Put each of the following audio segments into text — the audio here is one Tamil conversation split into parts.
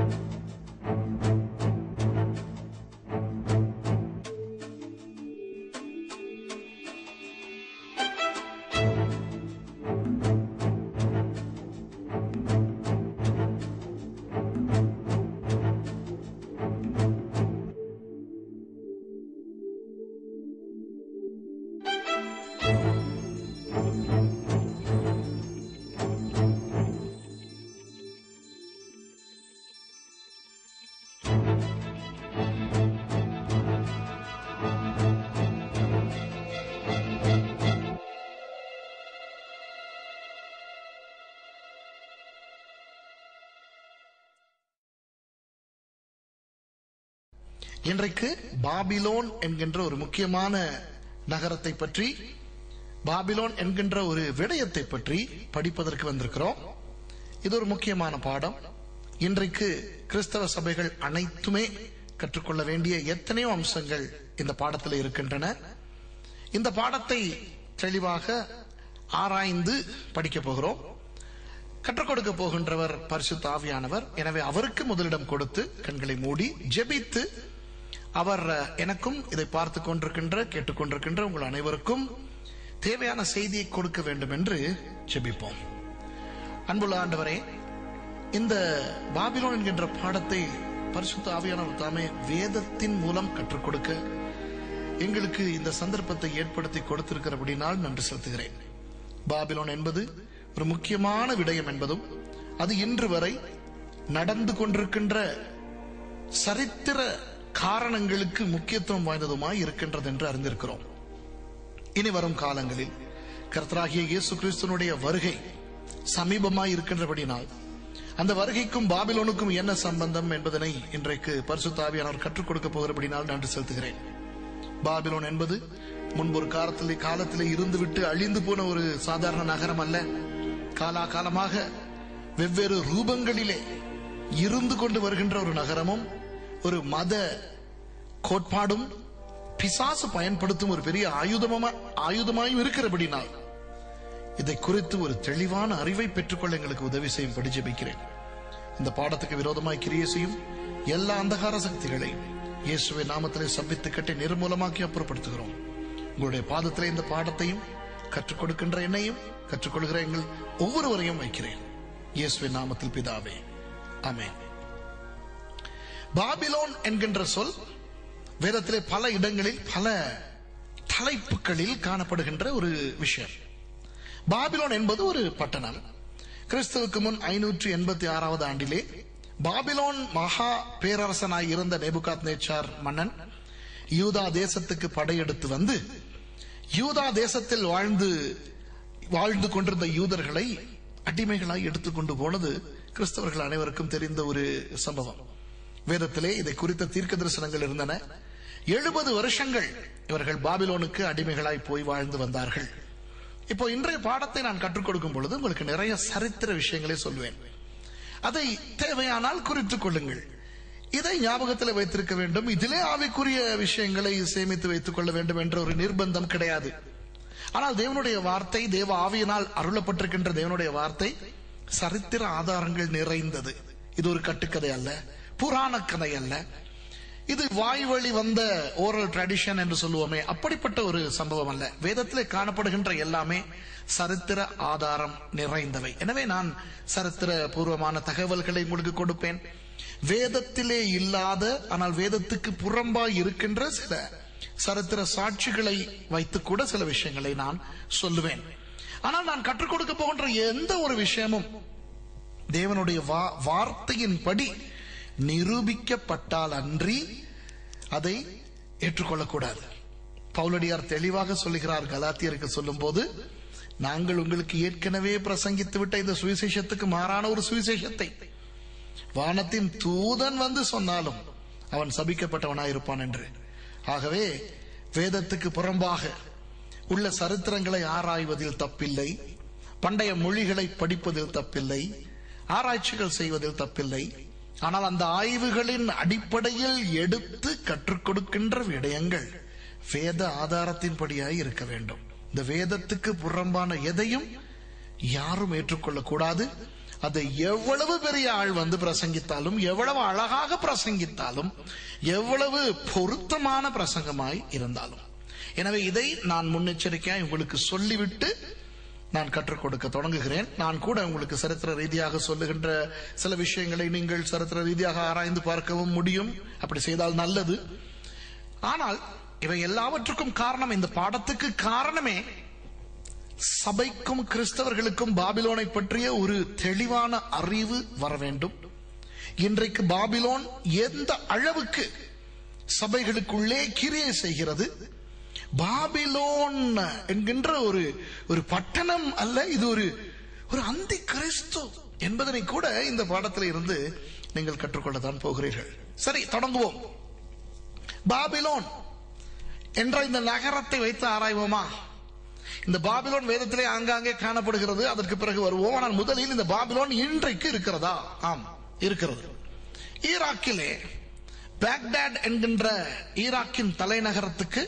இன்றைக்கு பாபிலோன் என்கின்ற ஒரு முக்கியமான நகரத்தை பற்றி பாபிலோன் என்கின்ற ஒரு விடயத்தை பற்றி படிப்பதற்கு வந்திருக்கிறோம் இது ஒரு முக்கியமான பாடம் இன்றைக்கு கிறிஸ்தவ சபைகள் அனைத்துமே கற்றுக்கொள்ள வேண்டிய எத்தனையோ அம்சங்கள் இந்த பாடத்தில் இருக்கின்றன இந்த பாடத்தை தெளிவாக ஆராய்ந்து படிக்க போகிறோம் கற்றுக் கொடுக்க போகின்றவர் பரிசுத்த ஆவியானவர் எனவே அவருக்கு முதலிடம் கொடுத்து கண்களை மூடி ஜெபித்து அவர் அஹ், எனக்கும் இதை பார்த்து கொண்டிருக்கின்ற கேட்டுக்கொண்டிருக்கின்ற உங்கள் அனைவருக்கும் தேவையான செய்தியை கொடுக்க வேண்டும் என்று ஜெபிப்போம் அன்புள்ள ஆண்டவரே இந்த பாபிலோன் என்கின்ற பாடத்தை பரிசுத்த ஆவியானவர் தாமே வேதத்தின் மூலம் கற்றுக் கொடுக்க எங்களுக்கு இந்த சந்தர்ப்பத்தை ஏற்படுத்தி கொடுத்திருக்கிறபடினால் நன்றி செலுத்துகிறேன் பாபிலோன் என்பது ஒரு முக்கியமான விடயம் என்பதும் அது இன்று வரை நடந்து கொண்டிருக்கின்ற சரித்திர காரணங்களுக்கு முக்கியத்துவம் வாய்ந்ததுமாய் இருக்கின்றது என்று அறிந்திருக்கிறோம் இனி வரும் காலங்களில் கர்த்தராகிய இயேசு கிறிஸ்துனுடைய வருகை சமீபமாய் இருக்கின்றபடினால் அந்த வருகைக்கும் பாபிலோனுக்கும் என்ன சம்பந்தம் என்பதனை இன்றைக்கு பரிசுத்தாவியானவர் கற்றுக் கொடுக்க போகிறபடினால் நன்றி செலுத்துகிறேன் பாபிலோன் என்பது முன்பு ஒரு காலத்திலே காலத்திலே இருந்துவிட்டு அழிந்து போன ஒரு சாதாரண நகரம் அல்ல காலாகாலமாக வெவ்வேறு ரூபங்களிலே இருந்து கொண்டு வருகின்ற ஒரு நகரமும் ஒரு மத கோட்பாடும் பிசாசு பயன்படுத்தும் ஒரு பெரிய ஆயுதமா ஆயுதமாயும் இருக்கிறபடினால் இதை குறித்து ஒரு தெளிவான அறிவை பெற்றுக்கொள்ள எங்களுக்கு உதவி செய்யும்படி ஜெபிக்கிறேன் இந்த பாடத்துக்கு விரோதமாய் கிரியை செய்யும் எல்லா அந்தகார சக்திகளையும் இயேசுவை நாமத்திலே சபித்து கட்டி நிர்மூலமாக்கி அப்புறப்படுத்துகிறோம் உங்களுடைய பாதத்திலே இந்த பாடத்தையும் கற்றுக் கொடுக்கின்ற என்னையும் கற்றுக்கொள்கிற எங்கள் ஒவ்வொருவரையும் வைக்கிறேன் இயேசுவின் நாமத்தில் பிதாவே ஆமென் பாபிலோன் என்கின்ற சொல் வேதத்திலே பல இடங்களில் பல தலைப்புகளில் காணப்படுகின்ற ஒரு விஷயம் பாபிலோன் என்பது ஒரு பட்டணம் கிறிஸ்துவுக்கு முன் ஐநூற்று எண்பத்தி ஆறாவது ஆண்டிலே பாபிலோன் மகா பேரரசனாய் இருந்த நேபுகாத் நேச்சார் மன்னன் யூதா தேசத்துக்கு படையெடுத்து வந்து யூதா தேசத்தில் வாழ்ந்து வாழ்ந்து கொண்டிருந்த யூதர்களை அடிமைகளாய் எடுத்துக்கொண்டு போனது கிறிஸ்தவர்கள் அனைவருக்கும் தெரிந்த ஒரு சம்பவம் வேதத்திலே இதை குறித்த தீர்க்க தரிசனங்கள் இருந்தன எழுபது வருஷங்கள் இவர்கள் பாபிலோனுக்கு அடிமைகளாய் போய் வாழ்ந்து வந்தார்கள் இப்போ இன்றைய பாடத்தை நான் கற்றுக் கொடுக்கும் பொழுது உங்களுக்கு நிறைய சரித்திர விஷயங்களை சொல்வேன் அதை தேவையானால் குறித்துக் கொள்ளுங்கள் இதை ஞாபகத்தில் வைத்திருக்க வேண்டும் இதிலே ஆவிக்குரிய விஷயங்களை சேமித்து வைத்துக் கொள்ள வேண்டும் என்ற ஒரு நிர்பந்தம் கிடையாது ஆனால் தேவனுடைய வார்த்தை தேவ ஆவியினால் அருளப்பட்டிருக்கின்ற தேவனுடைய வார்த்தை சரித்திர ஆதாரங்கள் நிறைந்தது இது ஒரு கட்டுக்கதை அல்ல புராண கதை அல்ல இது வாய் வழி வந்த ஓரல் ட்ரெடிஷன் என்று சொல்லுவோமே அப்படிப்பட்ட ஒரு சம்பவம் அல்ல வேதத்திலே காணப்படுகின்ற எல்லாமே சரித்திர ஆதாரம் நிறைந்தவை எனவே நான் சரித்திர பூர்வமான தகவல்களை உங்களுக்கு கொடுப்பேன் வேதத்திலே இல்லாத ஆனால் வேதத்துக்கு புறம்பாய் இருக்கின்ற சில சரித்திர சாட்சிகளை வைத்து கூட சில விஷயங்களை நான் சொல்லுவேன் ஆனால் நான் கற்றுக் கொடுக்க போகின்ற எந்த ஒரு விஷயமும் தேவனுடைய வா- வார்த்தையின்படி நிரூபிக்கப்பட்டால் அன்றி அதை ஏற்றுக்கொள்ளக்கூடாது பவுலடியார் தெளிவாக சொல்லுகிறார் கலாத்தியருக்கு சொல்லும்போது நாங்கள் உங்களுக்கு ஏற்கனவே பிரசங்கித்து விட்ட இந்த சுவிசேஷத்துக்கு மாறான ஒரு சுவிசேஷத்தை வானத்தின் தூதன் வந்து சொன்னாலும் அவன் சபிக்கப்பட்டவனாயிருப்பான் என்று ஆகவே வேதத்துக்கு புறம்பாக உள்ள சரித்திரங்களை ஆராய்வதில் தப்பில்லை பண்டைய மொழிகளை படிப்பதில் தப்பில்லை ஆராய்ச்சிகள் செய்வதில் தப்பில்லை ஆனால் அந்த ஆய்வுகளின் அடிப்படையில் எடுத்து கற்றுக் கொடுக்கின்ற விடயங்கள் வேத ஆதாரத்தின்படியாய் இருக்க வேண்டும் இந்த வேதத்துக்கு புறம்பான எதையும் யாரும் ஏற்றுக்கொள்ளக்கூடாது அதை எவ்வளவு பெரிய ஆள் வந்து பிரசங்கித்தாலும் எவ்வளவு அழகாக பிரசங்கித்தாலும் எவ்வளவு பொருத்தமான பிரசங்கமாய் இருந்தாலும் எனவே இதை நான் முன்னெச்சரிக்கையாய் உங்களுக்கு சொல்லிவிட்டு நான் கற்றுக் கொடுக்க தொடங்குகிறேன் நான் கூட உங்களுக்கு சரித்திர ரீதியாக சொல்லுகின்ற சில விஷயங்களை நீங்கள் சரித்திர ரீதியாக ஆராய்ந்து பார்க்கவும் முடியும் அப்படி செய்தால் நல்லது ஆனால் இவை எல்லாவற்றுக்கும் காரணம் இந்த பாடத்துக்கு காரணமே சபைக்கும் கிறிஸ்தவர்களுக்கும் பாபிலோனை பற்றிய ஒரு தெளிவான அறிவு வர வேண்டும் இன்றைக்கு பாபிலோன் எந்த அளவுக்கு சபைகளுக்குள்ளே கிரியை செய்கிறது பாபிலோன் என்கின்ற ஒரு ஒரு பட்டணம் அல்ல இது ஒரு ஒரு அந்தி கிறிஸ்து என்பதனை கூட இந்த பாடத்தில் இருந்து நீங்கள் கற்றுக்கொள்ளத்தான் போகிறீர்கள் சரி தொடங்குவோம் பாபிலோன் என்ற இந்த நகரத்தை வைத்து ஆராய்வோமா இந்த பாபிலோன் வேதத்திலே ஆங்காங்கே காணப்படுகிறது அதற்கு பிறகு வருவோம் ஆனால் முதலில் இந்த பாபிலோன் இன்றைக்கு இருக்கிறதா ஆம் இருக்கிறது ஈராக்கிலே பாக்தாட் என்கின்ற ஈராக்கின் தலைநகரத்துக்கு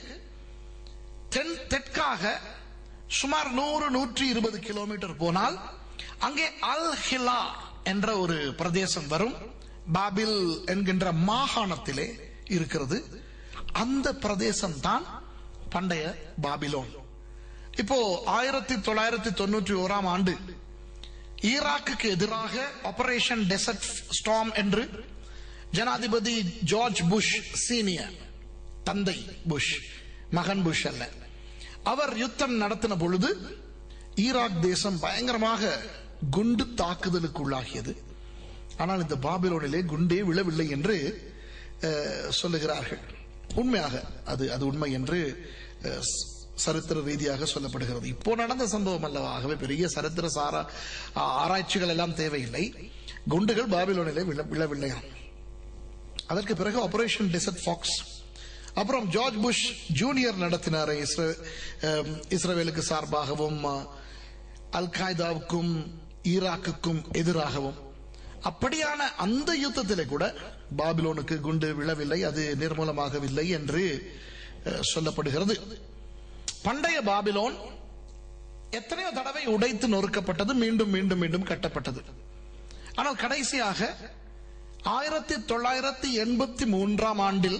தென் தெற்காக சுமார் நூறு நூற்றி இருபது கிலோமீட்டர் போனால் அங்கே அல் ஹிலா என்ற ஒரு பிரதேசம் வரும் பாபில் என்கின்ற மாகாணத்திலே இருக்கிறது அந்த பிரதேசம் தான் பண்டைய பாபிலோன் இப்போ ஆயிரத்தி தொள்ளாயிரத்தி தொண்ணூற்றி ஓராம் ஆண்டு ஈராக்குக்கு எதிராக ஆபரேஷன் டெசர்ட் ஸ்டாம் என்று ஜனாதிபதி ஜார்ஜ் புஷ் சீனியர் தந்தை புஷ் மகன் புஷ் அல்ல அவர் யுத்தம் நடத்தின பொழுது ஈராக் தேசம் பயங்கரமாக குண்டு தாக்குதலுக்கு உள்ளாகியது ஆனால் இந்த பாபிலோனிலே குண்டே விழவில்லை என்று அஹ், சொல்லுகிறார்கள் உண்மையாக அது அது உண்மை என்று அஹ், ஸ்- சரித்திர ரீதியாக சொல்லப்படுகிறது இப்போ நடந்த சம்பவம் அல்லவா ஆகவே பெரிய சரித்திர சாரா ஆ- ஆராய்ச்சிகள் எல்லாம் தேவையில்லை குண்டுகள் பாபிலோனிலே விழ விழவில்லையாம் அதற்கு பிறகு ஆபரேஷன் டெசர்ட் ஃபாக்ஸ் அப்புறம் ஜார்ஜ் புஷ் ஜூனியர் நடத்தினார் இஸ்ரே- அஹ், இஸ்ரேலுக்கு சார்பாகவும் அஹ், அல் காய்தாவுக்கும் ஈராக்குக்கும் எதிராகவும் அப்படியான அந்த யுத்தத்திலே கூட பாபிலோனுக்கு குண்டு விழவில்லை அது நிர்மூலமாகவில்லை என்று அஹ், சொல்லப்படுகிறது பண்டைய பாபிலோன் எத்தனையோ தடவை உடைத்து நொறுக்கப்பட்டது மீண்டும் மீண்டும் மீண்டும் கட்டப்பட்டது ஆனால் கடைசியாக ஆயிரத்தி தொள்ளாயிரத்தி எண்பத்தி மூன்றாம் ஆண்டில்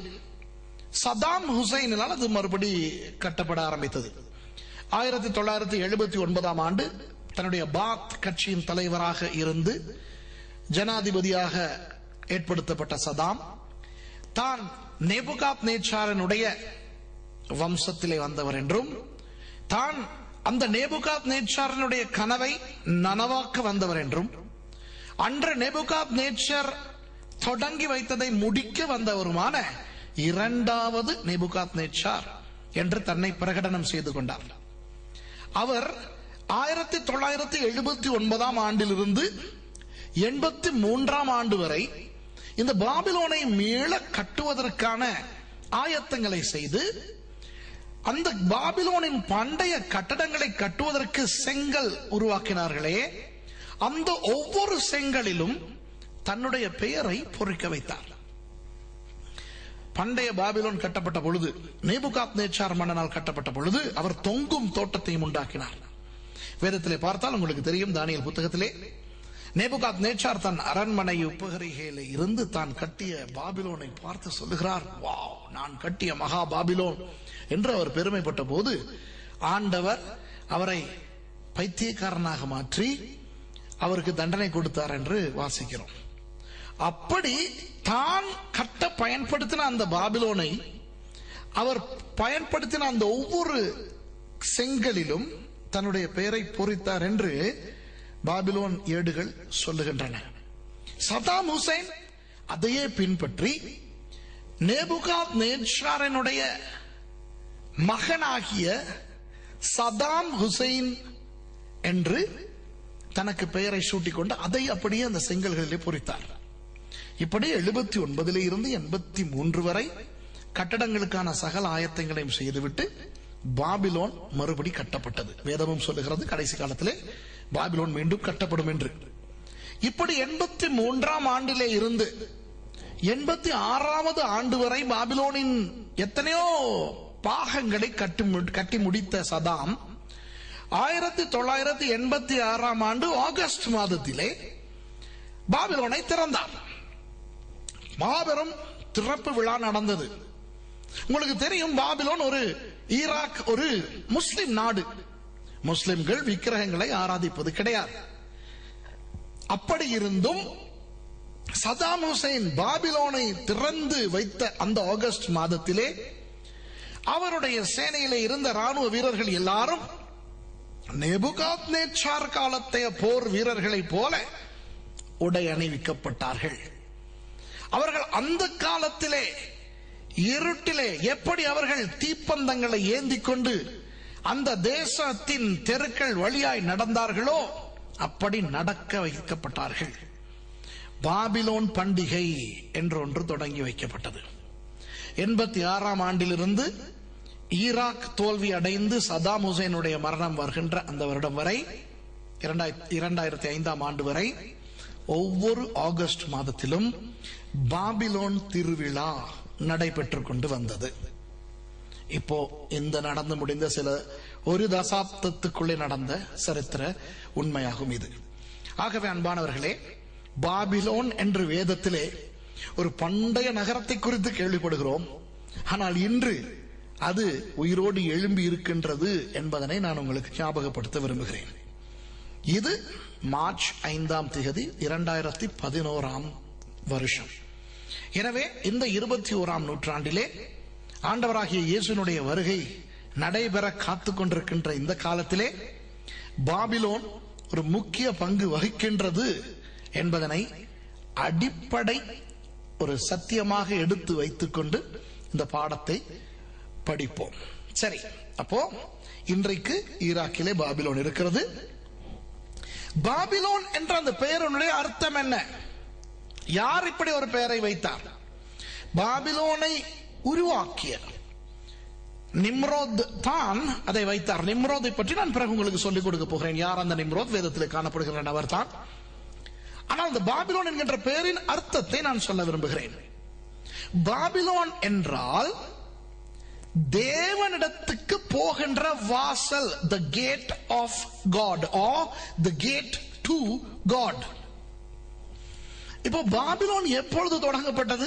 சதாம் ஹுசைனால் அது மறுபடி கட்டப்பட ஆரம்பித்தது ஆயிரத்தி தொள்ளாயிரத்தி எழுபத்தி ஒன்பதாம் ஆண்டு தன்னுடைய பாத் கட்சியின் தலைவராக இருந்து ஜனாதிபதியாக ஏற்படுத்தப்பட்ட சதாம் தான் நேபுகாத் நேச்சாரனுடைய வம்சத்திலே வந்தவர் என்றும் தான் அந்த நேபுகாத் நேச்சாரனுடைய கனவை நனவாக்க வந்தவர் என்றும் அன்று நேபுகாத் நேச்சர் தொடங்கி வைத்ததை முடிக்க வந்தவருமான இரண்டாவது நேபுகாத் நேச்சார் என்று தன்னை பிரகடனம் செய்து கொண்டார் அவர் ஆயிரத்தி தொள்ளாயிரத்தி எழுபத்தி ஒன்பதாம் ஆண்டிலிருந்து எண்பத்தி மூன்றாம் ஆண்டு வரை இந்த பாபிலோனை மீள கட்டுவதற்கான ஆயத்தங்களை செய்து அந்த பாபிலோனின் பண்டைய கட்டடங்களை கட்டுவதற்கு செங்கல் உருவாக்கினார்களே அந்த ஒவ்வொரு செங்கலிலும் தன்னுடைய பெயரை பொறிக்க வைத்தார் பண்டைய பாபிலோன் கட்டப்பட்ட பொழுது நேபுகாத் நேச்சார் மன்னனால் கட்டப்பட்ட பொழுது அவர் தொங்கும் தோட்டத்தையும் உண்டாக்கினார் வேதத்திலே பார்த்தால் உங்களுக்கு தெரியும் தானியல் புத்தகத்திலே நேபுகாத் நேச்சார் தன் அரண்மனை உப்பகரிகையில இருந்து தான் கட்டிய பாபிலோனை பார்த்து சொல்லுகிறார் வாவ் நான் கட்டிய மகா பாபிலோன் என்று அவர் பெருமைப்பட்ட போது ஆண்டவர் அவரை பைத்தியக்காரனாக மாற்றி அவருக்கு தண்டனை கொடுத்தார் என்று வாசிக்கிறோம் அப்படி தான் கட்ட பயன்படுத்தின அந்த பாபிலோனை அவர் பயன்படுத்தின அந்த ஒவ்வொரு செங்கலிலும் தன்னுடைய பெயரை பொறித்தார் என்று பாபிலோன் ஏடுகள் சொல்லுகின்றன சதாம் ஹுசைன் அதையே பின்பற்றி நேபுகாத் நேச்சாரனுடைய மகனாகிய சதாம் ஹுசைன் என்று தனக்கு பெயரை சூட்டிக்கொண்டு அதை அப்படியே அந்த செங்கல்களிலே பொறித்தார் இப்படி எழுபத்தி ஒன்பதிலே இருந்து எண்பத்தி மூன்று வரை கட்டடங்களுக்கான சகல ஆயத்தங்களையும் செய்துவிட்டு பாபிலோன் மறுபடி கட்டப்பட்டது வேதமும் சொல்லுகிறது கடைசி காலத்திலே பாபிலோன் மீண்டும் கட்டப்படும் என்று இப்படி எண்பத்தி மூன்றாம் ஆண்டிலே இருந்து எண்பத்தி ஆறாவது ஆண்டு வரை பாபிலோனின் எத்தனையோ பாகங்களை கட்டி மு- கட்டி முடித்த சதாம் ஆயிரத்தி தொள்ளாயிரத்தி எண்பத்தி ஆறாம் ஆண்டு ஆகஸ்ட் மாதத்திலே பாபிலோனை திறந்தார் மாபெரும் திறப்பு விழா நடந்தது உங்களுக்கு தெரியும் பாபிலோன் ஒரு ஈராக் ஒரு முஸ்லிம் நாடு முஸ்லிம்கள் விக்கிரகங்களை ஆராதிப்பது கிடையாது அப்படி இருந்தும் சதாம் ஹுசைன் பாபிலோனை திறந்து வைத்த அந்த ஆகஸ்ட் மாதத்திலே அவருடைய சேனையிலே இருந்த ராணுவ வீரர்கள் எல்லாரும் நெபுகாத் நேச்சார் காலத்தைய போர் வீரர்களைப் போல உடை அணிவிக்கப்பட்டார்கள் அவர்கள் அந்த காலத்திலே இருட்டிலே எப்படி அவர்கள் தீப்பந்தங்களை ஏந்தி கொண்டு அந்த தேசத்தின் தெருக்கள் வழியாய் நடந்தார்களோ அப்படி நடக்க வைக்கப்பட்டார்கள் பாபிலோன் பண்டிகை என்று ஒன்று தொடங்கி வைக்கப்பட்டது எண்பத்தி ஆறாம் ஆண்டிலிருந்து ஈராக் தோல்வி அடைந்து சதாம் ஹுசேனுடைய மரணம் வருகின்ற அந்த வருடம் வரை இரண்டாயிரத்தி ஐந்தாம் ஆண்டு வரை ஒவ்வொரு ஆகஸ்ட் மாதத்திலும் பாபிலோன் திருவிழா நடைபெற்றுக் கொண்டு வந்தது இப்போ இந்த நடந்து முடிந்த சில ஒரு தசாப்தத்துக்குள்ளே நடந்த சரித்திர உண்மையாகும் இது ஆகவே அன்பானவர்களே பாபிலோன் என்று வேதத்திலே ஒரு பண்டைய நகரத்தை குறித்து கேள்விப்படுகிறோம் ஆனால் இன்று அது உயிரோடு எழும்பி இருக்கின்றது என்பதனை நான் உங்களுக்கு ஞாபகப்படுத்த விரும்புகிறேன் இது மார்ச் ஐந்தாம் திகதி இரண்டாயிரத்தி பதினோராம் வருஷம் எனவே இந்த இருபத்தி ஓராம் நூற்றாண்டிலே ஆண்டவராகிய இயேசுனுடைய வருகை நடைபெற காத்து கொண்டிருக்கின்ற இந்த காலத்திலே பாபிலோன் ஒரு முக்கிய பங்கு வகிக்கின்றது என்பதனை அடிப்படை ஒரு சத்தியமாக எடுத்து வைத்துக்கொண்டு இந்த பாடத்தை படிப்போம் சரி அப்போ இன்றைக்கு ஈராக்கிலே பாபிலோன் இருக்கிறது பாபிலோன் என்ற அந்த பெயருடைய அர்த்தம் என்ன யார் இப்படி ஒரு பெயரை வைத்தார் பாபிலோனை உருவாக்கிய நிம்ரோத் தான் அதை வைத்தார் நிம்ரோதை பற்றி நான் பிறகு உங்களுக்கு சொல்லிக் கொடுக்க போகிறேன் யார் அந்த நிம்ரோத் வேதத்தில் காணப்படுகிற நபர் தான் ஆனால் அந்த பாபிலோன் என்கின்ற பெயரின் அர்த்தத்தை நான் சொல்ல விரும்புகிறேன் பாபிலோன் என்றால் தேவனிடத்துக்கு போகின்ற வாசல் த கேட் ஆஃப் காட் ஆ த கேட் டு காட் இப்போ பாபிலோன் எப்பொழுது தொடங்கப்பட்டது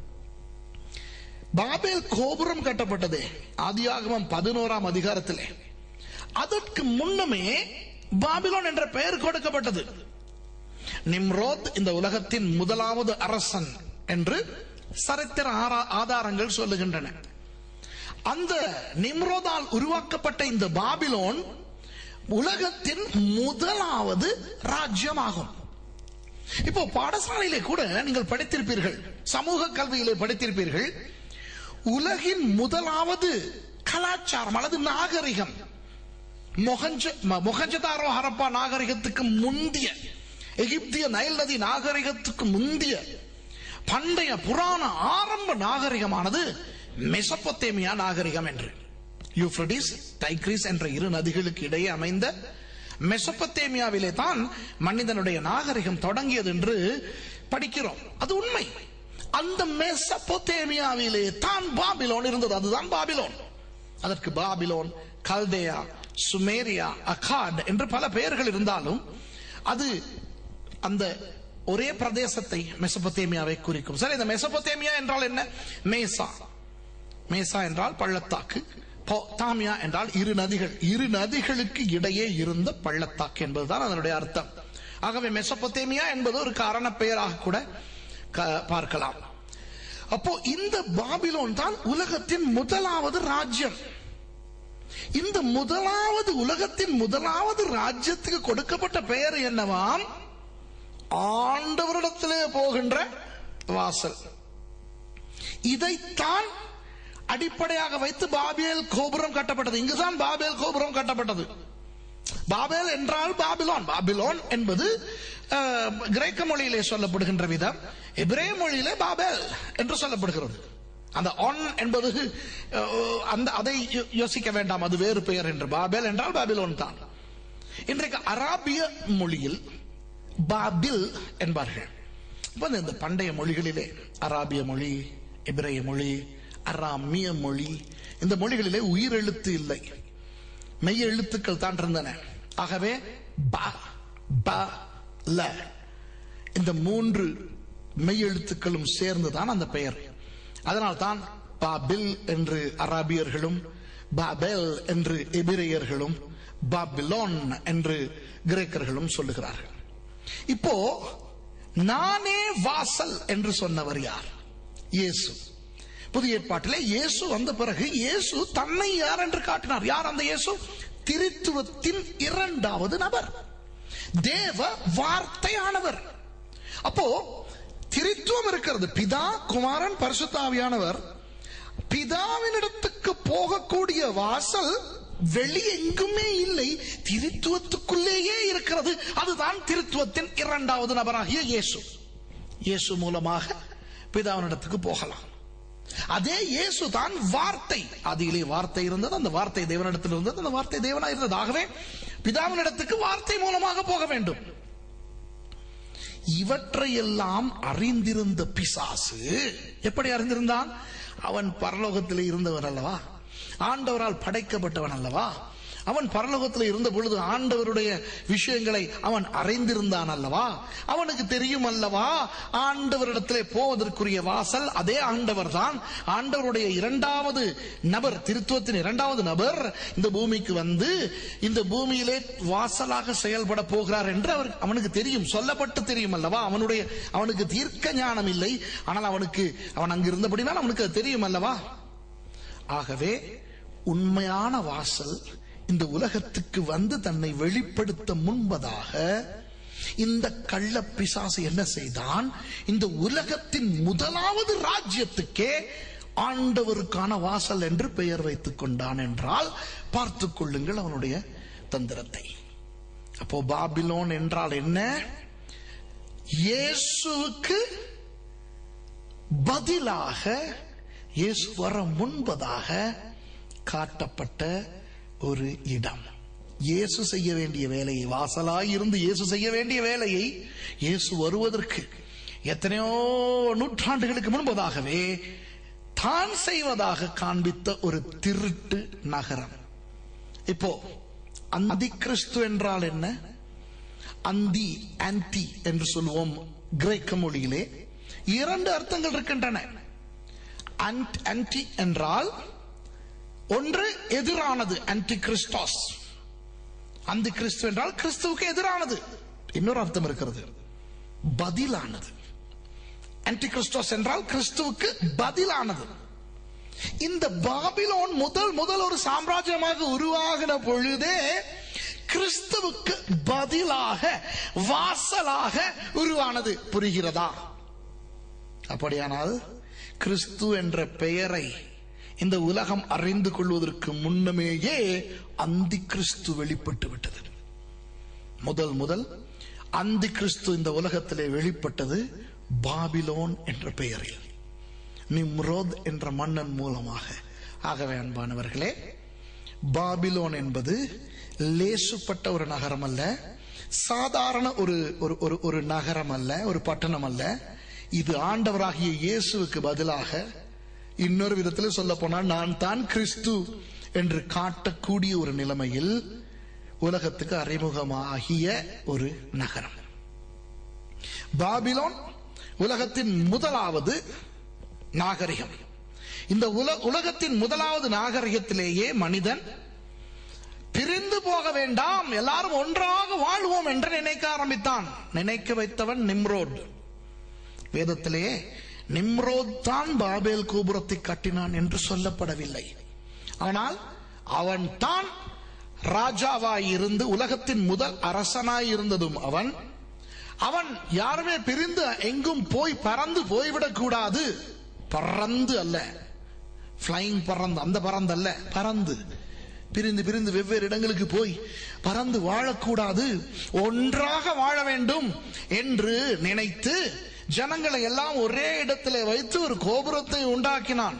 பாபேல் கோபுரம் கட்டப்பட்டது ஆதியாகமம் பதினோராம் அதிகாரத்திலே அதற்கு முன்னமே பாபிலோன் என்ற பெயர் கொடுக்கப்பட்டது நிம்ரோத் இந்த உலகத்தின் முதலாவது அரசன் என்று சரித்திர ஆதாரங்கள் சொல்லுகின்றன அந்த நிம்ரோதால் உருவாக்கப்பட்ட இந்த பாபிலோன் உலகத்தின் முதலாவது ராஜ்யமாகும் இப்போ பாடசாலையிலே கூட நீங்கள் படித்திருப்பீர்கள் சமூக கல்வியிலே படித்திருப்பீர்கள் உலகின் முதலாவது கலாச்சாரம் அல்லது நாகரிகம் மொகஞ்ச மொகஞ்சதாரோ ஹரப்பா நாகரிகத்துக்கு முந்திய எகிப்திய நைல் நதி நாகரிகத்துக்கு முந்திய பண்டைய புராண ஆரம்ப நாகரிகமானது மெசப்பொத்தேமியா நாகரிகம் என்று யூப்ரடிஸ் டைக்ரிஸ் என்ற இரு நதிகளுக்கு இடையே அமைந்த மெசப்பத்தேமியாவிலே தான் மனிதனுடைய நாகரிகம் தொடங்கியது என்று படிக்கிறோம் அது உண்மை அந்த மெசப்பொத்தேமியாவிலே தான் பாபிலோன் இருந்தது அதுதான் பாபிலோன் அதற்கு பாபிலோன் கல்தேயா சுமேரியா அகாட் என்று பல பெயர்கள் இருந்தாலும் அது அந்த ஒரே பிரதேசத்தை மெசபத்தேமியாவை குறிக்கும் சரி இந்த மெசபத்தேமியா என்றால் என்ன மேசா மேசா என்றால் பள்ளத்தாக்கு தாமியா என்றால் இரு நதிகள் இரு நதிகளுக்கு இடையே இருந்த பள்ளத்தாக்கு என்பதுதான் அதனுடைய அர்த்தம் ஆகவே மெசபத்தேமியா என்பது ஒரு காரண பெயராக கூட பார்க்கலாம் அப்போ இந்த பாபிலோன் தான் உலகத்தின் முதலாவது ராஜ்யம் இந்த முதலாவது உலகத்தின் முதலாவது ராஜ்யத்துக்கு கொடுக்கப்பட்ட பெயர் என்னவாம் ஆண்டவரிடத்திலே போகின்ற வாசல் இதைத்தான் அடிப்படையாக வைத்து பாபேல் கோபுரம் கட்டப்பட்டது இங்குதான் பாபேல் கோபுரம் கட்டப்பட்டது பாபேல் என்றால் பாபிலோன் பாபிலோன் என்பது கிரேக்க மொழியிலே சொல்லப்படுகின்ற விதம் எபிரே மொழியிலே பாபேல் என்று சொல்லப்படுகிறது அந்த ஆன் என்பது அந்த அதை யோசிக்க வேண்டாம் அது வேறு பெயர் என்று பாபேல் என்றால் பாபிலோன் தான் இன்றைக்கு அராபிய மொழியில் பாபில் என்பார்கள் இப்ப இந்த பண்டைய மொழிகளிலே அராபிய மொழி எபிரேய மொழி அராமிய மொழி இந்த மொழிகளிலே உயிர் எழுத்து இல்லை மெய் எழுத்துக்கள் தான் இருந்தன ஆகவே ப ப ல இந்த மூன்று மெய்யெழுத்துக்களும் சேர்ந்துதான் அந்த பெயர் அதனால்தான் பாபில் என்று அராபியர்களும் பாபெல் என்று எபிரேயர்களும் பாபிலோன் என்று கிரேக்கர்களும் சொல்லுகிறார்கள் இப்போ நானே வாசல் என்று சொன்னவர் யார் இயேசு புதிய ஏற்பாட்டிலே இயேசு வந்த பிறகு இயேசு தன்னை யார் என்று காட்டினார் யார் அந்த இயேசு திருத்துவத்தின் இரண்டாவது நபர் தேவ வார்த்தையானவர் அப்போ திரித்துவம் இருக்கிறது பிதா குமாரன் பரிசுத்தாவியானவர் பிதாவினிடத்துக்கு போகக்கூடிய வாசல் வெளி எங்குமே இல்லை திருத்துவத்துக்குள்ளேயே இருக்கிறது அதுதான் திருத்துவத்தின் இரண்டாவது நபராகிய இயேசு இயேசு மூலமாக பிதாவினிடத்துக்கு போகலாம் அதே இயேசு தான் வார்த்தை அதிலே வார்த்தை இருந்தது அந்த வார்த்தை தேவனிடத்தில் இருந்தது அந்த வார்த்தை தேவனா இருந்தது ஆகவே பிதாவினிடத்துக்கு வார்த்தை மூலமாக போக வேண்டும் இவற்றையெல்லாம் அறிந்திருந்த பிசாசு எப்படி அறிந்திருந்தான் அவன் பரலோகத்தில் இருந்தவன் அல்லவா ஆண்டவரால் படைக்கப்பட்டவன் அல்லவா அவன் பரலோகத்தில் இருந்த பொழுது ஆண்டவருடைய விஷயங்களை அவன் அறிந்திருந்தான் அல்லவா அவனுக்கு தெரியும் அல்லவா ஆண்டவரிடத்திலே போவதற்குரிய வாசல் அதே ஆண்டவர் தான் ஆண்டவருடைய இரண்டாவது நபர் திருத்துவத்தின் இரண்டாவது நபர் இந்த பூமிக்கு வந்து இந்த பூமியிலே வாசலாக செயல்பட போகிறார் என்று அவர் அவனுக்கு தெரியும் சொல்லப்பட்டு தெரியும் அல்லவா அவனுடைய அவனுக்கு தீர்க்க ஞானம் இல்லை ஆனால் அவனுக்கு அவன் அங்கு இருந்தபடினால் அவனுக்கு அது தெரியும் அல்லவா ஆகவே உண்மையான வாசல் இந்த உலகத்துக்கு வந்து தன்னை வெளிப்படுத்த முன்பதாக இந்த கள்ள பிசாசு என்ன செய்தான் இந்த உலகத்தின் முதலாவது ராஜ்யத்துக்கே ஆண்டவருக்கான வாசல் என்று பெயர் வைத்துக் கொண்டான் என்றால் பார்த்துக் கொள்ளுங்கள் அவனுடைய தந்திரத்தை அப்போ பாபிலோன் என்றால் என்ன இயேசுவுக்கு பதிலாக இயேசு வர முன்பதாக காட்டப்பட்ட ஒரு இடம் இயேசு செய்ய வேண்டிய வேலையை வாசலாய் இருந்து இயேசு செய்ய வேண்டிய வேலையை இயேசு வருவதற்கு எத்தனையோ நூற்றாண்டுகளுக்கு முன்பதாகவே தான் செய்வதாக காண்பித்த ஒரு திருட்டு நகரம் இப்போ அந்தி கிறிஸ்து என்றால் என்ன அந்தி ஆன்டி என்று சொல்லுவோம் கிரேக்க மொழியிலே இரண்டு அர்த்தங்கள் இருக்கின்றன ஆன்டி என்றால் ஒன்று எதிரானது ஆன்டி கிறிஸ்டாஸ் அந்த கிறிஸ்து என்றால் கிறிஸ்துவுக்கு எதிரானது இன்னொரு அர்த்தம் இருக்கிறது பதிலானது ஆன்டி கிறிஸ்டாஸ் என்றால் கிறிஸ்துவுக்கு பதிலானது இந்த பாபிலோன் முதல் முதல் ஒரு சாம்ராஜ்யமாக உருவாகின பொழுதே கிறிஸ்துவுக்கு பதிலாக வாசலாக உருவானது புரிகிறதா அப்படியானால் கிறிஸ்து என்ற பெயரை இந்த உலகம் அறிந்து கொள்வதற்கு முன்னமேயே அந்தி கிறிஸ்து வெளிப்பட்டு விட்டது முதல் முதல் அந்தி கிறிஸ்து இந்த உலகத்திலே வெளிப்பட்டது பாபிலோன் என்ற பெயரில் நிம்ரோத் என்ற மன்னன் மூலமாக ஆகவே அன்பானவர்களே பாபிலோன் என்பது லேசுப்பட்ட ஒரு நகரம் அல்ல சாதாரண ஒரு ஒரு ஒரு ஒரு நகரம் அல்ல ஒரு பட்டணம் அல்ல இது ஆண்டவராகிய இயேசுவுக்கு பதிலாக இன்னொரு விதத்தில் சொல்ல போனால் நான் தான் கிறிஸ்து என்று காட்டக்கூடிய ஒரு நிலைமையில் உலகத்துக்கு அறிமுகமாகிய ஒரு நகரம் பாபிலோன் உலகத்தின் முதலாவது நாகரிகம் இந்த உல உலகத்தின் முதலாவது நாகரிகத்திலேயே மனிதன் பிரிந்து போக வேண்டாம் எல்லாரும் ஒன்றாக வாழ்வோம் என்று நினைக்க ஆரம்பித்தான் நினைக்க வைத்தவன் நிம்ரோட் வேதத்திலே நிம்ரோத் தான் பாபேல் கோபுரத்தை கட்டினான் என்று சொல்லப்படவில்லை ஆனால் அவன் தான் ராஜாவாய் இருந்து உலகத்தின் முதல் அரசனாய் இருந்ததும் அவன் அவன் யாருமே பிரிந்து எங்கும் போய் பறந்து போய்விடக் கூடாது பறந்து அல்ல பிளைங் பறந்து அந்த பறந்து அல்ல பறந்து பிரிந்து பிரிந்து வெவ்வேறு இடங்களுக்கு போய் பறந்து வாழக்கூடாது ஒன்றாக வாழ வேண்டும் என்று நினைத்து ஜனங்களை எல்லாம் ஒரே இடத்திலே வைத்து ஒரு கோபுரத்தை உண்டாக்கினான்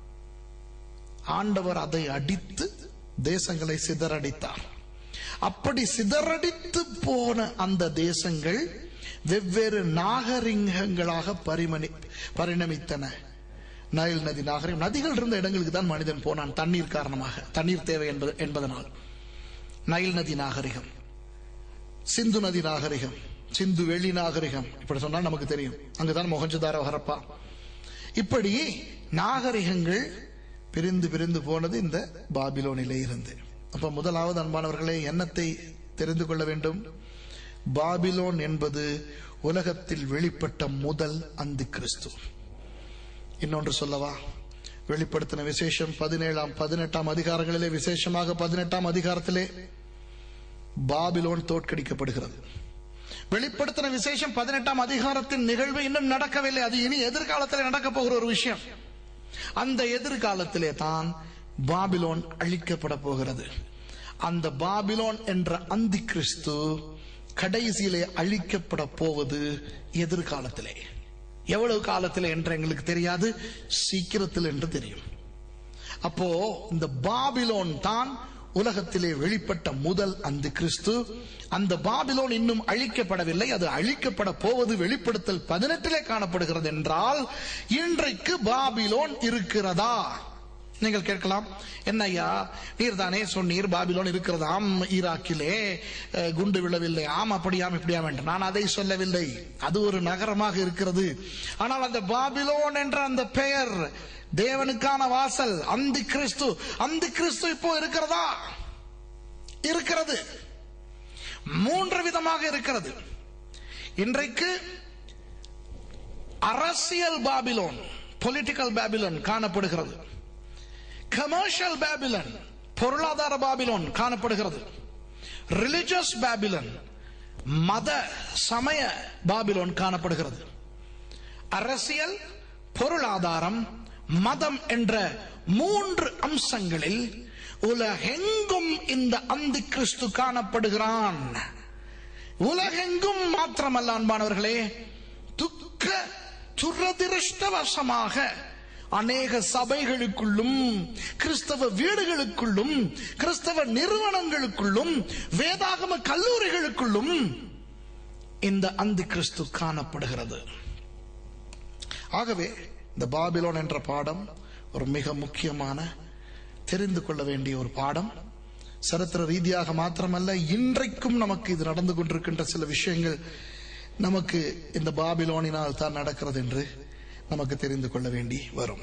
ஆண்டவர் அதை அடித்து தேசங்களை சிதறடித்தார் அப்படி சிதறடித்து போன அந்த தேசங்கள் வெவ்வேறு நாகரிகங்களாக பரிமணி பரிணமித்தன நைல் நதி நாகரிகம் நதிகள் இருந்த இடங்களுக்கு தான் மனிதன் போனான் தண்ணீர் காரணமாக தண்ணீர் தேவை என்பது என்பதனால் நைல் நதி நாகரிகம் சிந்து நதி நாகரிகம் சிந்து வெளி நாகரிகம் இப்படி சொன்னா நமக்கு தெரியும் அங்குதான் மொகஞ்சதார ஹரப்பா இப்படி நாகரிகங்கள் பிரிந்து பிரிந்து போனது இந்த பாபிலோனிலே இருந்து அப்ப முதலாவது அன்பானவர்களே எண்ணத்தை தெரிந்து கொள்ள வேண்டும் பாபிலோன் என்பது உலகத்தில் வெளிப்பட்ட முதல் அந்தி கிறிஸ்து இன்னொன்று சொல்லவா வெளிப்படுத்தின விசேஷம் பதினேழாம் பதினெட்டாம் அதிகாரங்களிலே விசேஷமாக பதினெட்டாம் அதிகாரத்திலே பாபிலோன் தோற்கடிக்கப்படுகிறது வெளிப்படுத்தின விசேஷம் பதினெட்டாம் அதிகாரத்தின் நிகழ்வு இன்னும் நடக்கவில்லை அது இனி எதிர்காலத்தில் நடக்க போகிற ஒரு விஷயம் அந்த எதிர்காலத்திலே தான் பாபிலோன் அழிக்கப்பட போகிறது அந்த பாபிலோன் என்ற அந்தி கிறிஸ்து கடைசியிலே அழிக்கப்பட போவது எதிர்காலத்திலே எவ்வளவு காலத்தில் என்று எங்களுக்கு தெரியாது சீக்கிரத்தில் என்று தெரியும் அப்போ இந்த பாபிலோன் தான் உலகத்திலே வெளிப்பட்ட முதல் அந்த கிறிஸ்து அந்த பாபிலோன் இன்னும் அழிக்கப்படவில்லை அது அழிக்கப்பட போவது வெளிப்படுத்தல் பதினெட்டிலே காணப்படுகிறது என்றால் இன்றைக்கு பாபிலோன் இருக்கிறதா நீங்கள் கேட்கலாம் என்ன ஐயா நீர் தானே சொன்னீர் பாபிலோன் இருக்கிறதாம் ஈராக்கிலே அஹ், குண்டு விழவில்லை ஆம் அப்படியாம் இப்படியாம் என்று நான் அதை சொல்லவில்லை அது ஒரு நகரமாக இருக்கிறது ஆனால் அந்த பாபிலோன் என்ற அந்த பெயர் தேவனுக்கான வாசல் அந்தி கிறிஸ்து அந்தி கிறிஸ்து இப்போ இருக்கிறதா இருக்கிறது மூன்று விதமாக இருக்கிறது இன்றைக்கு அரசியல் பாபிலோன் பொலிட்டிக்கல் பாபிலோன் காணப்படுகிறது கமர்ஷியல் பாபிலன் பொருளாதார பாபிலோன் காணப்படுகிறது ரிலிஜியஸ் பாபிலன் மத சமய பாபிலோன் காணப்படுகிறது அரசியல் பொருளாதாரம் மதம் என்ற மூன்று அம்சங்களில் உலகெங்கும் இந்த அந்தி கிறிஸ்து காணப்படுகிறான் உலகெங்கும் மாத்திரமல்ல அன்பானவர்களே துக்க துரதிருஷ்டவசமாக அநேக சபைகளுக்குள்ளும் கிறிஸ்தவ வீடுகளுக்குள்ளும் கிறிஸ்தவ நிறுவனங்களுக்குள்ளும் வேதாகம கல்லூரிகளுக்குள்ளும் இந்த அந்தி கிறிஸ்து காணப்படுகிறது ஆகவே இந்த பாபிலோன் என்ற பாடம் ஒரு மிக முக்கியமான தெரிந்து கொள்ள வேண்டிய ஒரு பாடம் சரித்திர ரீதியாக மாத்திரமல்ல இன்றைக்கும் நமக்கு இது நடந்து கொண்டிருக்கின்ற சில விஷயங்கள் நமக்கு இந்த பாபிலோனினால் தான் நடக்கிறது என்று நமக்கு தெரிந்து கொள்ள வேண்டி வரும்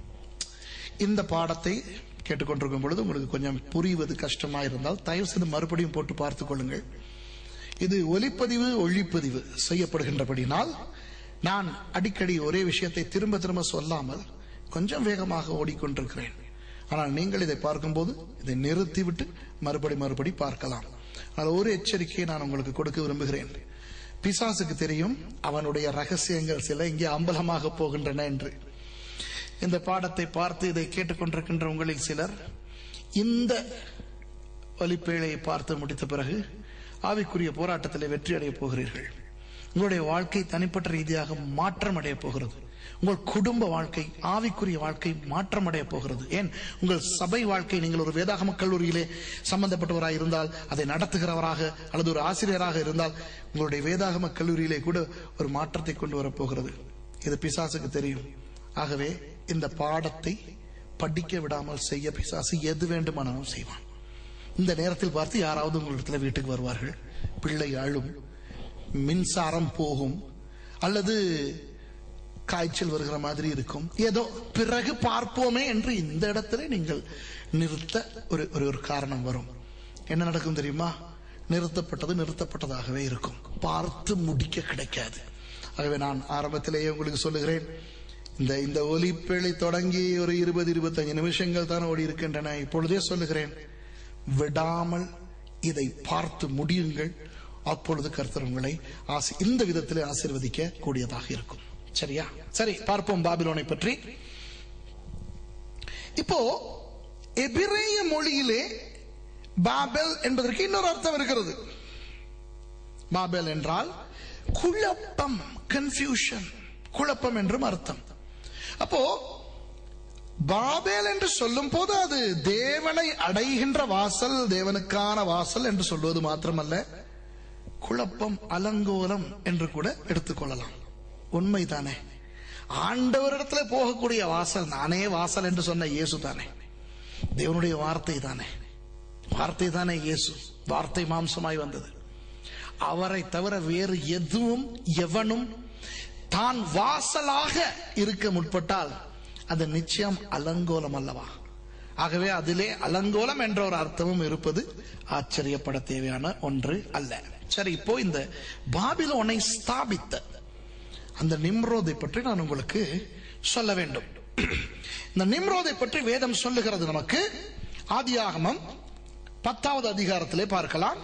இந்த பாடத்தை கேட்டுக்கொண்டிருக்கும் பொழுது உங்களுக்கு கொஞ்சம் புரிவது கஷ்டமா இருந்தால் தயவு செய்து மறுபடியும் போட்டு பார்த்துக் கொள்ளுங்கள் இது ஒலிப்பதிவு ஒளிப்பதிவு செய்யப்படுகின்றபடினால் நான் அடிக்கடி ஒரே விஷயத்தை திரும்ப திரும்ப சொல்லாமல் கொஞ்சம் வேகமாக ஓடிக்கொண்டிருக்கிறேன் ஆனால் நீங்கள் இதை பார்க்கும்போது இதை நிறுத்திவிட்டு மறுபடி மறுபடி பார்க்கலாம் ஆனால் ஒரு எச்சரிக்கையை நான் உங்களுக்கு கொடுக்க விரும்புகிறேன் பிசாசுக்கு தெரியும் அவனுடைய ரகசியங்கள் சில இங்கே அம்பலமாக போகின்றன என்று இந்த பாடத்தை பார்த்து இதை கேட்டுக்கொண்டிருக்கின்ற உங்களில் சிலர் இந்த ஒலிப்பேழையை பார்த்து முடித்த பிறகு ஆவிக்குரிய போராட்டத்தில் வெற்றி அடையப் போகிறீர்கள் உங்களுடைய வாழ்க்கை தனிப்பட்ட ரீதியாக மாற்றம் அடைய போகிறது உங்கள் குடும்ப வாழ்க்கை ஆவிக்குரிய வாழ்க்கை மாற்றம் அடைய போகிறது ஏன் உங்கள் சபை வாழ்க்கை நீங்கள் ஒரு வேதாகம கல்லூரியிலே சம்பந்தப்பட்டவராக இருந்தால் அதை நடத்துகிறவராக அல்லது ஒரு ஆசிரியராக இருந்தால் உங்களுடைய வேதாகம கல்லூரியிலே கூட ஒரு மாற்றத்தை கொண்டு வரப்போகிறது இது பிசாசுக்கு தெரியும் ஆகவே இந்த பாடத்தை படிக்க விடாமல் செய்ய பிசாசு எது வேண்டுமானாலும் செய்வான் இந்த நேரத்தில் பார்த்து யாராவது உங்களிடத்துல வீட்டுக்கு வருவார்கள் பிள்ளை அழும் மின்சாரம் போகும் அல்லது காய்ச்சல் வருகிற மாதிரி இருக்கும் ஏதோ பிறகு பார்ப்போமே என்று இந்த இடத்துல நீங்கள் நிறுத்த ஒரு ஒரு ஒரு காரணம் வரும் என்ன நடக்கும் தெரியுமா நிறுத்தப்பட்டது நிறுத்தப்பட்டதாகவே இருக்கும் பார்த்து முடிக்க கிடைக்காது ஆகவே நான் ஆரம்பத்திலேயே உங்களுக்கு சொல்லுகிறேன் இந்த இந்த ஒலிப்பேழை தொடங்கி ஒரு இருபது இருபத்தஞ்சு நிமிஷங்கள் தான் ஓடி இருக்கின்றன இப்பொழுதே சொல்லுகிறேன் விடாமல் இதை பார்த்து முடியுங்கள் அப்பொழுது கர்த்தர் உங்களை ஆசி- இந்த விதத்திலே ஆசீர்வதிக்க கூடியதாக இருக்கும் சரியா சரி பார்ப்போம் பாபிலோனை பற்றி இப்போ எபிரேய மொழியிலே பாபெல் என்பதற்கு இன்னொரு அர்த்தம் இருக்கிறது பாபெல் என்றால் குழப்பம் கன்ஃபியூஷன் குழப்பம் என்றும் அர்த்தம் அப்போ பாபேல் என்று சொல்லும் போது அது தேவனை அடைகின்ற வாசல் தேவனுக்கான வாசல் என்று சொல்வது மாத்திரமல்ல குழப்பம் அலங்கோலம் என்று கூட எடுத்துக்கொள்ளலாம் உண்மைதானே ஆண்டவரிடத்துல போகக்கூடிய வாசல் நானே வாசல் என்று சொன்ன இயேசு தானே தேவனுடைய வார்த்தை தானே வார்த்தை தானே இயேசு வார்த்தை மாம்சமாய் வந்தது அவரை தவிர வேறு எதுவும் எவனும் தான் வாசலாக இருக்க முற்பட்டால் அது நிச்சயம் அலங்கோலம் அல்லவா ஆகவே அதிலே அலங்கோலம் என்ற ஒரு அர்த்தமும் இருப்பது ஆச்சரியப்பட தேவையான ஒன்று அல்ல சரி இப்போ இந்த பாபிலோனை ஸ்தாபித்த அந்த நிம்ரோதை பற்றி நான் உங்களுக்கு சொல்ல வேண்டும் இந்த நிம்ரோதை பற்றி வேதம் சொல்லுகிறது நமக்கு ஆதியாகமம் பத்தாவது அதிகாரத்திலே பார்க்கலாம்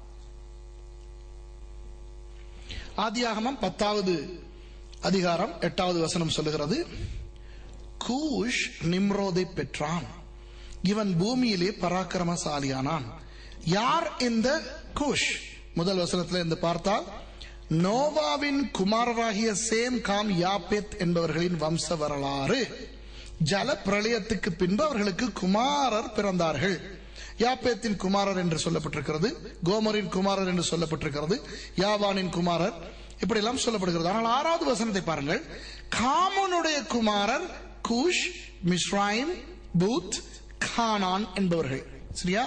ஆதியாகமம் பத்தாவது அதிகாரம் எட்டாவது வசனம் சொல்லுகிறது கூஷ் நிம்ரோதை பெற்றான் இவன் பூமியிலே பராக்கிரமசாலியானான் யார் இந்த கூஷ் முதல் வசனத்தில் இருந்து பார்த்தால் நோவாவின் குமாரராகிய சேம் காம் யாபேத் என்பவர்களின் வம்ச வரலாறு ஜல பிரளயத்துக்கு பின்பு அவர்களுக்கு குமாரர் பிறந்தார்கள் யாப்பேத்தின் குமாரர் என்று சொல்லப்பட்டிருக்கிறது கோமரின் குமாரர் என்று சொல்லப்பட்டிருக்கிறது யாவானின் குமாரர் இப்படி எல்லாம் சொல்லப்படுகிறது ஆனால் ஆறாவது வசனத்தை பாருங்கள் காமனுடைய குமாரர் கூஷ் மிஸ்ராயிம் பூத் கானான் என்பவர்கள் சரியா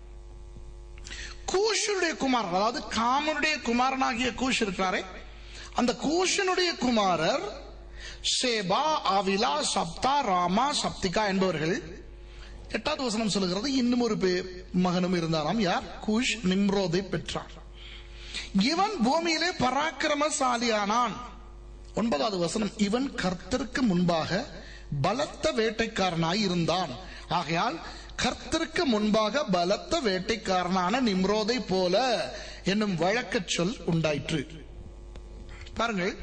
கூஷனுடைய குமாரர் அதாவது காமனுடைய குமாரனாகிய கூஷ் இருக்கிறாரே அந்த கூஷனுடைய குமாரர் சேபா ஆவிலா சப்தா ராமா சப்திகா என்பவர்கள் எட்டாவது வசனம் சொல்லுகிறது இன்னும் ஒரு பே- மகனும் இருந்தாராம் யார் கூஷ் நிம்ரோதை பெற்றார் இவன் பூமியிலே பராக்கிரமசாலியானான் ஒன்பதாவது வசனம் இவன் கர்த்தருக்கு முன்பாக பலத்த வேட்டைக்காரனாய் இருந்தான் ஆகையால் கர்த்தருக்கு முன்பாக பலத்த வேட்டைக்காரனான நிம்ரோதை போல என்னும் வழக்கச் சொல் உண்டாயிற்று பாருங்கள்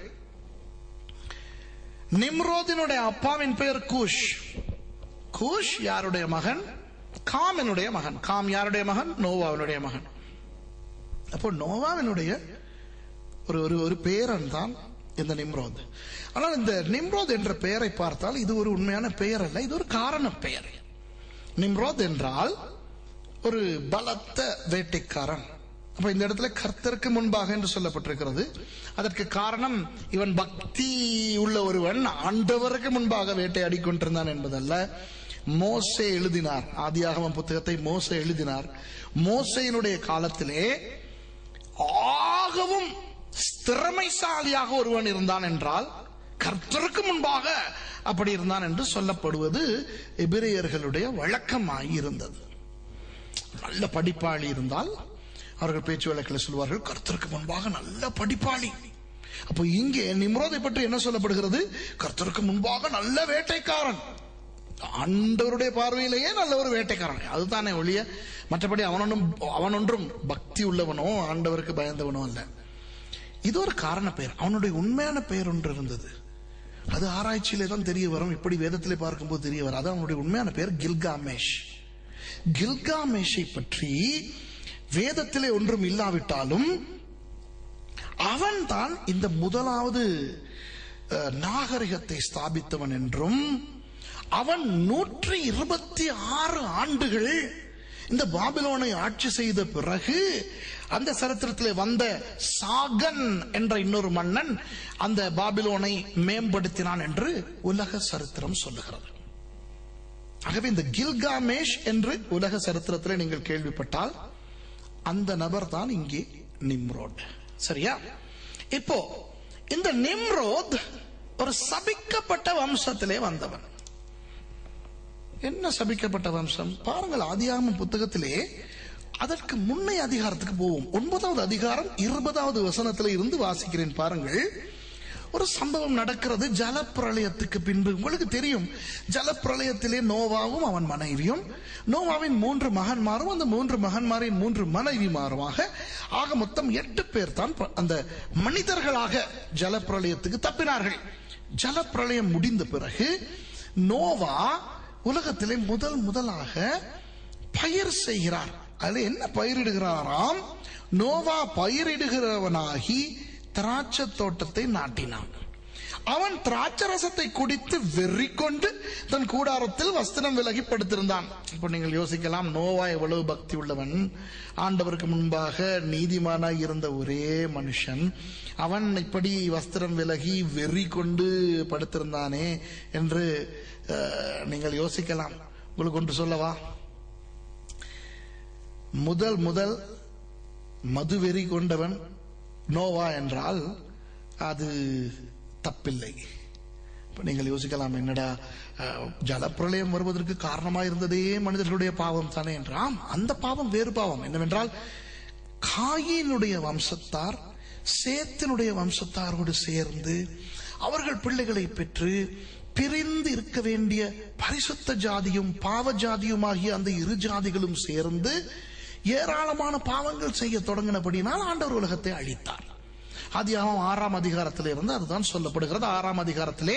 நிம்ரோதினுடைய அப்பாவின் பெயர் கூஷ் கூஷ் யாருடைய மகன் காமனுடைய மகன் காம் யாருடைய மகன் நோவாவினுடைய மகன் அப்போ நோவாவினுடைய ஒரு ஒரு ஒரு பேரன் தான் இந்த நிம்ரோத் ஆனால் இந்த நிம்ரோத் என்ற பெயரை பார்த்தால் இது ஒரு உண்மையான பெயர் அல்ல இது ஒரு காரண பெயர் நிம்ரோத் என்றால் ஒரு பலத்த வேட்டைக்காரன் அப்ப இந்த இடத்துல கர்த்தருக்கு முன்பாக என்று சொல்லப்பட்டிருக்கிறது அதற்கு காரணம் இவன் பக்தி உள்ள ஒருவன் ஆண்டவருக்கு முன்பாக வேட்டையாடி கொண்டிருந்தான் என்பதல்ல மோசே எழுதினார் ஆதியாகமம் புத்தகத்தை மோசே எழுதினார் மோசையினுடைய காலத்திலே ஆகவும் திறமைசாலியாக ஒருவன் இருந்தான் என்றால் கர்த்தருக்கு முன்பாக அப்படி இருந்தான் என்று சொல்லப்படுவது எபிரேயர்களுடைய வழக்கமாய் இருந்தது நல்ல படிப்பாளி இருந்தால் அவர்கள் பேச்சு வழக்கில் சொல்வார்கள் கர்த்தருக்கு முன்பாக நல்ல படிப்பாளி அப்போ இங்கே நிம்ரோதை பற்றி என்ன சொல்லப்படுகிறது கர்த்தருக்கு முன்பாக நல்ல வேட்டைக்காரன் ஆண்டவருடைய பார்வையிலேயே நல்ல ஒரு வேட்டைக்காரன் அதுதானே ஒழிய மற்றபடி அவனொன்றும் அவனொன்றும் பக்தி உள்ளவனோ ஆண்டவருக்கு பயந்தவனோ அல்ல இது ஒரு காரண பெயர் அவனுடைய உண்மையான பெயர் ஒன்று இருந்தது அது ஆராய்ச்சியிலே தான் தெரிய வரும் இப்படி வேதத்திலே பார்க்கும்போது தெரிய வரும் அது அவனுடைய உண்மையான பெயர் கில்காமேஷ் கில்காமேஷை பற்றி வேதத்திலே ஒன்றும் இல்லாவிட்டாலும் அவன்தான் இந்த முதலாவது அஹ், நாகரிகத்தை ஸ்தாபித்தவன் என்றும் அவன் நூற்றி இருபத்தி ஆறு ஆண்டுகள் இந்த பாபிலோனை ஆட்சி செய்த பிறகு அந்த சரித்திரத்திலே வந்த சாகன் என்ற இன்னொரு மன்னன் அந்த பாபிலோனை மேம்படுத்தினான் என்று உலக சரித்திரம் சொல்லுகிறது ஆகவே இந்த கில்காமேஷ் என்று உலக சரித்திரத்தில் நீங்கள் கேள்விப்பட்டால் அந்த நபர் தான் இங்கே நிம்ரோட் சரியா இப்போ இந்த நிம்ரோத் ஒரு சபிக்கப்பட்ட வம்சத்திலே வந்தவன் என்ன சபிக்கப்பட்ட வம்சம் பாருங்கள் ஆதியாகமம் புத்தகத்திலே அதற்கு முன்னை அதிகாரத்துக்கு போவோம் ஒன்பதாவது அதிகாரம் இருபதாவது வசனத்திலே இருந்து வாசிக்கிறேன் பாருங்கள் ஒரு சம்பவம் நடக்கிறது ஜலப்பிரளயத்துக்கு பின்பு உங்களுக்கு தெரியும் ஜலப்பிரளயத்திலே நோவாவும் அவன் மனைவியும் நோவாவின் மூன்று மகன்மாரும் அந்த மூன்று மகன்மாரின் மூன்று மனைவிமாருமாக ஆக மொத்தம் எட்டு பேர் தான் ப- அந்த மனிதர்களாக ஜலப்பிரளயத்துக்கு தப்பினார்கள் ஜலப்பிரளயம் முடிந்த பிறகு நோவா உலகத்திலே முதல் முதலாக பயிர் செய்கிறார் அதுல என்ன பயிரிடுகிறாராம் நோவா பயிரிடுகிறவனாகி திராட்சை தோட்டத்தை நாட்டினான் அவன் திராட்சை ரசத்தை குடித்து வெறி கொண்டு தன் கூடாரத்தில் வஸ்திரம் விலகி படுத்திருந்தான் இப்போ நீங்கள் யோசிக்கலாம் நோவா எவ்வளவு பக்தி உள்ளவன் ஆண்டவருக்கு முன்பாக நீதிமானாய் இருந்த ஒரே மனுஷன் அவன் இப்படி வஸ்திரம் விலகி வெறி கொண்டு படுத்திருந்தானே என்று அஹ், நீங்கள் யோசிக்கலாம் உங்களுக்கு ஒன்று சொல்லவா முதல் முதல் மதுவெறி கொண்டவன் நோவா என்றால் அது தப்பில்லை இப்ப நீங்கள் யோசிக்கலாம் என்னடா அஹ், ஜலப்பிரளயம் வருவதற்கு காரணமாக இருந்ததே மனிதர்களுடைய பாவம் தானே என்றாம் அந்த பாவம் வேறு பாவம் என்னவென்றால் காயினுடைய வம்சத்தார் சேத்தினுடைய வம்சத்தாரோடு சேர்ந்து அவர்கள் பிள்ளைகளை பெற்று பிரிந்து இருக்க வேண்டிய பரிசுத்த ஜாதியும் பாவ ஜாதியுமாகிய அந்த இரு ஜாதிகளும் சேர்ந்து ஏராளமான பாவங்கள் செய்ய தொடங்கினபடினால் ஆண்டவர் உலகத்தை அழித்தார் ஆதியாகமம் ஆறாம் அதிகாரத்திலே இருந்து அதுதான் சொல்லப்படுகிறது ஆறாம் அதிகாரத்திலே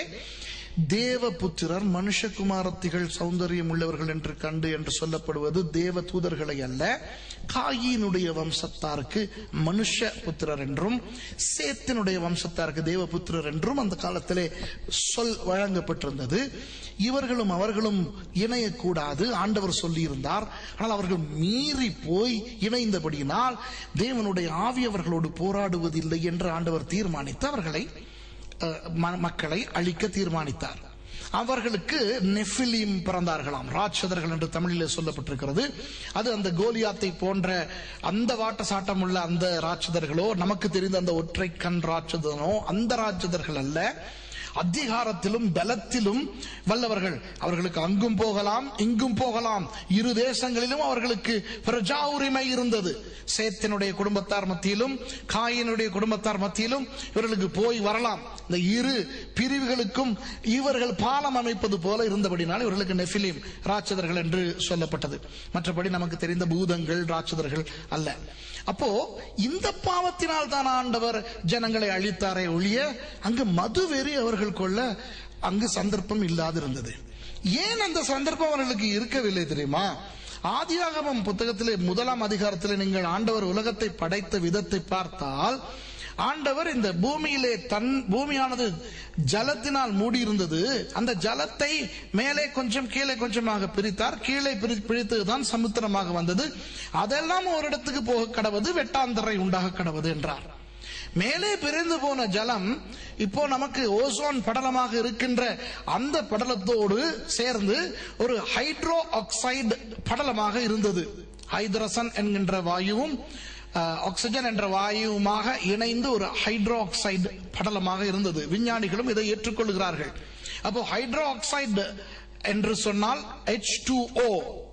தேவபுத்திரர் மனுஷகுமாரத்திகள் சௌந்தரியம் உள்ளவர்கள் என்று கண்டு என்று சொல்லப்படுவது தேவ தூதர்களை அல்ல காயினுடைய வம்சத்தாருக்கு மனுஷ புத்திரர் என்றும் சேத்தினுடைய வம்சத்தாருக்கு தேவபுத்திரர் என்றும் அந்த காலத்திலே சொல் வழங்கப்பட்டிருந்தது இவர்களும் அவர்களும் இணையக்கூடாது ஆண்டவர் சொல்லியிருந்தார் ஆனால் அவர்கள் மீறி போய் இணைந்தபடியினால் தேவனுடைய ஆவி அவர்களோடு போராடுவதில்லை என்று ஆண்டவர் தீர்மானித்து அவர்களை அஹ், ம- மக்களை அழிக்க தீர்மானித்தார் அவர்களுக்கு நெஃபிலீம் பிறந்தார்களாம் ராட்சதர்கள் என்று தமிழிலே சொல்லப்பட்டிருக்கிறது அது அந்த கோலியாத்தை போன்ற அந்த வாட்ட சாட்டம் உள்ள அந்த ராட்சதர்களோ நமக்கு தெரிந்த அந்த ஒற்றை கண் ராட்சதனோ அந்த ராட்சதர்கள் அல்ல அதிகாரத்திலும் பலத்திலும் வல்லவர்கள் அவர்களுக்கு அங்கும் போகலாம் இங்கும் போகலாம் இரு தேசங்களிலும் அவர்களுக்கு பிரஜா உரிமை இருந்தது சேத்தினுடைய குடும்பத்தார் மத்தியிலும் காயினுடைய குடும்பத்தார் மத்தியிலும் இவர்களுக்கு போய் வரலாம் இந்த இரு பிரிவுகளுக்கும் இவர்கள் பாலம் அமைப்பது போல இருந்தபடினால் இவர்களுக்கு நெஃபிலிம் ராட்சதர்கள் என்று சொல்லப்பட்டது மற்றபடி நமக்கு தெரிந்த பூதங்கள் ராட்சதர்கள் அல்ல அப்போ இந்த பாவத்தினால் தான் ஆண்டவர் ஜனங்களை அழித்தாரே ஒழிய அங்கு மதுவெறி அவர்கள் கொள்ள அங்கு சந்தர்ப்பம் இல்லாதிருந்தது ஏன் அந்த சந்தர்ப்பம் அவர்களுக்கு இருக்கவில்லை தெரியுமா ஆதியாகமம் புத்தகத்திலே முதலாம் அதிகாரத்திலே நீங்கள் ஆண்டவர் உலகத்தை படைத்த விதத்தை பார்த்தால் ஆண்டவர் இந்த பூமியிலே தன் பூமியானது ஜலத்தினால் மூடி இருந்தது அந்த ஜலத்தை மேலே கொஞ்சம் கீழே கொஞ்சமாக பிரித்தார் கீழே பிரி- பிரித்ததுதான் சமுத்திரமாக வந்தது அதெல்லாம் ஒரு இடத்துக்கு போக கடவது வெட்டாந்தரை உண்டாக கடவது என்றார் மேலே பிரிந்து போன ஜலம் இப்போ நமக்கு ஓசோன் படலமாக இருக்கின்ற அந்த படலத்தோடு சேர்ந்து ஒரு ஹைட்ரோ ஆக்சைடு படலமாக இருந்தது ஹைட்ரசன் என்கின்ற வாயுவும் அஹ், ஆக்சிஜன் என்ற வாயுவுமாக இணைந்து ஒரு ஹைட்ரோ ஆக்சைடு படலமாக இருந்தது விஞ்ஞானிகளும் இதை ஏற்றுக்கொள்கிறார்கள் அப்போ ஹைட்ரோ ஆக்சைடு என்று சொன்னால் எச் டூ ஓ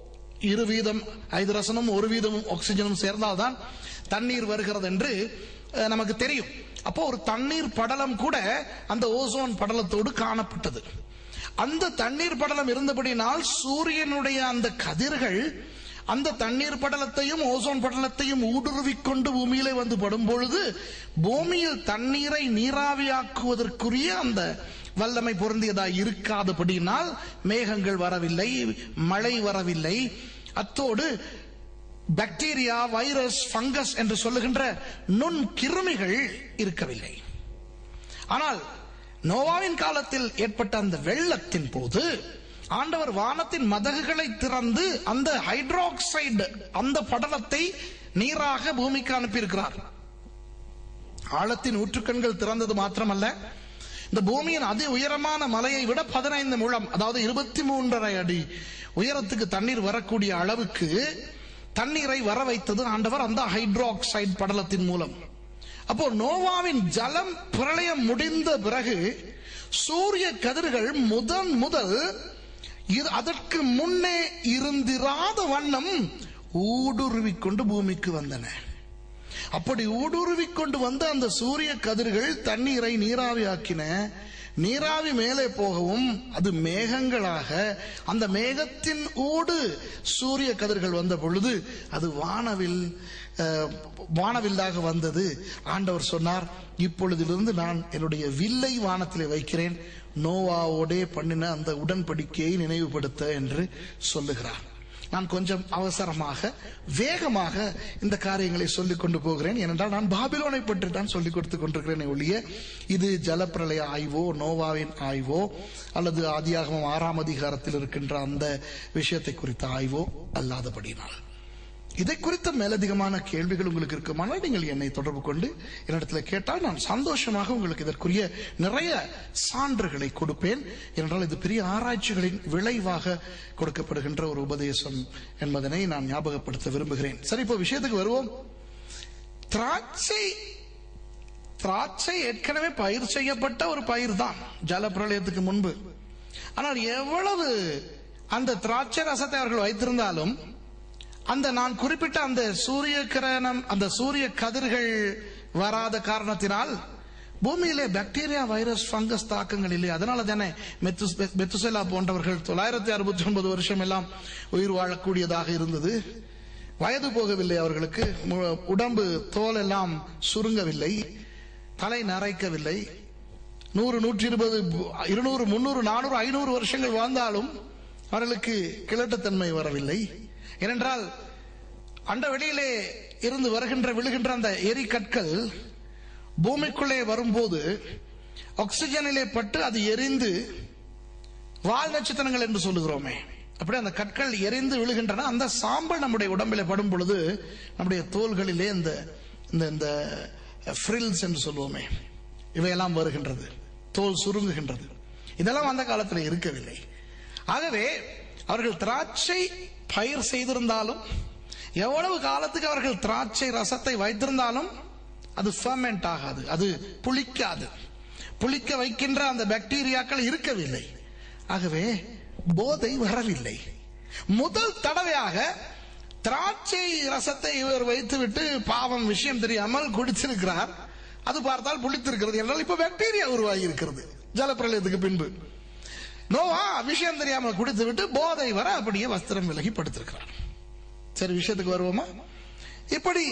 இரு வீதம் ஐதரசனும் ஒரு வீதமும் ஆக்சிஜனும் சேர்ந்தால்தான் தண்ணீர் வருகிறது என்று அஹ், நமக்கு தெரியும் அப்போ ஒரு தண்ணீர் படலம் கூட அந்த ஓசோன் படலத்தோடு காணப்பட்டது அந்த தண்ணீர் படலம் இருந்தபடினால் சூரியனுடைய அந்த கதிர்கள் அந்த தண்ணீர் படலத்தையும் ஓசோன் படலத்தையும் ஊடுருவிக் கொண்டு பூமியிலே வந்து படும் பொழுது பூமியில் தண்ணீரை நீராவியாக்குவதற்குரிய அந்த வல்லமை பொருந்தியதாய் இருக்காதபடியினால் மேகங்கள் வரவில்லை மழை வரவில்லை அத்தோடு பாக்டீரியா வைரஸ் ஃபங்கஸ் என்று சொல்லுகின்ற நுண் கிருமிகள் இருக்கவில்லை ஆனால் நோவாவின் காலத்தில் ஏற்பட்ட அந்த வெள்ளத்தின் போது ஆண்டவர் வானத்தின் மதகுகளை திறந்து அந்த ஹைட்ரோக்சைடு அந்த படலத்தை நீராக பூமிக்கு அனுப்பியிருக்கிறார் ஆழத்தின் ஊற்றுக்கண்கள் திறந்தது மாத்திரமல்ல இந்த பூமியின் அதி உயரமான மலையை விட பதினைந்து முழம் அதாவது இருபத்தி மூன்றரை அடி உயரத்துக்கு தண்ணீர் வரக்கூடிய அளவுக்கு தண்ணீரை வர வைத்தது ஆண்டவர் அந்த ஹைட்ரோக்சைடு படலத்தின் மூலம் அப்போ நோவாவின் ஜலம் பிரளயம் முடிந்த பிறகு சூரிய கதிர்கள் முதன் முதல் இது- அதற்கு முன்னே இருந்திராத வண்ணம் ஊடுருவிக் கொண்டு பூமிக்கு வந்தன அப்படி ஊடுருவிக் கொண்டு வந்த அந்த சூரிய கதிர்கள் தண்ணீரை நீராவியாக்கின நீராவி மேலே போகவும் அது மேகங்களாக அந்த மேகத்தின் ஊடு சூரிய கதிர்கள் வந்த பொழுது அது வானவில் அஹ், வானவில்லாக வந்தது ஆண்டவர் சொன்னார் இப்பொழுதிலிருந்து நான் என்னுடைய வில்லை வானத்திலே வைக்கிறேன் நோவாவோடே பண்ணின அந்த உடன்படிக்கையை நினைவுபடுத்த என்று சொல்லுகிறார் நான் கொஞ்சம் அவசரமாக வேகமாக இந்த காரியங்களை சொல்லிக் கொண்டு போகிறேன் ஏனென்றால் நான் பாபிலோனை பற்றி தான் சொல்லிக் கொடுத்து கொண்டிருக்கிறேன் ஒழிய இது ஜலப்பிரளய ஆய்வோ நோவாவின் ஆய்வோ அல்லது ஆதியாகமம் ஆறாம் அதிகாரத்தில் இருக்கின்ற அந்த விஷயத்தை குறித்த ஆய்வோ அல்லாதபடினால் இதை குறித்த மேலதிகமான கேள்விகள் உங்களுக்கு இருக்குமானால் நீங்கள் என்னை தொடர்பு கொண்டு என்னிடத்தில் கேட்டால் நான் சந்தோஷமாக உங்களுக்கு இதற்குரிய நிறைய சான்றுகளை கொடுப்பேன் என்றால் இது பெரிய ஆராய்ச்சிகளின் விளைவாக கொடுக்கப்படுகின்ற ஒரு உபதேசம் என்பதனை நான் ஞாபகப்படுத்த விரும்புகிறேன் சரி இப்போ விஷயத்துக்கு வருவோம் திராட்சை திராட்சை ஏற்கனவே பயிர் செய்யப்பட்ட ஒரு பயிர் தான் ஜலப்பிரளயத்துக்கு முன்பு ஆனால் எவ்வளவு அந்த திராட்சை ரசத்தை அவர்கள் வைத்திருந்தாலும் அந்த நான் குறிப்பிட்ட அந்த சூரிய கிரணம் அந்த சூரிய கதிர்கள் வராத காரணத்தினால் பூமியிலே பாக்டீரியா வைரஸ் ஃபங்கஸ் தாக்கங்கள் இல்லை அதனால தானே மெத்துஸ் மெத்துசெலா போன்றவர்கள் தொள்ளாயிரத்தி அறுபத்தி ஒன்பது வருஷம் எல்லாம் உயிர் வாழக்கூடியதாக இருந்தது வயது போகவில்லை அவர்களுக்கு மு- உடம்பு தோல் எல்லாம் சுருங்கவில்லை தலை நரைக்கவில்லை நூறு நூற்றி இருபது இருநூறு முன்னூறு நானூறு ஐநூறு வருஷங்கள் வாழ்ந்தாலும் அவர்களுக்கு கிழட்டுத்தன்மை வரவில்லை ஏனென்றால் அண்ட வெளியிலே இருந்து வருகின்ற விழுகின்ற அந்த எரிக்கற்கள் பூமிக்குள்ளே வரும்போது ஆக்சிஜனிலே பட்டு அது எரிந்து வால் நட்சத்திரங்கள் என்று சொல்லுகிறோமே அப்படி அந்த கற்கள் எரிந்து விழுகின்றன அந்த சாம்பல் நம்முடைய உடம்பிலே படும் பொழுது நம்முடைய தோள்களிலே இந்த இந்த இந்த ஃப்ரில்ஸ் என்று சொல்லுவோமே இவையெல்லாம் வருகின்றது தோல் சுருங்குகின்றது இதெல்லாம் அந்த காலத்தில் இருக்கவில்லை ஆகவே அவர்கள் திராட்சை பயிர் செய்திருந்தாலும் எவ்வளவு காலத்துக்கு அவர்கள் திராட்சை ரசத்தை வைத்திருந்தாலும் அது ஃபர்மெண்ட் ஆகாது அது புளிக்காது புளிக்க வைக்கின்ற அந்த பாக்டீரியாக்கள் இருக்கவில்லை ஆகவே போதை வரவில்லை முதல் தடவையாக திராட்சை ரசத்தை இவர் வைத்துவிட்டு பாவம் விஷயம் தெரியாமல் குடிச்சிருக்கிறார் அது பார்த்தால் புளித்திருக்கிறது என்றால் இப்ப பாக்டீரியா உருவாகி இருக்கிறது ஜலப்பிரளயத்துக்கு பின்பு நோவா விஷயம் தெரியாமல் குடித்து விட்டு போதை வர அப்படியே வஸ்திரம் விலகி படுத்திருக்கிறார் சரி விஷயத்துக்கு வருவோமா இப்படி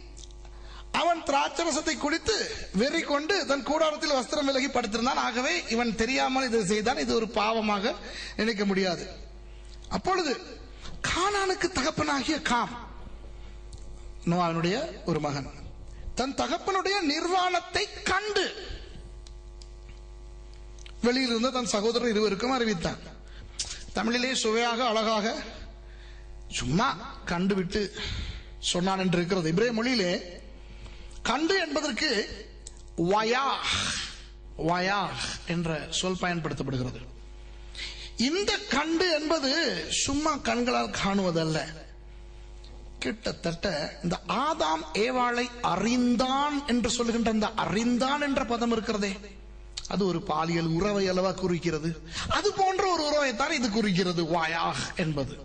அவன் திராட்சரசத்தை குடித்து வெறி கொண்டு தன் கூடாரத்தில் வஸ்திரம் விலகி படுத்திருந்தான் ஆகவே இவன் தெரியாமல் இதை செய்தான் இது ஒரு பாவமாக நினைக்க முடியாது அப்பொழுது கானானுக்கு தகப்பனாகிய காம் நோவானுடைய ஒரு மகன் தன் தகப்பனுடைய நிர்வாணத்தை கண்டு வெளியில் இருந்த தன் சகோதரர் இருவருக்கும் அறிவித்தான் தமிழிலே சுவையாக அழகாக சும்மா கண்டுவிட்டு சொன்னான் என்று இருக்கிறது இப்ரே மொழியிலே கண்டு என்பதற்கு வயா வயா என்ற சொல் பயன்படுத்தப்படுகிறது இந்த கண்டு என்பது சும்மா கண்களால் காணுவதல்ல கிட்டத்தட்ட இந்த ஆதாம் ஏவாளை அறிந்தான் என்று சொல்லுகின்ற இந்த அறிந்தான் என்ற பதம் இருக்கிறதே அது ஒரு பாலியல் உறவை அளவா குறிக்கிறது அது போன்ற ஒரு உறவைத்தான் இது குறிக்கிறது வாயாக என்பது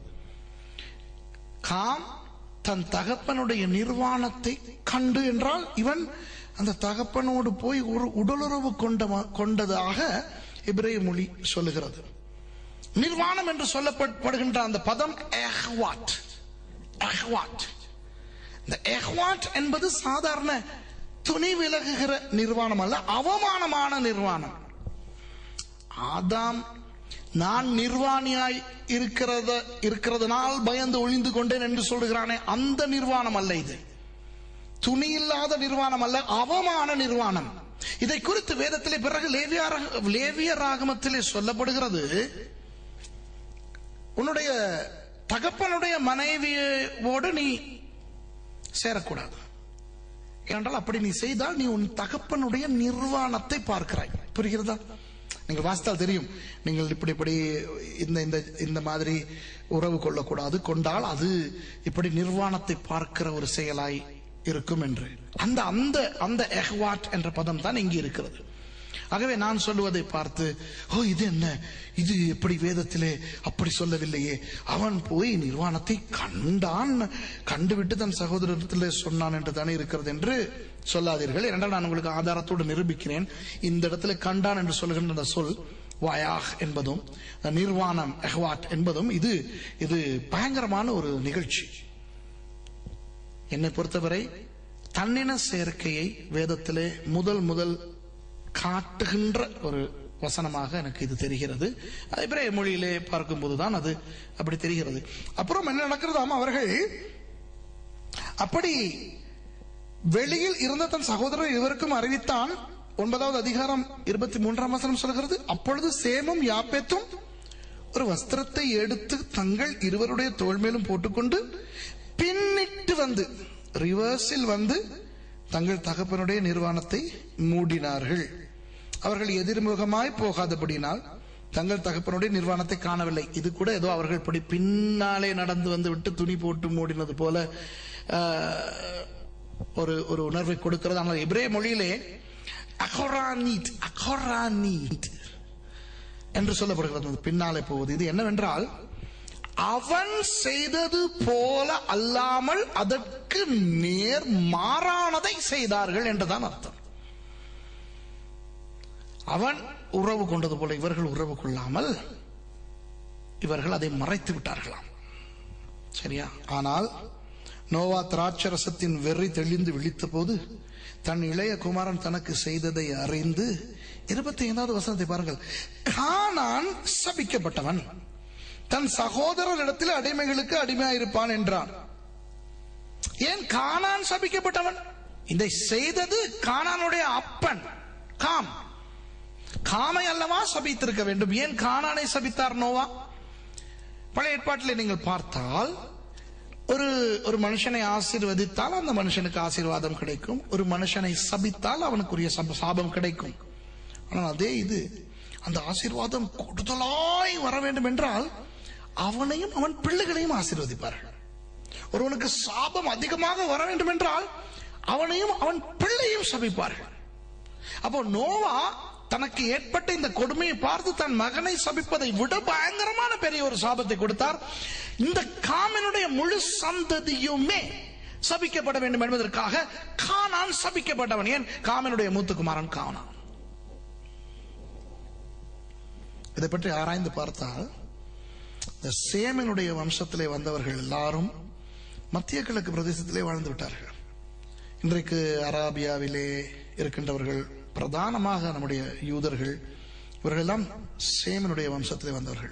காம் தன் தகப்பனுடைய நிர்வாணத்தை கண்டு என்றால் இவன் அந்த தகப்பனோடு போய் ஒரு உடலுறவு கொண்ட கொண்டதாக இப்ரேய மொழி சொல்லுகிறது நிர்வாணம் என்று சொல்லப்படுகின்ற அந்த பதம் எஹ்வாட் எஹ்வாட் இந்த எஹ்வாட் என்பது சாதாரண துணி விலகுகிற நிர்வாணம் அல்ல அவமானமான நிர்வாணம் ஆதாம் நான் நிர்வாணியாய் இருக்கிறத இருக்கிறதுனால் பயந்து ஒளிந்து கொண்டேன் என்று சொல்லுகிறானே அந்த நிர்வாணம் அல்ல இது துணி இல்லாத நிர்வாணம் அல்ல அவமான நிர்வாணம் இதை குறித்து வேதத்திலே பிறகு லேவியார லேவிய ராகமத்திலே சொல்லப்படுகிறது உன்னுடைய தகப்பனுடைய மனைவியோடு நீ சேரக்கூடாது ஏனென்றால் அப்படி நீ செய்தால் நீ உன் தகப்பனுடைய நிர்வாணத்தை பார்க்கிறாய் புரிகிறதா நீங்கள் வாசித்தால் தெரியும் நீங்கள் இப்படி இப்படி இந்த இந்த இந்த மாதிரி உறவு கொள்ளக்கூடாது கொண்டால் அது இப்படி நிர்வாணத்தை பார்க்கிற ஒரு செயலாய் இருக்கும் என்று அந்த அந்த அந்த எஹ்வாட் என்ற பதம் தான் இங்கே இருக்கிறது ஆகவே நான் சொல்லுவதை பார்த்து ஓ இது என்ன இது எப்படி வேதத்திலே அப்படி சொல்லவில்லையே அவன் போய் நிர்வாணத்தை கண்டான் கண்டுவிட்டு தன் சகோதரத்திலே சொன்னான் என்று தானே இருக்கிறது என்று சொல்லாதீர்கள் இரண்டால் நான் உங்களுக்கு ஆதாரத்தோடு நிரூபிக்கிறேன் இந்த இடத்துல கண்டான் என்று சொல்கின்ற அந்த சொல் வயாக் என்பதும் நிர்வாணம் எஹ்வாட் என்பதும் இது இது பயங்கரமான ஒரு நிகழ்ச்சி என்னை பொறுத்தவரை தன்னின சேர்க்கையை வேதத்திலே முதல் முதல் காட்டுகின்ற ஒரு வசனமாக எனக்கு இது தெரிகிறது அதே மொழியிலே பார்க்கும்போதுதான் அது அப்படி தெரிகிறது அப்புறம் என்ன நடக்கிறதாம் அவர்கள் அப்படி வெளியில் இருந்த தன் சகோதரர் இவருக்கும் அறிவித்தான் ஒன்பதாவது அதிகாரம் இருபத்தி மூன்றாம் வசனம் சொல்கிறது அப்பொழுது சேமும் யாப்பேத்தும் ஒரு வஸ்திரத்தை எடுத்து தங்கள் இருவருடைய தோல் மேலும் போட்டுக்கொண்டு பின்னிட்டு வந்து ரிவர்ஸில் வந்து தங்கள் தகப்பனுடைய நிர்வாணத்தை மூடினார்கள் அவர்கள் எதிர்முகமாய் போகாதபடினால் தங்கள் தகப்பனுடைய நிர்வாணத்தை காணவில்லை இது கூட ஏதோ அவர்கள் இப்படி பின்னாலே நடந்து வந்து விட்டு துணி போட்டு மூடினது போல ஒரு ஒரு உணர்வை கொடுக்கிறது ஆனால் எபிரே மொழியிலே அகோரானீட் அகோரானீட் என்று சொல்லப்படுகிறது அது பின்னாலே போவது இது என்னவென்றால் அவன் செய்தது போல அல்லாமல் அதற்கு நேர் மாறானதை செய்தார்கள் என்றுதான் அர்த்தம் அவன் உறவு கொண்டது போல இவர்கள் உறவு கொள்ளாமல் இவர்கள் அதை மறைத்து விட்டார்களாம் சரியா ஆனால் நோவா திராட்சரசத்தின் வெறி தெளிந்து விழித்த போது தன் இளைய குமாரன் தனக்கு செய்ததை அறிந்து இருபத்தி ஐந்தாவது வசனத்தை பாருங்கள் கானான் சபிக்கப்பட்டவன் தன் சகோதரரிடத்தில் அடிமைகளுக்கு அடிமையாயிருப்பான் என்றான் ஏன் கானான் சபிக்கப்பட்டவன் இதை செய்தது கானானுடைய அப்பன் காம் காமை அல்லவா சபித்திருக்க வேண்டும் ஏன் கானானை சபித்தார் நோவா பழைய ஏற்பாட்டில் நீங்கள் பார்த்தால் ஒரு ஒரு மனுஷனை ஆசீர்வதித்தால் அந்த மனுஷனுக்கு ஆசீர்வாதம் கிடைக்கும் ஒரு மனுஷனை சபித்தால் அவனுக்குரிய சப- சாபம் கிடைக்கும் ஆனால் அதே இது அந்த ஆசீர்வாதம் கூடுதலாய் வர வேண்டும் என்றால் அவனையும் அவன் பிள்ளைகளையும் ஆசீர்வதிப்பார்கள் ஒருவனுக்கு சாபம் அதிகமாக வர வேண்டும் என்றால் அவனையும் அவன் பிள்ளையும் சபிப்பார்கள் அப்போ நோவா தனக்கு ஏற்பட்ட இந்த கொடுமையை பார்த்து தன் மகனை சபிப்பதை விட பயங்கரமான பெரிய ஒரு சாபத்தை கொடுத்தார் இந்த காமனுடைய முழு சந்ததியுமே சபிக்கப்பட வேண்டும் என்பதற்காக கானான் சபிக்கப்பட்டவன் ஏன் காமனுடைய மூத்துக்குமாரன் கானான் இதை பற்றி ஆராய்ந்து பார்த்தால் இந்த சேமனுடைய வம்சத்திலே வந்தவர்கள் எல்லாரும் மத்திய கிழக்கு பிரதேசத்திலே வாழ்ந்து விட்டார்கள் இன்றைக்கு அராபியாவிலே இருக்கின்றவர்கள் பிரதானமாக நம்முடைய யூதர்கள் இவர்கள் எல்லாம் சேமனுடைய வம்சத்திலே வந்தவர்கள்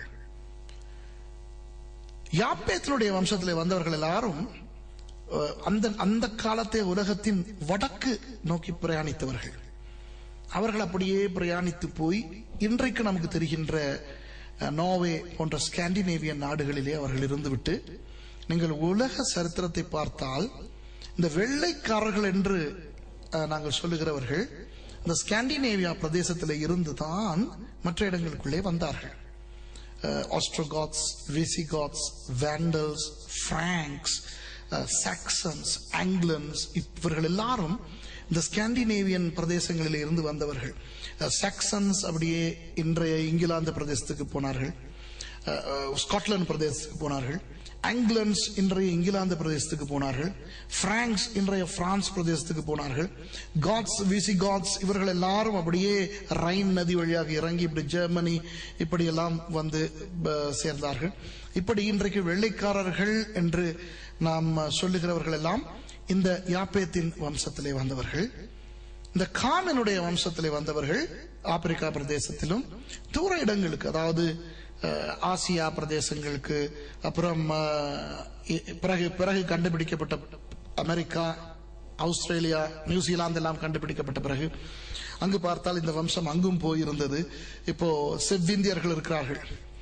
யாப்பேத்தினுடைய வம்சத்திலே வந்தவர்கள் எல்லாரும் அஹ், அந்த அந்த காலത്തെ உலகத்தின் வடக்கு நோக்கி பிரயாணித்தவர்கள் அவர்கள் அப்படியே பிரயாணித்து போய் இன்றைக்கு நமக்கு தெரிகின்ற அஹ், நார்வே போன்ற ஸ்காண்டினேவியன் நாடுகளிலே அவர்கள் இருந்துவிட்டு நீங்கள் உலக சரித்திரத்தை பார்த்தால் இந்த வெள்ளைக்காரர்கள் என்று அஹ், நாங்கள் சொல்லுகிறவர்கள் அந்த ஸ்காண்டினேவியா பிரதேசத்தில் இருந்துதான் மற்ற இடங்களுக்குள்ளே வந்தார்கள் Ostrogoths Visigoths Vandals Franks Saxons Angles இவர்கள் எல்லாரும் இந்த ஸ்காண்டினேவியன் பிரதேசங்களில் இருந்து வந்தவர்கள் சாக்சன்ஸ் அப்படியே இன்றைய இங்கிலாந்து பிரதேசத்துக்கு போனார்கள் அஹ், அஹ், ஸ்காட்லாந்து பிரதேசத்துக்கு போனார்கள் ஆங்கிலன்ஸ் இன்றைய இங்கிலாந்து பிரதேசத்துக்கு போனார்கள் பிராங்க்ஸ் இன்றைய பிரான்ஸ் பிரதேசத்துக்கு போனார்கள் காட்ஸ் விசி காட்ஸ் இவர்கள் எல்லாரும் அப்படியே ரைன் நதி வழியாக இறங்கி இப்படி ஜெர்மனி இப்படி எல்லாம் வந்து ப- சேர்ந்தார்கள் இப்படி இன்றைக்கு வெள்ளைக்காரர்கள் என்று நாம் சொல்லுகிறவர்கள் எல்லாம் இந்த யாப்பேத்தின் வம்சத்திலே வந்தவர்கள் இந்த காமனுடைய வம்சத்திலே வந்தவர்கள் ஆப்பிரிக்கா பிரதேசத்திலும் தூர இடங்களுக்கு அதாவது அஹ், ஆசியா பிரதேசங்களுக்கு அப்புறம் அஹ், இ- பிறகு பிறகு கண்டுபிடிக்கப்பட்ட அமெரிக்கா ஆஸ்திரேலியா நியூசிலாந்து எல்லாம் கண்டுபிடிக்கப்பட்ட பிறகு அங்கு பார்த்தால் இந்த வம்சம் அங்கும் போயிருந்தது இப்போ செவ்விந்தியர்கள் இருக்கிறார்கள்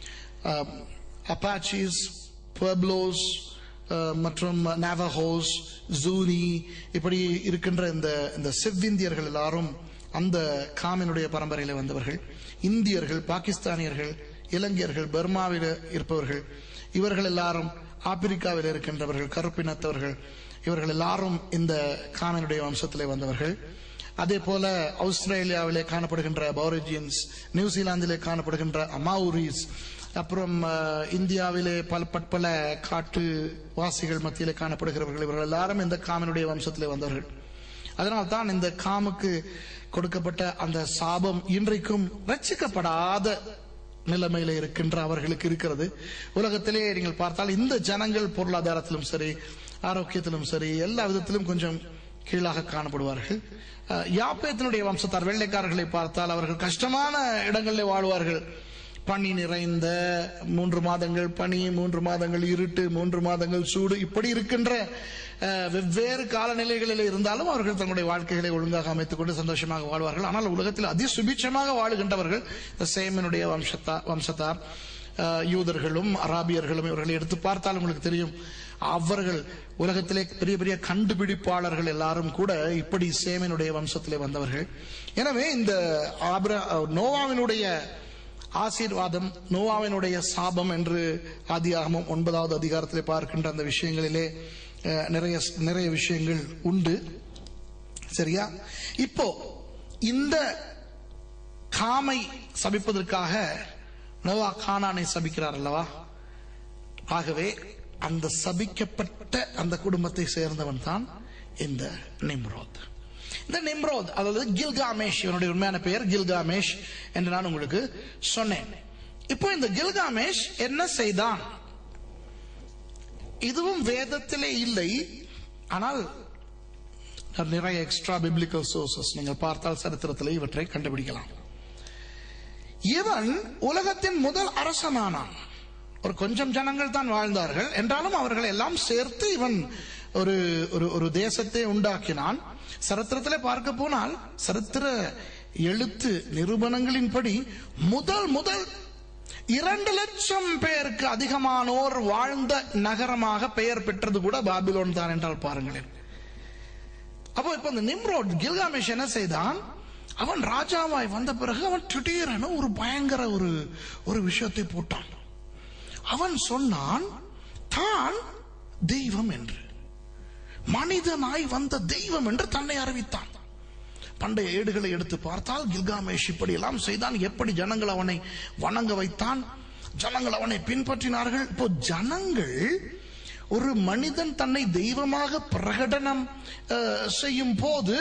அப்பாச்சிஸ் புவப்ளோஸ் மற்றும் நாவஹோஸ் ஜூனி இப்படி இருக்கின்ற இந்த இந்த செவ்விந்தியர்கள் எல்லாரும் அந்த காமினுடைய பரம்பரையில வந்தவர்கள் இந்தியர்கள் பாகிஸ்தானியர்கள் இலங்கையர்கள் பர்மாவில் இருப்பவர்கள் இவர்கள் எல்லாரும் ஆப்பிரிக்காவில் இருக்கின்றவர்கள் கருப்பினத்தவர்கள் இவர்கள் எல்லாரும் இந்த காமினுடைய வம்சத்திலே வந்தவர்கள் அதே போல ஆஸ்திரேலியாவிலே காணப்படுகின்ற அபாரிஜியன்ஸ் நியூசிலாந்திலே காணப்படுகின்ற அமாவுரிஸ் அப்புறம் அஹ், இந்தியாவிலே பல பற்பல காட்டு வாசிகள் மத்தியிலே காணப்படுகிறவர்கள் இவர்கள் எல்லாரும் இந்த காமனுடைய வம்சத்திலே வந்தவர்கள் அதனால் தான் இந்த காமுக்கு கொடுக்கப்பட்ட அந்த சாபம் இன்றைக்கும் ரட்சிக்கப்படாத நிலைமையில இருக்கின்ற அவர்களுக்கு இருக்கிறது உலகத்திலே நீங்கள் பார்த்தால் இந்த ஜனங்கள் பொருளாதாரத்திலும் சரி ஆரோக்கியத்திலும் சரி எல்லா விதத்திலும் கொஞ்சம் கீழாக காணப்படுவார்கள் அஹ், யாப்பேத்தினுடைய வம்சத்தார் வெள்ளைக்காரர்களை பார்த்தால் அவர்கள் கஷ்டமான இடங்களில் வாழ்வார்கள் பனி நிறைந்த மூன்று மாதங்கள் பனி மூன்று மாதங்கள் இருட்டு மூன்று மாதங்கள் சூடு இப்படி இருக்கின்ற அஹ், வெவ்வேறு காலநிலைகளில் இருந்தாலும் அவர்கள் தங்களுடைய வாழ்க்கைகளை ஒழுங்காக அமைத்துக் கொண்டு சந்தோஷமாக வாழ்வார்கள் ஆனால் உலகத்தில் அதிசுபிட்சமாக வாழுகின்றவர்கள் இந்த சேமனுடைய வம்சத்தா வம்சத்தார் அஹ், யூதர்களும் அராபியர்களும் இவர்களை எடுத்து பார்த்தால் உங்களுக்கு தெரியும் அவர்கள் உலகத்திலே பெரிய பெரிய கண்டுபிடிப்பாளர்கள் எல்லாரும் கூட இப்படி சேமனுடைய வம்சத்திலே வந்தவர்கள் எனவே இந்த ஆபிர நோவாவினுடைய ஆசீர்வாதம் நோவாவினுடைய சாபம் என்று ஆதியாகமம் ஒன்பதாவது அதிகாரத்திலே பார்க்கின்ற அந்த விஷயங்களிலே அஹ், நிறைய நிறைய விஷயங்கள் உண்டு சரியா இப்போ இந்த காமை சபிப்பதற்காக நோவா கானானை சபிக்கிறார் அல்லவா ஆகவே அந்த சபிக்கப்பட்ட அந்த குடும்பத்தை சேர்ந்தவன் தான் இந்த நிம்ரோத் இந்த நிம்ரோத் அதாவது கில்காமேஷ் இவனுடைய உண்மையான பெயர் கில்காமேஷ் என்று நான் உங்களுக்கு சொன்னேன் இப்போ இந்த கில்காமேஷ் என்ன செய்தான் இதுவும் வேதத்திலே இல்லை ஆனால் நிறைய எக்ஸ்ட்ரா பிப்ளிக்கல் சோர்சஸ் நீங்கள் பார்த்தால் சரித்திரத்தில் இவற்றை கண்டுபிடிக்கலாம் இவன் உலகத்தின் முதல் அரசனானான் ஒரு கொஞ்சம் ஜனங்கள் தான் வாழ்ந்தார்கள் என்றாலும் அவர்கள் எல்லாம் சேர்த்து இவன் ஒரு ஒரு ஒரு தேசத்தை உண்டாக்கினான் சரித்திரத்திலே பார்க்க போனால் சரித்திர எழுத்து நிரூபணங்களின்படி முதல் முதல் இரண்டு லட்சம் பேருக்கு அதிகமானோர் வாழ்ந்த நகரமாக பெயர் பெற்றது கூட பாபிலோன் தான் என்றால் பாருங்களேன் அப்போ இப்ப இந்த நிம்ரோட் கில்காமேஷ் என்ன செய்தான் அவன் ராஜாவாய் வந்த பிறகு அவன் திடீரென ஒரு பயங்கர ஒரு ஒரு விஷயத்தை போட்டான் அவன் சொன்னான் தான் தெய்வம் என்று மனிதனாய் வந்த தெய்வம் என்று தன்னை அறிவித்தான் பண்டைய ஏடுகளை எடுத்து பார்த்தால் கில்காமேஷ் இப்படி எல்லாம் செய்தான் எப்படி ஜனங்கள் அவனை வணங்க வைத்தான் ஜனங்கள் அவனை பின்பற்றினார்கள் இப்போ ஜனங்கள் ஒரு மனிதன் தன்னை தெய்வமாக பிரகடனம் அஹ், செய்யும் போது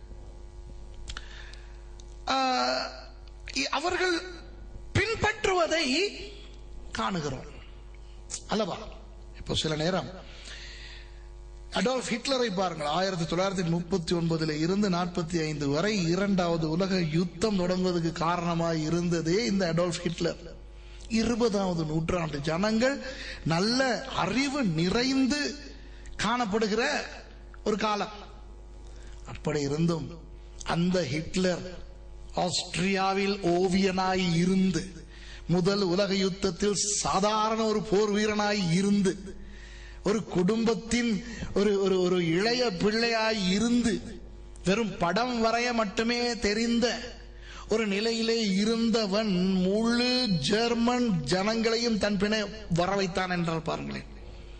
அஹ், அவர்கள் பின்பற்றுவதை காணுகிறோம் அல்லவா இப்போ சில நேரம் அடால்ஃப் ஹிட்லரை பாருங்கள் ஆயிரத்தி தொள்ளாயிரத்தி முப்பத்தி ஒன்பதுல இருந்து நாற்பத்தி ஐந்து வரை இரண்டாவது உலக யுத்தம் தொடங்குவதற்கு காரணமாய் இருந்ததே இந்த அடால்ஃப் ஹிட்லர் இருபதாவது நூற்றாண்டு ஜனங்கள் நல்ல அறிவு நிறைந்து காணப்படுகிற ஒரு காலம் அப்படி இருந்தும் அந்த ஹிட்லர் ஆஸ்திரியாவில் ஓவியனாய் இருந்து முதல் உலக யுத்தத்தில் சாதாரண ஒரு போர் வீரனாய் இருந்து ஒரு குடும்பத்தின் ஒரு ஒரு ஒரு இளைய பிள்ளையாய் இருந்து வெறும் படம் வரைய மட்டுமே தெரிந்த ஒரு நிலையிலே இருந்தவன் முழு ஜெர்மன் ஜனங்களையும் தன் பிணை வர வைத்தான் என்றால் பாருங்களேன்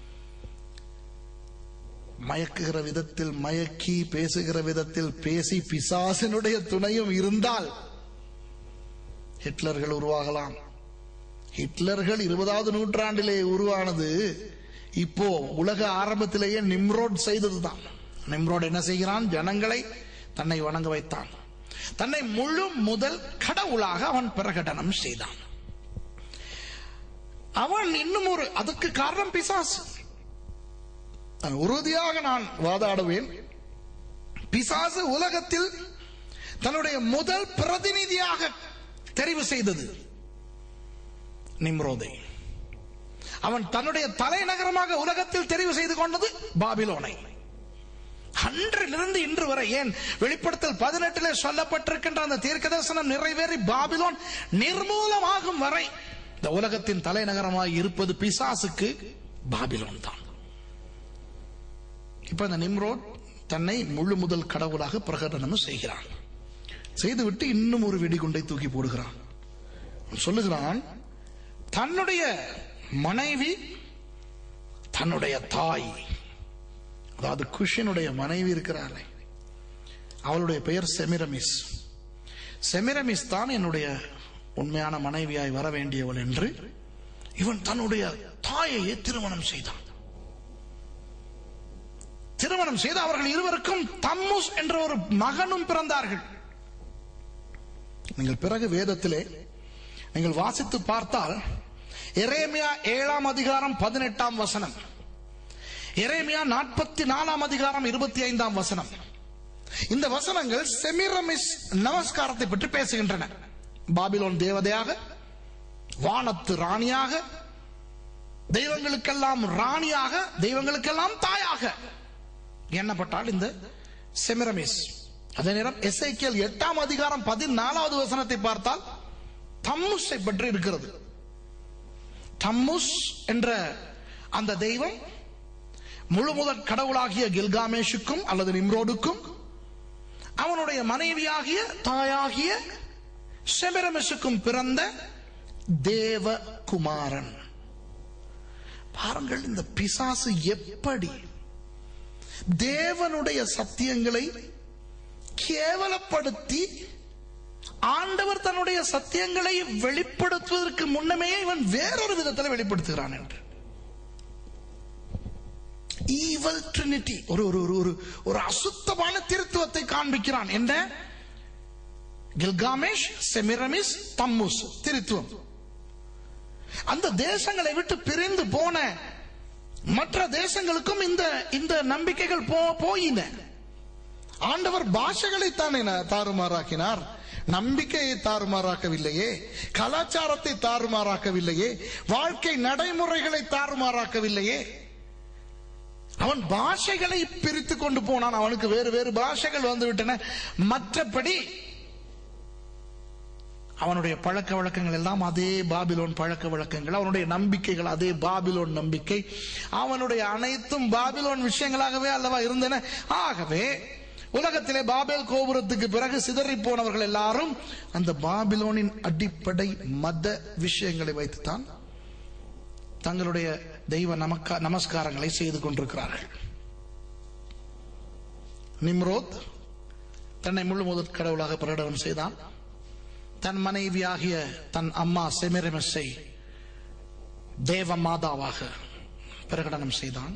மயக்குகிற விதத்தில் மயக்கி பேசுகிற விதத்தில் பேசி பிசாசனுடைய துணையும் இருந்தால் ஹிட்லர்கள் உருவாகலாம் ஹிட்லர்கள் இருபதாவது நூற்றாண்டிலே உருவானது இப்போ உலக ஆரம்பத்திலேயே நிம்ரோட் செய்ததுதான் நிம்ரோட் என்ன செய்கிறான் ஜனங்களை தன்னை வணங்க வைத்தான் தன்னை முழு முதல் கடவுளாக அவன் பிரகடனம் செய்தான் அவன் இன்னும் ஒரு அதுக்கு காரணம் பிசாசு நான் உறுதியாக நான் வாதாடுவேன் பிசாசு உலகத்தில் தன்னுடைய முதல் பிரதிநிதியாக தெரிவு செய்தது நிம்ரோதை அவன் தன்னுடைய தலைநகரமாக உலகத்தில் தெரிவு செய்து கொண்டது பாபிலோனை அன்றிலிருந்து இன்று வரை ஏன் வெளிப்படுத்தல் பதினெட்டிலே சொல்லப்பட்டிருக்கின்ற அந்த தீர்க்க தரிசனம் நிறைவேறி பாபிலோன் நிர்மூலமாகும் வரை இந்த உலகத்தின் தலைநகரமாய் இருப்பது பிசாசுக்கு பாபிலோன் தான் இப்ப இந்த நிம்ரோட் தன்னை முழு முதல் கடவுளாக பிரகடனம் செய்கிறான் செய்துவிட்டு இன்னும் ஒரு வெடிகுண்டை தூக்கி போடுகிறான் சொல்லுகிறான் தன்னுடைய மனைவி தன்னுடைய தாய் அதாவது குஷினுடைய மனைவி இருக்கிறாரே அவளுடைய பெயர் செமிரமிஸ் செமிரமிஸ் தான் என்னுடைய உண்மையான மனைவியாய் வர வேண்டியவள் என்று இவன் தன்னுடைய தாயையே திருமணம் செய்தான் திருமணம் செய்து அவர்கள் இருவருக்கும் தம்முஸ் என்ற ஒரு மகனும் பிறந்தார்கள் நீங்கள் பிறகு வேதத்திலே நீங்கள் வாசித்து பார்த்தால் எரேமியா ஏழாம் அதிகாரம் பதினெட்டாம் வசனம் எரேமியா நாற்பத்தி நாலாம் அதிகாரம் இருபத்தி ஐந்தாம் வசனம் இந்த வசனங்கள் செமிரமிஸ் நமஸ்காரத்தை பற்றி பேசுகின்றன பாபிலோன் தேவதையாக வானத்து ராணியாக தெய்வங்களுக்கெல்லாம் ராணியாக தெய்வங்களுக்கெல்லாம் தாயாக எண்ணப்பட்டால் இந்த செமிரமிஸ் அதே நேரம் எஸ்ஐக்கியல் எட்டாம் அதிகாரம் பதினாலாவது வசனத்தை பார்த்தால் தம்முஸை பற்றி இருக்கிறது தம்முஸ் என்ற அந்த தெய்வம் முழு முதற் கடவுளாகிய கில்காமேஷுக்கும் அல்லது நிம்ரோடுக்கும் அவனுடைய மனைவியாகிய தாயாகிய செமிரமிசுக்கும் பிறந்த தேவகுமாரன் பாருங்கள் இந்த பிசாசு எப்படி தேவனுடைய சத்தியங்களை கேவலப்படுத்தி ஆண்டவர் தன்னுடைய சத்தியங்களை வெளிப்படுத்துவதற்கு முன்னமே இவன் வேறொரு விதத்தில் வெளிப்படுத்துகிறான் என்று ஈவல் ட்ரினிட்டி ஒரு ஒரு ஒரு ஒரு ஒரு அசுத்தமான திருத்துவத்தை காண்பிக்கிறான் என்ன கில்காமேஷ் செமிரமிஸ் தம்முஸ் திருத்துவம் அந்த தேசங்களை விட்டு பிரிந்து போன மற்ற தேசங்களுக்கும் இந்த இந்த நம்பிக்கைகள் போ போயின ஆண்டவர் பாஷைகளை தானே ந- தாறுமாறாக்கினார் நம்பிக்கையை தாறுமாறாக்கவில்லையே கலாச்சாரத்தை தாறுமாறாக்கவில்லையே வாழ்க்கை நடைமுறைகளை தாறுமாறாக்கவில்லையே அவன் பாஷைகளை பிரித்து கொண்டு போனான் அவனுக்கு வேறு வேறு பாஷைகள் வந்து விட்டன மற்றபடி அவனுடைய பழக்க வழக்கங்கள் எல்லாம் அதே பாபிலோன் பழக்க வழக்கங்கள் அவனுடைய நம்பிக்கைகள் அதே பாபிலோன் நம்பிக்கை அவனுடைய அனைத்தும் பாபிலோன் விஷயங்களாகவே அல்லவா இருந்தன ஆகவே உலகத்திலே பாபேல் கோபுரத்துக்கு பிறகு சிதறி போனவர்கள் எல்லாரும் அந்த பாபிலோனின் அடிப்படை மத விஷயங்களை வைத்துத்தான் தங்களுடைய தெய்வ நமக்கா நமஸ்காரங்களை செய்து கொண்டிருக்கிறார்கள் நிம்ரோத் தன்னை முழு முதற் கடவுளாக பிரகடனம் செய்தான் தன் மனைவியாகிய தன் அம்மா செமிரமஸை தேவ மாதாவாக பிரகடனம் செய்தான்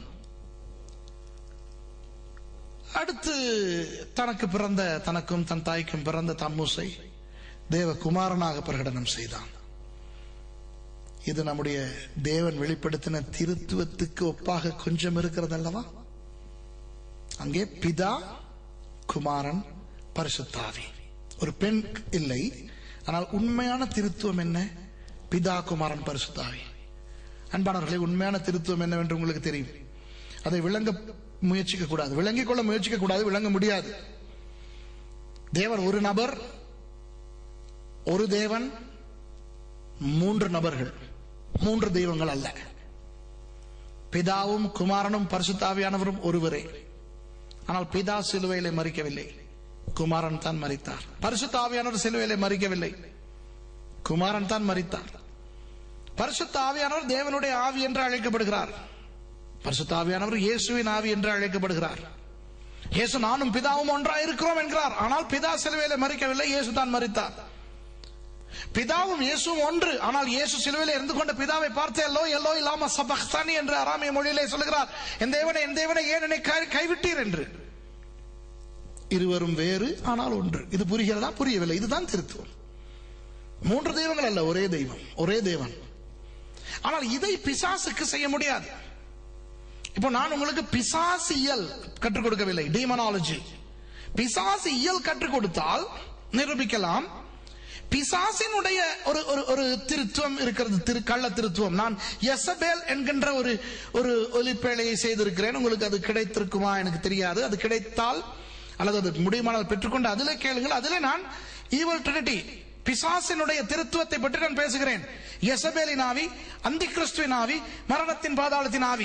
அடுத்து தனக்கு பிறந்த தனக்கும் தன் தாய்க்கும் பிறந்த தம்மூசை தேவகுமாரனாக பிரகடனம் செய்தான் இது நம்முடைய தேவன் வெளிப்படுத்தின திருத்துவத்துக்கு ஒப்பாக கொஞ்சம் இருக்கிறது அல்லவா அங்கே பிதா குமாரன் பரிசுத்தாவி ஒரு பெண் இல்லை ஆனால் உண்மையான திருத்துவம் என்ன பிதா குமாரன் பரிசுத்தாவி அன்பானவர்களே உண்மையான திருத்துவம் என்னவென்று உங்களுக்கு தெரியும் அதை விளங்க முயற்சிக்க கூடாது விளங்கிக் கொள்ள முயற்சிக்க கூடாது விளங்க முடியாது தேவன் ஒரு நபர் ஒரு தேவன் மூன்று நபர்கள் மூன்று தெய்வங்கள் அல்ல பிதாவும் குமாரனும் பரிசுத்தாவியானவரும் ஒருவரே ஆனால் பிதா சிலுவையிலே மறிக்கவில்லை குமாரன் தான் மறித்தார் பரிசுத்தாவியானவர் சிலுவையிலே மறிக்கவில்லை குமாரன் தான் மறித்தார் பரிசுத்த ஆவியானவர் தேவனுடைய ஆவி என்று அழைக்கப்படுகிறார் பரிசுத்த ஆவியானவர் இயேசுவின் ஆவி என்று அழைக்கப்படுகிறார் இயேசு நானும் பிதாவும் ஒன்றாய் இருக்கிறோம் என்கிறார் ஆனால் பிதா சிலுவையிலே மறிக்கவில்லை இயேசு தான் மறித்தார் பிதாவும் இயேசுவும் ஒன்று ஆனால் இயேசு சிலுவையிலே இருந்து கொண்ட பிதாவை பார்த்து எல்லோ எல்லோ இல்லாம சபக்தானி என்று அராமிய மொழியிலே சொல்லுகிறார் என் தேவனை என் தேவனை ஏன் என்னை கை- கைவிட்டீர் என்று இருவரும் வேறு ஆனால் ஒன்று இது புரிகிறதா புரியவில்லை இதுதான் திருத்துவம் மூன்று தெய்வங்கள் அல்ல ஒரே தெய்வம் ஒரே தேவன் ஆனால் இதை பிசாசுக்கு செய்ய முடியாது இப்போ நான் உங்களுக்கு பிசாசியல் கற்றுக் கொடுக்கவில்லை டீமனாலஜி பிசாசியல் கற்றுக் கொடுத்தால் நிரூபிக்கலாம் பிசாசினுடைய ஒரு ஒரு ஒரு திருத்துவம் இருக்கிறது திரு கள்ள திருத்துவம் நான் எசபேல் என்கின்ற ஒரு ஒரு ஒலிப்பேழையை செய்திருக்கிறேன் உங்களுக்கு அது கிடைத்திருக்குமா எனக்கு தெரியாது அது கிடைத்தால் அல்லது அது முடியுமானால் பெற்றுக்கொண்டு அதிலே கேளுங்கள் அதிலே நான் ஈவல் ட்ரினிட்டி பிசாசினுடைய திருத்துவத்தை பற்றி நான் பேசுகிறேன் எசபேலின் ஆவி அந்தி கிறிஸ்துவின் ஆவி மரணத்தின் பாதாளத்தின் ஆவி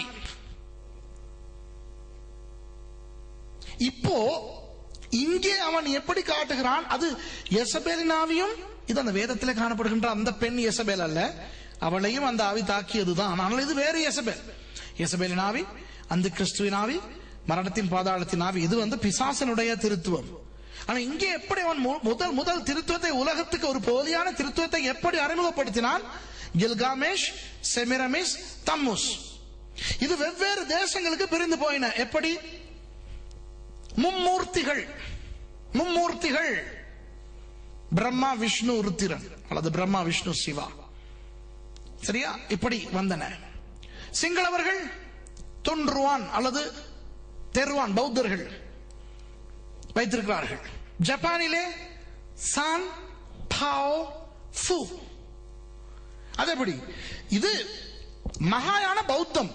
இப்போ இங்கே அவன் எப்படி காட்டுகிறான் அது எசபேலின் ஆவியும் இது அந்த வேதத்திலே காணப்படுகின்ற அந்த பெண் எசபேல் அல்ல அவளையும் அந்த ஆவி தாக்கியதுதான் ஆனால் இது வேறு எசபேல் எசபேலின் ஆவி அந்த கிறிஸ்துவின் ஆவி மரணத்தின் பாதாளத்தின் ஆவி இது வந்து பிசாசனுடைய திருத்துவம் ஆனா இங்கே எப்படி அவன் மு- முதல் முதல் திருத்துவத்தை உலகத்துக்கு ஒரு போலியான திருத்துவத்தை எப்படி அறிமுகப்படுத்தினான் கில்காமேஷ் செமிரமிஸ் தம்முஸ் இது வெவ்வேறு தேசங்களுக்கு பிரிந்து போயின எப்படி மும்மூர்த்திகள் மும்மூர்த்திகள் பிரம்மா விஷ்ணு ருத்திரன் அல்லது பிரம்மா விஷ்ணு சிவா சரியா இப்படி வந்தன சிங்களவர்கள் தொன்றுவான் அல்லது தெருவான் பௌத்தர்கள் வைத்திருக்கிறார்கள் ஜப்பானிலே சான் பாவ் ஃபு அதேபடி இது மகாயான பௌத்தம்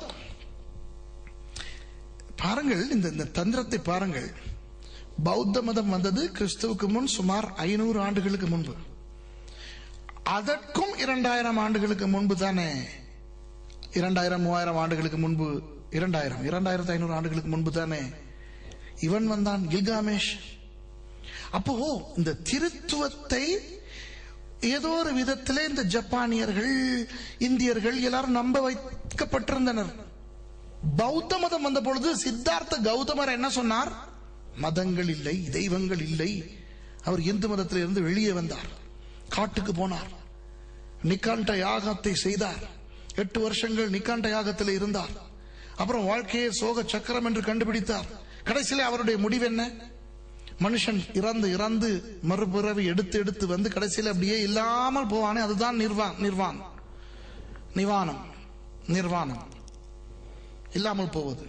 பாருங்கள் இந்த இந்த தந்திரத்தை பாருங்கள் பௌத்த மதம் வந்தது கிறிஸ்துவுக்கு முன் சுமார் ஐநூறு ஆண்டுகளுக்கு முன்பு அதற்கும் இரண்டாயிரம் ஆண்டுகளுக்கு முன்பு தானே இரண்டாயிரம் மூவாயிரம் ஆண்டுகளுக்கு முன்பு இரண்டாயிரம் இரண்டாயிரத்தி ஐநூறு ஆண்டுகளுக்கு முன்பு தானே இவன் வந்தான் கில்காமேஷ் அப்போ இந்த திருத்துவத்தை ஏதோ ஒரு விதத்திலே இந்த ஜப்பானியர்கள் இந்தியர்கள் எல்லாரும் நம்ப வைக்கப்பட்டிருந்தனர் பௌத்த மதம் வந்த பொழுது சித்தார்த்த கௌதமர் என்ன சொன்னார் மதங்கள் இல்லை தெய்வங்கள் இல்லை அவர் இந்து மதத்திலிருந்து வெளியே வந்தார் காட்டுக்கு போனார் நிக்காண்ட யாகத்தை செய்தார் எட்டு வருஷங்கள் நிக்காண்ட யாகத்தில் இருந்தார் அப்புறம் வாழ்க்கையை சோக சக்கரம் என்று கண்டுபிடித்தார் கடைசியில அவருடைய முடிவு என்ன மனுஷன் இறந்து இறந்து மறுபிறவி எடுத்து எடுத்து வந்து கடைசியில் அப்படியே இல்லாமல் போவானே அதுதான் நிர்வான் நிர்வான் நிவானம் நிர்வாணம் இல்லாமல் போவது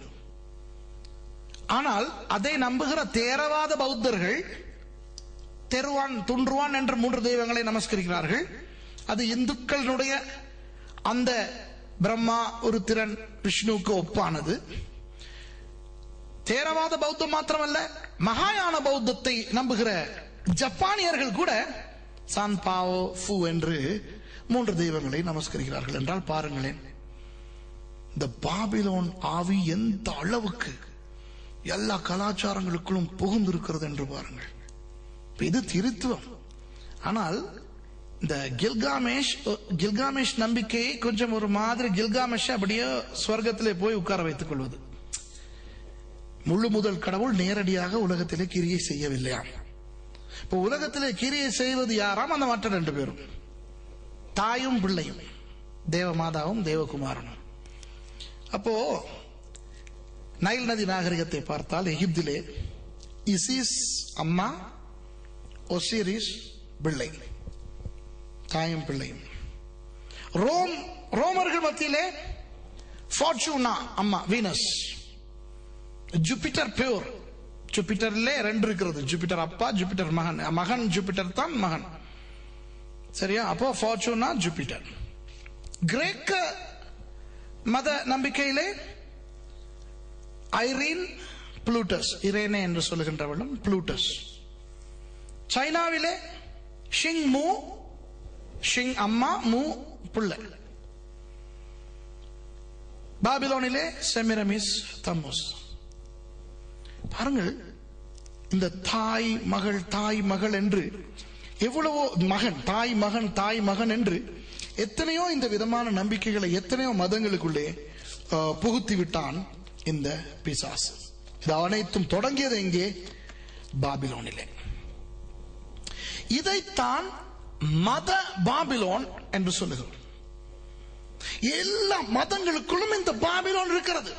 ஆனால் அதை நம்புகிற தேரவாத பௌத்தர்கள் தெருவான் துன்றுவான் என்ற மூன்று தெய்வங்களை நமஸ்கரிக்கிறார்கள் அது இந்துக்களுடைய அந்த பிரம்மா ஒரு திறன் விஷ்ணுவுக்கு ஒப்பானது தேரவாத பௌத்தம் மாத்திரமல்ல மகாயான பௌத்தத்தை நம்புகிற ஜப்பானியர்கள் கூட சான் பாவோ ஃபு என்று மூன்று தெய்வங்களை நமஸ்கரிக்கிறார்கள் என்றால் பாருங்களேன் இந்த பாபிலோன் ஆவி எந்த அளவுக்கு எல்லா கலாச்சாரங்களுக்குள்ளும் புகுந்திருக்கிறது என்று பாருங்கள் இப்ப இது திருத்துவம் ஆனால் இந்த கில்காமேஷ் கில்காமேஷ் நம்பிக்கையை கொஞ்சம் ஒரு மாதிரி கில்காமேஷ் அப்படியே ஸ்வர்க்கத்திலே போய் உட்கார வைத்துக் கொள்வது முழு முதல் கடவுள் நேரடியாக உலகத்திலே கிரியை செய்யவில்லையாம் இப்ப உலகத்திலே கிரியை செய்வது யாராம் அந்த மற்ற ரெண்டு பேரும் தாயும் பிள்ளையும் தேவமாதாவும் தேவகுமாரனும் அப்போ நைல் நதி நாகரிகத்தை பார்த்தால் எகிப்திலே இசிஸ் அம்மா ஒசிரிஸ் பிள்ளை தாயும் பிள்ளையும் ரோம் ரோமர்கள் மத்தியிலே ஃபார்ச்சூனா அம்மா வீனஸ் ஜூபிட்டர் பியூர் ஜூபிட்டர்ல ரெண்டு இருக்கிறது ஜூபிட்டர் அப்பா ஜூபிட்டர் மகன் மகன் ஜூபிட்டர் தான் மகன் சரியா அப்போ ஃபார்ச்சூனா ஜூபிட்டர் கிரேக்க மத நம்பிக்கையிலே ஐரீன் புளூட்டஸ் இரேனே என்று சொல்லுகின்றவளும் புளூட்டஸ் சைனாவிலே ஷிங் மூ ஷிங் அம்மா மூ புள்ள பாபிலோனிலே செமிரமிஸ் தம்முஸ் பாருங்கள் இந்த தாய் மகள் தாய் மகள் என்று எவ்வளவோ மகன் தாய் மகன் தாய் மகன் என்று எத்தனையோ இந்த விதமான நம்பிக்கைகளை எத்தனையோ மதங்களுக்குள்ளே அஹ், புகுத்தி விட்டான் இந்த பிசாசு இது அனைத்தும் தொடங்கியது எங்கே பாபிலோனிலே இதைத்தான் மத பாபிலோன் என்று சொல்லுகிறோம் எல்லா மதங்களுக்குள்ளும் இந்த பாபிலோன் இருக்கிறது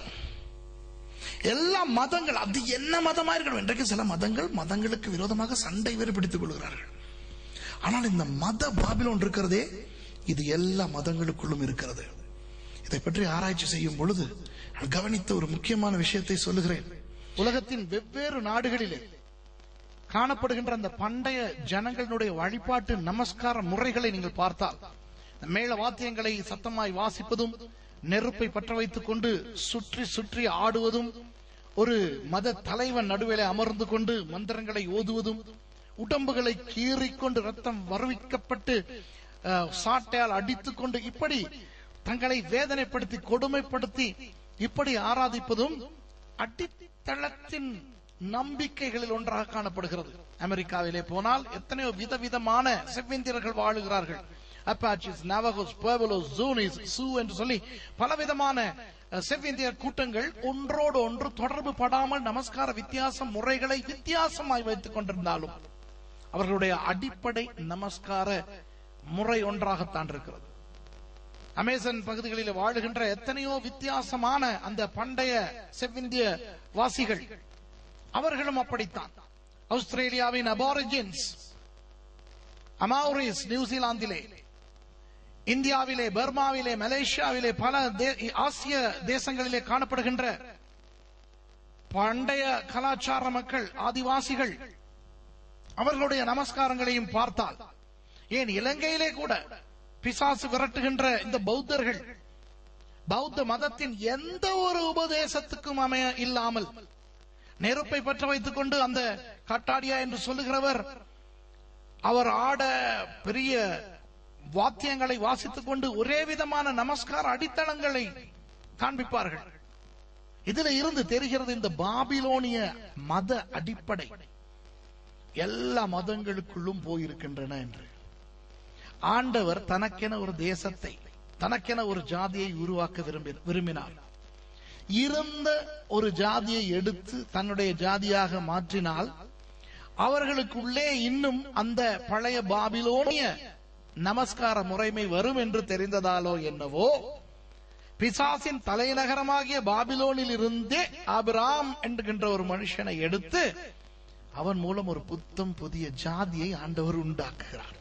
எல்லா மதங்கள் அது என்ன மதமா இருக்கணும் இன்றைக்கு சில மதங்கள் மதங்களுக்கு விரோதமாக சண்டை வேறு பிடித்துக் கொள்கிறார்கள் ஆனால் இந்த மத பாபிலோன் இருக்கிறதே இது எல்லா மதங்களுக்குள்ளும் இருக்கிறது இதை பற்றி ஆராய்ச்சி செய்யும் பொழுது நான் கவனித்த ஒரு முக்கியமான விஷயத்தை சொல்லுகிறேன் உலகத்தின் வெவ்வேறு நாடுகளிலே காணப்படுகின்ற அந்த பண்டைய ஜனங்களுடைய வழிபாட்டு நமஸ்கார முறைகளை நீங்கள் பார்த்தால் இந்த மேள வாத்தியங்களை சத்தமாய் வாசிப்பதும் நெருப்பை பற்ற வைத்துக் கொண்டு சுற்றி சுற்றி ஆடுவதும் ஒரு மத தலைவன் நடுவிலே அமர்ந்து கொண்டு மந்திரங்களை ஓதுவதும் உடம்புகளை கீறிக்கொண்டு ரத்தம் வருவிக்கப்பட்டு அஹ், சாட்டையால் அடித்துக் கொண்டு இப்படி தங்களை வேதனைப்படுத்தி கொடுமைப்படுத்தி இப்படி ஆராதிப்பதும் அடித்தளத்தின் நம்பிக்கைகளில் ஒன்றாக காணப்படுகிறது அமெரிக்காவிலே போனால் எத்தனையோ விதவிதமான செவ்விந்தியர்கள் வாழுகிறார்கள் அப்பாச்சிஸ் நவகோஸ் பேவலோஸ் ஜூனிஸ் சூ என்று சொல்லி பலவிதமான அஹ், செவ்விந்தியர் கூட்டங்கள் ஒன்றோடு ஒன்று தொடர்பு படாமல் நமஸ்கார வித்தியாச முறைகளை வித்தியாசமாய் வைத்துக் கொண்டிருந்தாலும் அவர்களுடைய அடிப்படை நமஸ்கார முறை ஒன்றாகத்தான் இருக்கிறது அமேசன் பகுதிகளில் வாழுகின்ற எத்தனையோ வித்தியாசமான அந்த பண்டைய செவ்விந்திய வாசிகள் அவர்களும் அப்படித்தான் ஆஸ்திரேலியாவின் அபாரிஜின்ஸ் அமாவுரிஸ் நியூசிலாந்திலே இந்தியாவிலே பர்மாவிலே மலேசியாவிலே பல தே- ஆசிய தேசங்களிலே காணப்படுகின்ற பண்டைய கலாச்சார மக்கள் ஆதிவாசிகள் அவர்களுடைய நமஸ்காரங்களையும் பார்த்தால் ஏன் இலங்கையிலே கூட பிசாசு விரட்டுகின்ற இந்த பௌத்தர்கள் பௌத்த மதத்தின் எந்த ஒரு உபதேசத்துக்கும் அமைய இல்லாமல் நெருப்பை பற்ற வைத்துக் கொண்டு அந்த கட்டாடியா என்று சொல்லுகிறவர் அவர் ஆட பெரிய வாத்தியங்களை வாசித்துக் கொண்டு ஒரே விதமான நமஸ்கார அடித்தளங்களை காண்பிப்பார்கள் இதுல இருந்து தெரிகிறது இந்த பாபிலோனிய மத அடிப்படை எல்லா மதங்களுக்குள்ளும் போயிருக்கின்றன என்று ஆண்டவர் தனக்கென ஒரு தேசத்தை தனக்கென ஒரு ஜாதியை உருவாக்க விரும்பி விரும்பினார் இருந்த ஒரு ஜாதியை எடுத்து தன்னுடைய ஜாதியாக மாற்றினால் அவர்களுக்குள்ளே இன்னும் அந்த பழைய பாபிலோனிய நமஸ்கார முறைமை வரும் என்று தெரிந்ததாலோ என்னவோ பிசாசின் தலைநகரமாகிய பாபிலோனில் இருந்தே ஆபிராம் என்கின்ற ஒரு மனுஷனை எடுத்து அவன் மூலம் ஒரு புத்தம் புதிய ஜாதியை ஆண்டவர் உண்டாக்குகிறார்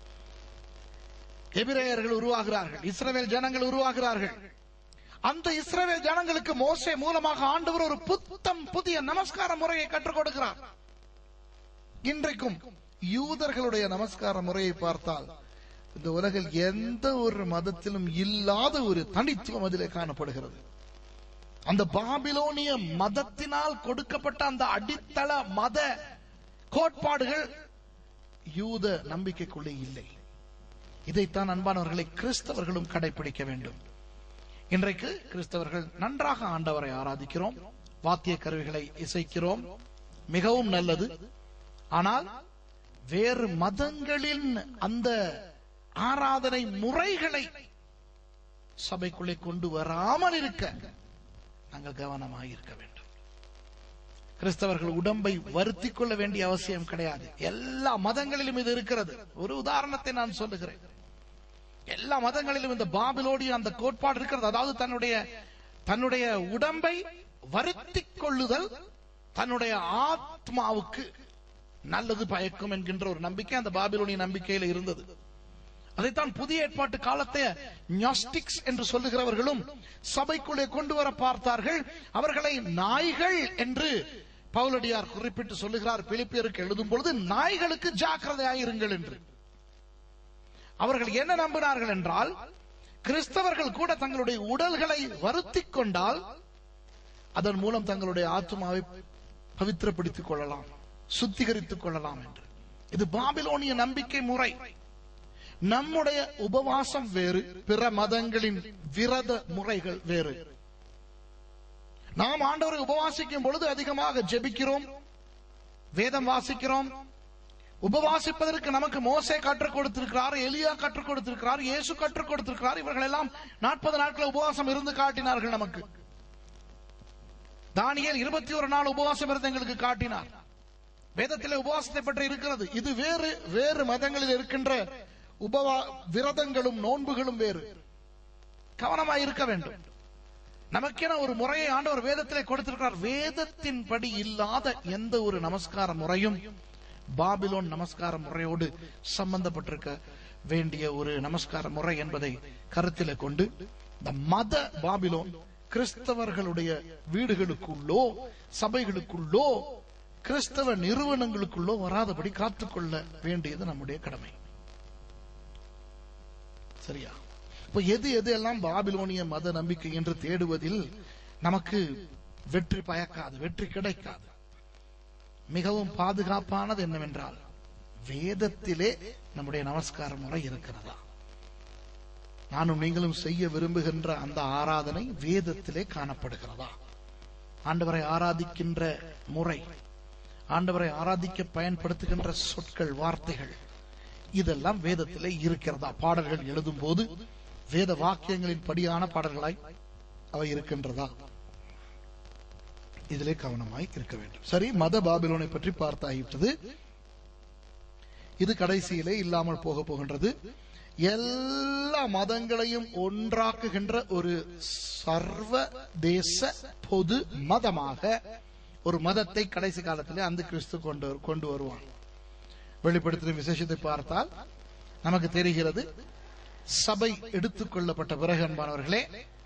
எபிரேயர்கள் உருவாகிறார்கள் இஸ்ரவேல் ஜனங்கள் உருவாகிறார்கள் அந்த இஸ்ரவேல் ஜனங்களுக்கு மோசே மூலமாக ஆண்டவர் ஒரு புத்தம் புதிய நமஸ்கார முறையை கற்றுக் கொடுக்கிறார் இன்றைக்கும் யூதர்களுடைய நமஸ்கார முறையை பார்த்தால் இந்த உலகில் எந்த ஒரு மதத்திலும் இல்லாத ஒரு தனித்துவம் அதிலே காணப்படுகிறது அந்த பாபிலோனிய மதத்தினால் கொடுக்கப்பட்ட அந்த அடித்தள மத கோட்பாடுகள் யூத நம்பிக்கைக்குள்ளே இல்லை இதைத்தான் அன்பானவர்களை கிறிஸ்தவர்களும் கடைபிடிக்க வேண்டும் இன்றைக்கு கிறிஸ்தவர்கள் நன்றாக ஆண்டவரை ஆராதிக்கிறோம் வாத்திய கருவிகளை இசைக்கிறோம் மிகவும் நல்லது ஆனால் வேறு மதங்களின் அந்த ஆராதனை முறைகளை சபைக்குள்ளே கொண்டு வராமல் இருக்க நாங்கள் கவனமாக இருக்க வேண்டும் கிறிஸ்தவர்கள் உடம்பை வருத்தி கொள்ள வேண்டிய அவசியம் கிடையாது எல்லா மதங்களிலும் இது இருக்கிறது ஒரு உதாரணத்தை நான் சொல்லுகிறேன் எல்லா மதங்களிலும் இந்த பாபிலோடிய அந்த கோட்பாடு இருக்கிறது அதாவது தன்னுடைய தன்னுடைய உடம்பை வருத்தி கொள்ளுதல் தன்னுடைய ஆத்மாவுக்கு நல்லது பயக்கும் என்கின்ற ஒரு நம்பிக்கை அந்த பாபிலோனிய நம்பிக்கையில இருந்தது அதைத்தான் புதிய ஏற்பாட்டு காலத்தை ஞாஸ்டிக்ஸ் என்று சொல்லுகிறவர்களும் சபைக்குள்ளே கொண்டு வர பார்த்தார்கள் அவர்களை நாய்கள் என்று பவுலடியார் குறிப்பிட்டு சொல்லுகிறார் பிலிப்பியருக்கு எழுதும் பொழுது நாய்களுக்கு ஜாக்கிரதையாயிருங்கள் என்று அவர்கள் என்ன நம்பினார்கள் என்றால் கிறிஸ்தவர்கள் கூட தங்களுடைய உடல்களை வருத்திக் கொண்டால் அதன் மூலம் தங்களுடைய ஆத்மாவை பவித்திரப்படுத்திக் கொள்ளலாம் சுத்திகரித்துக் கொள்ளலாம் என்று இது பாபிலோனிய நம்பிக்கை முறை நம்முடைய உபவாசம் வேறு பிற மதங்களின் விரத முறைகள் வேறு நாம் ஆண்டவரை உபவாசிக்கும் பொழுது அதிகமாக ஜெபிக்கிறோம் வேதம் வாசிக்கிறோம் உபவாசிப்பதற்கு நமக்கு மோசே கற்றுக் கொடுத்திருக்கிறார் எலியா கற்றுக் கொடுத்திருக்கிறார் இயேசு கற்றுக் கொடுத்திருக்கிறார் இவர்கள் எல்லாம் நாற்பது நாட்கள் உபவாசம் இருந்து காட்டினார்கள் நமக்கு தானியல் இருபத்தி ஒரு நாள் உபவாசம் இருந்து எங்களுக்கு காட்டினார் வேதத்திலே உபவாசத்தை பற்றி இருக்கிறது இது வேறு வேறு மதங்களில் இருக்கின்ற உபவா விரதங்களும் நோன்புகளும் வேறு கவனமாய் இருக்க வேண்டும் நமக்கென ஒரு முறையை ஆண்டவர் வேதத்திலே கொடுத்திருக்கிறார் வேதத்தின்படி இல்லாத எந்த ஒரு நமஸ்கார முறையும் பாபிலோன் நமஸ்கார முறையோடு சம்பந்தப்பட்டிருக்க வேண்டிய ஒரு நமஸ்கார முறை என்பதை கருத்தில கொண்டு இந்த மத பாபிலோன் கிறிஸ்தவர்களுடைய வீடுகளுக்குள்ளோ சபைகளுக்குள்ளோ கிறிஸ்தவ நிறுவனங்களுக்குள்ளோ வராதபடி காத்துக்கொள்ள வேண்டியது நம்முடைய கடமை சரியா இப்ப எது எது எல்லாம் பாபிலோனிய மத நம்பிக்கை என்று தேடுவதில் நமக்கு வெற்றி பயக்காது வெற்றி கிடைக்காது மிகவும் பாதுகாப்பானது என்னவென்றால் வேதத்திலே நம்முடைய நமஸ்கார முறை இருக்கிறதா நானும் நீங்களும் செய்ய விரும்புகின்ற அந்த ஆராதனை வேதத்திலே காணப்படுகிறதா ஆண்டவரை ஆராதிக்கின்ற முறை ஆண்டவரை ஆராதிக்க பயன்படுத்துகின்ற சொற்கள் வார்த்தைகள் இதெல்லாம் வேதத்திலே இருக்கிறதா பாடல்கள் எழுதும் போது வேத வாக்கியங்களின் படியான பாடல்களாய் அவை இருக்கின்றதா இதிலே கவனமாய் இருக்க வேண்டும் சரி மத பாபிலோனை பற்றி பார்த்தாகிவிட்டது இது கடைசியிலே இல்லாமல் போக போகின்றது எல்லா மதங்களையும் ஒன்றாக்குகின்ற ஒரு சர்வதேச பொது மதமாக ஒரு மதத்தை கடைசி காலத்திலே அந்த கிறிஸ்து கொண்டு கொண்டு வருவான் வெளிப்படுத்தின விசேஷத்தை பார்த்தால் நமக்கு தெரிகிறது சபை எடுத்துக் கொள்ளப்பட்ட பிறகு அன்பானவர்களே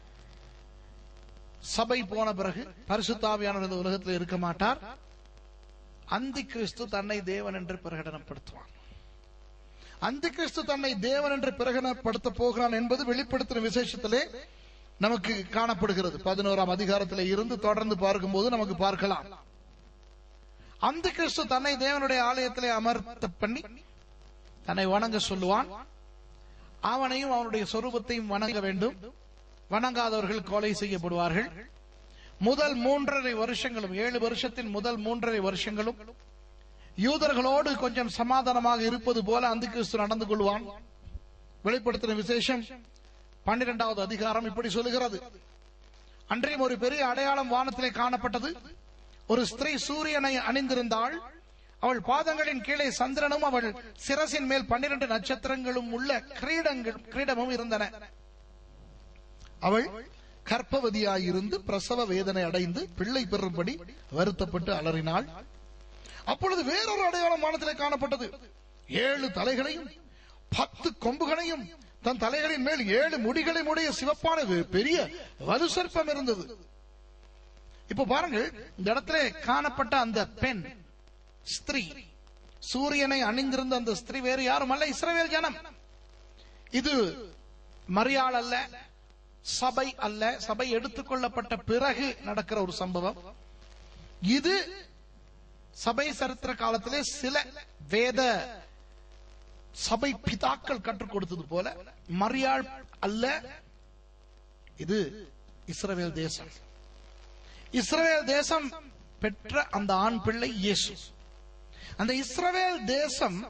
சபை போன பிறகு பரிசுத்தாவியானவர் இந்த உலகத்தில் இருக்க மாட்டார் அந்தி கிறிஸ்து தன்னை தேவன் என்று பிரகடனப்படுத்துவான் அந்தி கிறிஸ்து தன்னை தேவன் என்று பிரகடனப்படுத்த போகிறான் என்பது வெளிப்படுத்தின விசேஷத்திலே நமக்கு காணப்படுகிறது பதினோராம் அதிகாரத்திலே இருந்து தொடர்ந்து பார்க்கும்போது நமக்கு பார்க்கலாம் அந்த கிறிஸ்து தன்னை தேவனுடைய ஆலயத்திலே அமர்த்த பண்ணி தன்னை வணங்க சொல்லுவான் அவனையும் அவனுடைய சொரூபத்தையும் வணங்க வேண்டும் வணங்காதவர்கள் கொலை செய்யப்படுவார்கள் முதல் மூன்றரை வருஷங்களும் ஏழு வருஷத்தின் முதல் மூன்றரை வருஷங்களும் யூதர்களோடு கொஞ்சம் சமாதானமாக இருப்பது போல அந்த கிறிஸ்து நடந்து கொள்வான் வெளிப்படுத்தின விசேஷம் பன்னிரெண்டாவது அதிகாரம் இப்படி சொல்லுகிறது அன்றையும் ஒரு பெரிய அடையாளம் வானத்திலே காணப்பட்டது ஒரு ஸ்திரீ சூரியனை அணிந்திருந்தாள் அவள் பாதங்களின் கீழே சந்திரனும் அவள் சிரசின் மேல் பன்னிரண்டு நட்சத்திரங்களும் உள்ள கிரீடங்கள் கிரீடமும் இருந்தன அவள் கர்ப்பவதியாயிருந்து பிரசவ வேதனை அடைந்து பிள்ளை பெறும்படி வருத்தப்பட்டு அலறினாள் அப்பொழுது வேறொரு அடையாளம் வானத்திலே காணப்பட்டது ஏழு தலைகளையும் பத்து கொம்புகளையும் தன் தலைகளின் மேல் ஏழு முடிகளை உடைய சிவப்பான ஒரு பெரிய வலு சர்ப்பம் இருந்தது இப்ப பாருங்கள் இந்த இடத்துல காணப்பட்ட அந்த பெண் ஸ்திரீ சூரியனை அணிந்திருந்த அந்த ஸ்திரீ வேறு யாரும் அல்ல இஸ்ரவேல் ஜனம் இது மரியாள் அல்ல சபை அல்ல சபை எடுத்துக்கொள்ளப்பட்ட பிறகு நடக்கிற ஒரு சம்பவம் இது சபை சரித்திர காலத்திலே சில வேத சபை பிதாக்கள் கற்றுக் கொடுத்தது போல மரியாள் அல்ல இது இஸ்ரவேல் தேசம் இஸ்ரவேல் தேசம் பெற்ற அந்த ஆண் பிள்ளை இயேசு அந்த இஸ்ரவேல் தேசம்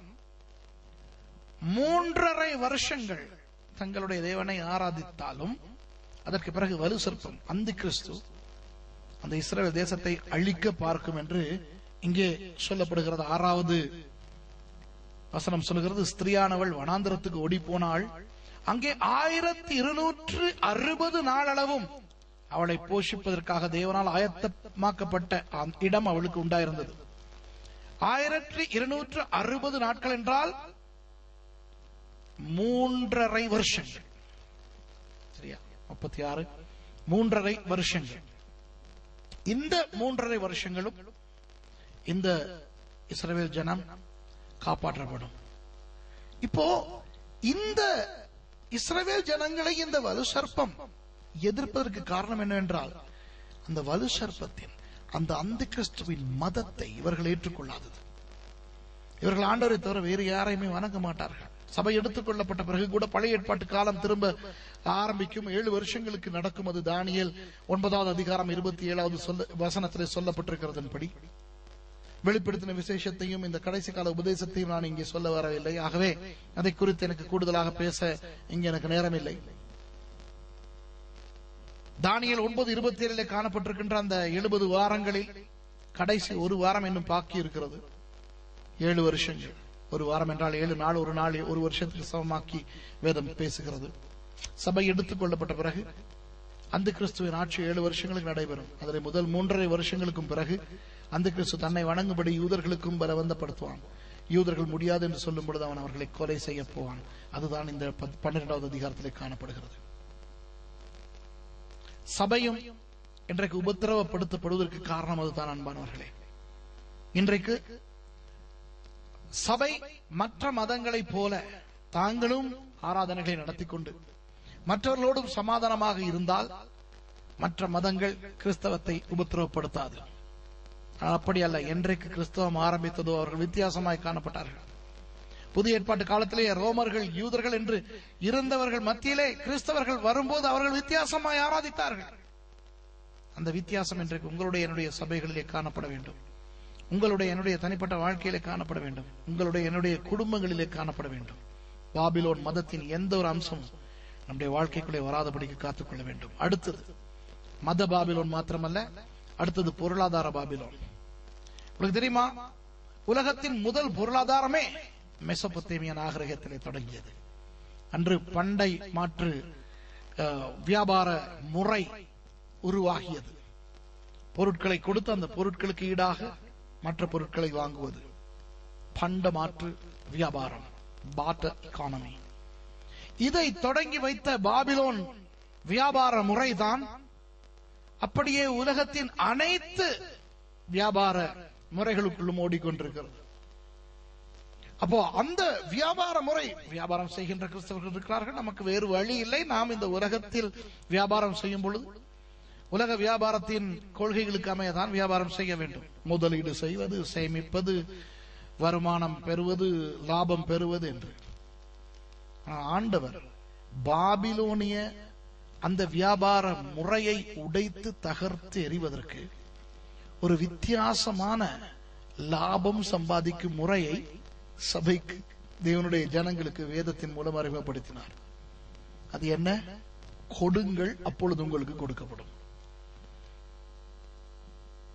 மூன்றரை வருஷங்கள் தங்களுடைய தேவனை ஆராதித்தாலும் அதற்கு பிறகு வலு சர்ப்பம் அந்த கிறிஸ்து அந்த இஸ்ரவேல் தேசத்தை அழிக்க பார்க்கும் என்று இங்கே சொல்லப்படுகிறது ஆறாவது வசனம் சொல்லுகிறது ஸ்திரியானவள் வனாந்திரத்துக்கு ஓடி போனாள் அங்கே ஆயிரத்தி இருநூற்று அறுபது நாளளவும் அவளை போஷிப்பதற்காக தேவனால் ஆயத்தமாக்கப்பட்ட அந்த இடம் அவளுக்கு உண்டாயிருந்தது ஆயிரத்தி இருநூற்று அறுபது நாட்கள் என்றால் மூன்றரை வருஷங்கள் சரியா முப்பத்தி ஆறு மூன்றரை வருஷங்கள் இந்த மூன்றரை வருஷங்களும் இந்த இஸ்ரவேல் ஜனம் காப்பாற்றப்படும் இப்போ இந்த இஸ்ரவேல் ஜனங்களை இந்த வலு சர்ப்பம் எதிர்ப்பதற்கு காரணம் என்னவென்றால் அந்த வலு சர்ப்பத்தின் அந்த அந்த கிறிஸ்துவின் மதத்தை இவர்கள் ஏற்றுக்கொள்ளாதது இவர்கள் ஆண்டவரை தவிர வேறு யாரையுமே வணங்க மாட்டார்கள் சபை எடுத்துக்கொள்ளப்பட்ட பிறகு கூட பழைய ஏற்பாட்டு காலம் திரும்ப ஆரம்பிக்கும் ஏழு வருஷங்களுக்கு நடக்கும் அது தானியல் ஒன்பதாவது அதிகாரம் இருபத்தி ஏழாவது சொல்ல வசனத்திலே சொல்லப்பட்டிருக்கிறதன்படி வெளிப்படுத்தின விசேஷத்தையும் இந்த கடைசி கால உபதேசத்தையும் நான் இங்கே சொல்ல வரவில்லை ஆகவே அதை குறித்து எனக்கு கூடுதலாக பேச இங்கே எனக்கு நேரம் இல்லை தானியல் ஒன்பது இருபத்தி ஏழிலே காணப்பட்டிருக்கின்ற அந்த எழுபது வாரங்களில் கடைசி ஒரு வாரம் இன்னும் பாக்கி இருக்கிறது ஏழு வருஷங்கள் ஒரு வாரம் என்றால் ஏழு நாள் ஒரு நாள் ஒரு வருஷத்துக்கு சமமாக்கி வேதம் பேசுகிறது சபை எடுத்துக் கொள்ளப்பட்ட பிறகு அந்த கிறிஸ்துவின் ஆட்சி ஏழு வருஷங்களுக்கு நடைபெறும் அதில் முதல் மூன்றரை வருஷங்களுக்கும் பிறகு அந்த கிறிஸ்து தன்னை வணங்கும்படி யூதர்களுக்கும் பலவந்தப்படுத்துவான் யூதர்கள் முடியாது என்று சொல்லும் பொழுது அவன் அவர்களை கொலை செய்ய போவான் அதுதான் இந்த பத்- பன்னிரெண்டாவது அதிகாரத்திலே காணப்படுகிறது சபையும் இன்றைக்கு உபத்திரவப்படுத்தப்படுவதற்கு காரணம் அதுதான் அன்பானவர்களே இன்றைக்கு சபை மற்ற மதங்களைப் போல தாங்களும் ஆராதனைகளை நடத்தி கொண்டு மற்றவர்களோடும் சமாதானமாக இருந்தால் மற்ற மதங்கள் கிறிஸ்தவத்தை உபத்திரவப்படுத்தாது அப்படி அல்ல என்றைக்கு கிறிஸ்தவம் ஆரம்பித்ததோ அவர்கள் வித்தியாசமாய் காணப்பட்டார்கள் புதிய ஏற்பாட்டு காலத்திலே ரோமர்கள் யூதர்கள் என்று இருந்தவர்கள் மத்தியிலே கிறிஸ்தவர்கள் வரும்போது அவர்கள் வித்தியாசமாய் ஆராதித்தார்கள் அந்த வித்தியாசம் இன்றைக்கு உங்களுடைய என்னுடைய சபைகளிலே காணப்பட வேண்டும் உங்களுடைய என்னுடைய தனிப்பட்ட வாழ்க்கையிலே காணப்பட வேண்டும் உங்களுடைய என்னுடைய குடும்பங்களிலே காணப்பட வேண்டும் பாபிலோன் மதத்தின் எந்த ஒரு அம்சமும் நம்முடைய வாழ்க்கைக்குள்ளே வராதபடிக்கு காத்துக்கொள்ள வேண்டும் அடுத்தது மத பாபிலோன் மாத்திரமல்ல அடுத்தது பொருளாதார பாபிலோன் உங்களுக்கு தெரியுமா உலகத்தின் முதல் பொருளாதாரமே மெசபொத்தேமிய நாகரிகத்திலே தொடங்கியது அன்று பண்டை மாற்று அஹ், வியாபார முறை உருவாகியது பொருட்களை கொடுத்து அந்த பொருட்களுக்கு ஈடாக மற்ற பொருட்களை வாங்குவது பண்ட மாற்று வியாபாரம் பாட்ட economy இதை தொடங்கி வைத்த பாபிலோன் வியாபார முறைதான் அப்படியே உலகத்தின் அனைத்து வியாபார முறைகளுக்குள்ளும் ஓடிக்கொண்டிருக்கிறது அப்போ அந்த வியாபார முறை வியாபாரம் செய்கின்ற கிறிஸ்தவர்கள் இருக்கிறார்கள் நமக்கு வேறு வழி இல்லை நாம் இந்த உலகத்தில் வியாபாரம் செய்யும் பொழுது உலக வியாபாரத்தின் கொள்கைகளுக்கு அமையதான் வியாபாரம் செய்ய வேண்டும் முதலீடு செய்வது சேமிப்பது வருமானம் பெறுவது லாபம் பெறுவது என்று ஆனா ஆண்டவர் பாபிலோனிய அந்த வியாபார முறையை உடைத்து தகர்த்து எறிவதற்கு ஒரு வித்தியாசமான லாபம் சம்பாதிக்கும் முறையை சபைக்கு தேவனுடைய ஜனங்களுக்கு வேதத்தின் மூலம் அறிமுகப்படுத்தினார் அது என்ன கொடுங்கள் அப்பொழுது உங்களுக்கு கொடுக்கப்படும்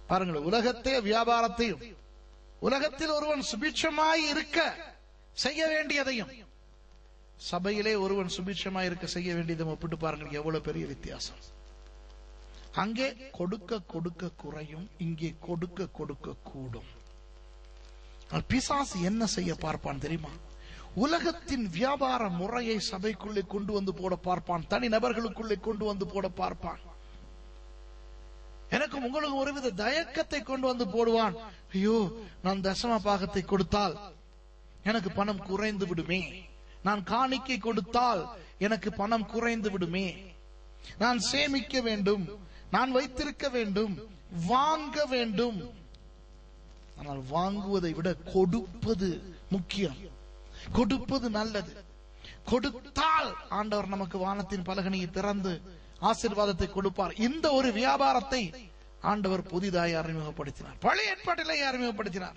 பாருங்கள் உலகத்தை வியாபாரத்தையும் உலகத்தில் ஒருவன் சுபிட்சமாய் இருக்க செய்ய வேண்டியதையும் சபையிலே ஒருவன் சுபிட்சமாய் இருக்க செய்ய வேண்டியதை ஒப்பிட்டு பாருங்கள் எவ்வளவு பெரிய வித்தியாசம் அங்கே கொடுக்க கொடுக்க குறையும் இங்கே கொடுக்க கொடுக்க கூடும் ஆனால் பிசாசு என்ன செய்ய பார்ப்பான் தெரியுமா உலகத்தின் வியாபார முறையை சபைக்குள்ளே கொண்டு வந்து போட பார்ப்பான் தனி நபர்களுக்குள்ளே கொண்டு வந்து போட பார்ப்பான் எனக்கும் உங்களுக்கு ஒருவித தயக்கத்தை கொண்டு வந்து போடுவான் ஐயோ நான் தசம பாகத்தை கொடுத்தால் எனக்கு பணம் குறைந்து விடுமே நான் காணிக்கை கொடுத்தால் எனக்கு பணம் குறைந்து விடுமே நான் சேமிக்க வேண்டும் நான் வைத்திருக்க வேண்டும் வாங்க வேண்டும் ஆனால் வாங்குவதை விட கொடுப்பது முக்கியம் கொடுப்பது நல்லது கொடுத்தால் ஆண்டவர் நமக்கு வானத்தின் பலகனியை திறந்து ஆசீர்வாதத்தை கொடுப்பார் இந்த ஒரு வியாபாரத்தை ஆண்டவர் புதிதாய் அறிமுகப்படுத்தினார் பழைய ஏற்பாட்டிலே அறிமுகப்படுத்தினார்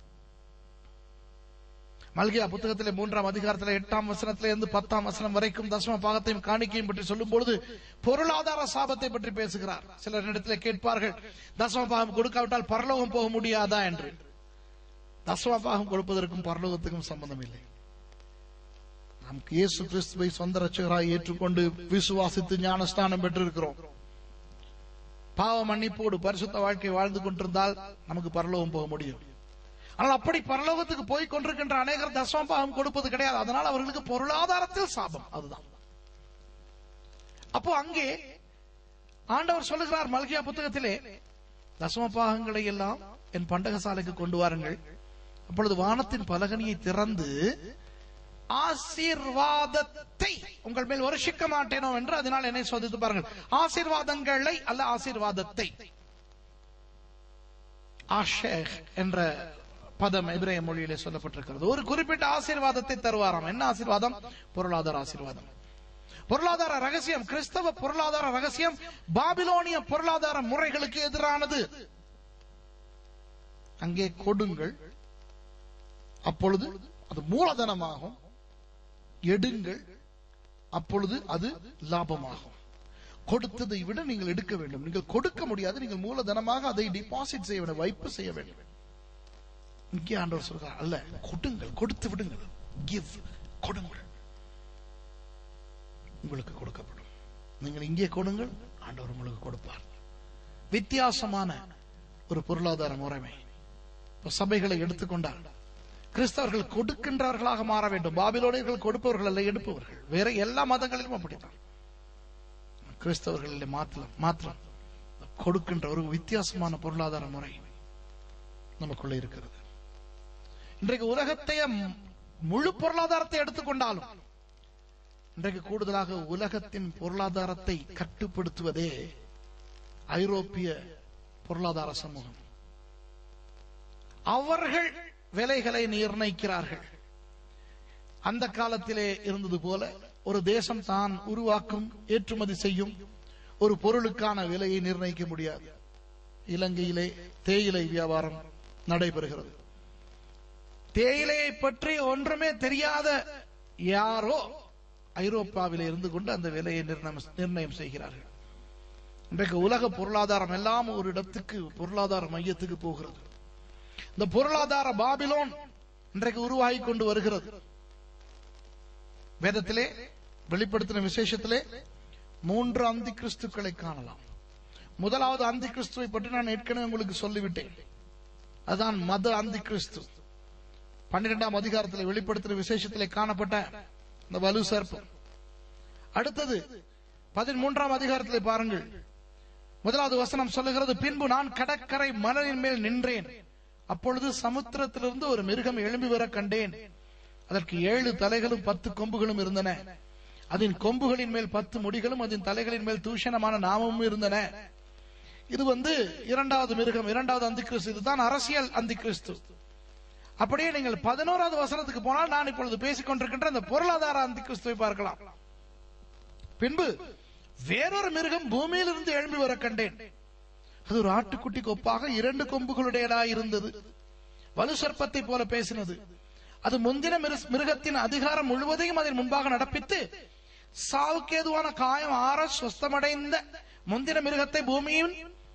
மல்கியா புத்தகத்திலே மூன்றாம் அதிகாரத்திலே எட்டாம் வசனத்திலே இருந்து பத்தாம் வசனம் வரைக்கும் தசம பாகத்தையும் காணிக்கையும் பற்றி சொல்லும் பொழுது பொருளாதார சாபத்தை பற்றி பேசுகிறார் சிலர் இடத்திலே கேட்பார்கள் தசம பாகம் கொடுக்காவிட்டால் பரலோகம் போக முடியாதா என்று தசம பாகம் கொடுப்பதற்கும் பரலோகத்துக்கும் சம்பந்தம் இல்லை நாம் இயேசு கிறிஸ்துவை சொந்த ரட்சகராய் ஏற்றுக்கொண்டு விசுவாசித்து ஞானஸ்தானம் பெற்றிருக்கிறோம் பாவ மன்னிப்போடு பரிசுத்த வாழ்க்கை வாழ்ந்து கொண்டிருந்தால் நமக்கு பரலோகம் போக முடியும் ஆனால் அப்படி பரலோகத்துக்கு போய் கொண்டிருக்கின்ற அநேகர் தசம பாகம் கொடுப்பது கிடையாது அதனால் அவர்களுக்கு பொருளாதாரத்தில் சாபம் அதுதான் அப்போ அங்கே ஆண்டவர் சொல்லுகிறார் மல்கியா புத்தகத்திலே தசம பாகங்களை எல்லாம் என் பண்டகசாலைக்கு கொண்டு வாருங்கள் அப்பொழுது வானத்தின் பலகனியை திறந்து ஆசீர்வாதத்தை உங்கள் மேல் வருஷிக்க மாட்டேனோ என்று அதனால் என்னை சோதித்து பாருங்கள் ஆசீர்வாதங்களை அல்ல ஆசீர்வாதத்தை ஆஷேக் என்ற பதம் எபிரேய மொழியிலே சொல்லப்பட்டிருக்கிறது ஒரு குறிப்பிட்ட ஆசீர்வாதத்தை தருவாராம் என்ன ஆசீர்வாதம் பொருளாதார ஆசீர்வாதம் பொருளாதார ரகசியம் கிறிஸ்தவ பொருளாதார ரகசியம் பாபிலோனிய பொருளாதார முறைகளுக்கு எதிரானது அங்கே கொடுங்கள் அப்பொழுது அது மூலதனமாகும் எடுங்கள் அப்பொழுது அது லாபமாகும் கொடுத்ததை விட நீங்கள் எடுக்க வேண்டும் நீங்கள் கொடுக்க முடியாது நீங்கள் மூலதனமாக அதை டிபாசிட் செய்ய வேண்டும் வைப்பு செய்ய வேண்டும் இங்கே ஆண்டவர் சொல்கிறார் அல்ல கொடுங்கள் கொடுத்து விடுங்கள் கிவ் கொடுங்கள் உங்களுக்கு கொடுக்கப்படும் நீங்கள் இங்கே கொடுங்கள் ஆண்டவர் உங்களுக்கு கொடுப்பார் வித்தியாசமான ஒரு பொருளாதார முறைமை இப்ப சபைகளை எடுத்துக்கொண்டால் கிறிஸ்தவர்கள் கொடுக்கின்றவர்களாக மாற வேண்டும் பாபிலோனியர்கள் கொடுப்பவர்கள் அல்ல எடுப்பவர்கள் வேற எல்லா மதங்களிலும் அப்படித்தான் கிறிஸ்தவர்களில் மாத்திரம் மாத்திரம் கொடுக்கின்ற ஒரு வித்தியாசமான பொருளாதார முறை நமக்குள்ள இருக்கிறது இன்றைக்கு உலகத்தைய முழு பொருளாதாரத்தை எடுத்துக்கொண்டாலும் இன்றைக்கு கூடுதலாக உலகத்தின் பொருளாதாரத்தை கட்டுப்படுத்துவதே ஐரோப்பிய பொருளாதார சமூகம் அவர்கள் விலைகளை நிர்ணயிக்கிறார்கள் அந்த காலத்திலே இருந்தது போல ஒரு தேசம் தான் உருவாக்கும் ஏற்றுமதி செய்யும் ஒரு பொருளுக்கான விலையை நிர்ணயிக்க முடியாது இலங்கையிலே தேயிலை வியாபாரம் நடைபெறுகிறது தேயிலையை பற்றி ஒன்றுமே தெரியாத யாரோ ஐரோப்பாவிலே இருந்து கொண்டு அந்த விலையை நிர்ணயம் நிர்ணயம் செய்கிறார்கள் இன்றைக்கு உலக பொருளாதாரம் எல்லாம் ஒரு இடத்துக்கு பொருளாதார மையத்துக்கு போகிறது இந்த பொருளாதார பாபிலோன் இன்றைக்கு உருவாகி கொண்டு வருகிறது வேதத்திலே வெளிப்படுத்தின விசேஷத்திலே மூன்று அந்தி கிறிஸ்துக்களை காணலாம் முதலாவது அந்தி கிறிஸ்துவை பற்றி நான் ஏற்கனவே உங்களுக்கு சொல்லிவிட்டேன் அதுதான் மத அந்தி கிறிஸ்து பன்னிரெண்டாம் அதிகாரத்தில் வெளிப்படுத்தின விசேஷத்திலே காணப்பட்ட இந்த வலு சர்ப்பம் அடுத்தது பதிமூன்றாம் அதிகாரத்திலே பாருங்கள் முதலாவது வசனம் சொல்லுகிறது பின்பு நான் கடற்கரை மணலின் மேல் நின்றேன் அப்பொழுது சமுத்திரத்திலிருந்து ஒரு மிருகம் எழும்பி வர கண்டேன் அதற்கு ஏழு தலைகளும் பத்து கொம்புகளும் இருந்தன அதன் கொம்புகளின் மேல் பத்து முடிகளும் அதன் தலைகளின் மேல் தூஷணமான நாமமும் இருந்தன இது வந்து இரண்டாவது மிருகம் இரண்டாவது அந்தி கிறிஸ்து இதுதான் அரசியல் அந்தி கிறிஸ்து அப்படியே நீங்கள் பதினோராவது வசனத்துக்கு போனால் நான் இப்பொழுது பேசிக் கொண்டிருக்கின்ற அந்த பொருளாதார அந்தி கிறிஸ்துவை பார்க்கலாம் பின்பு வேறொரு மிருகம் பூமியிலிருந்து எழும்பி வர கண்டேன் அது ஒரு ஆட்டுக்குட்டிக்கு ஒப்பாக இரண்டு கொம்புகளுடையதாய் இருந்தது வலு சர்ப்பத்தை போல பேசினது அது முந்தின மிரு- மிருகத்தின் அதிகாரம் முழுவதையும் அதன் முன்பாக நடப்பித்து சாவுக்கேதுவான காயம் ஆற சுஸ்தமடைந்த முந்தின மிருகத்தை பூமியின்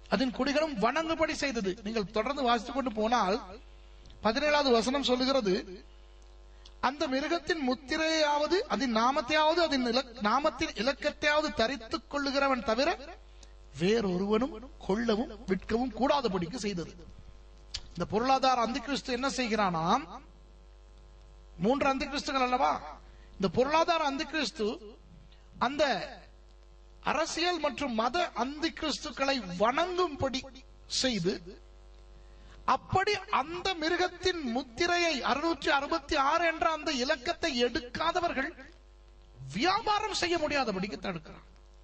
அதன் குடிகளும் வணங்கும்படி செய்தது நீங்கள் தொடர்ந்து வாசித்துக் கொண்டு போனால் பதினேழாவது வசனம் சொல்லுகிறது அந்த மிருகத்தின் முத்திரையாவது அதன் நாமத்தையாவது அதன் இலக்- நாமத்தின் இலக்கத்தையாவது தரித்துக் கொள்ளுகிறவன் தவிர வேறொருவனும் கொள்ளவும் விற்கவும் கூடாதபடிக்கு செய்தது இந்த பொருளாதார அந்திகிறிஸ்து என்ன செய்கிறானாம் மூன்று அந்திகிறிஸ்துகள் அல்லவா இந்த பொருளாதார அந்திகிறிஸ்து அந்த அரசியல் மற்றும் மத அந்திகிறிஸ்துக்களை வணங்கும்படி செய்து அப்படி அந்த மிருகத்தின் முத்திரையை அறுநூற்றி அறுபத்தி ஆறு என்ற அந்த இலக்கத்தை எடுக்காதவர்கள் வியாபாரம் செய்ய முடியாதபடிக்கு தடுக்கிறான்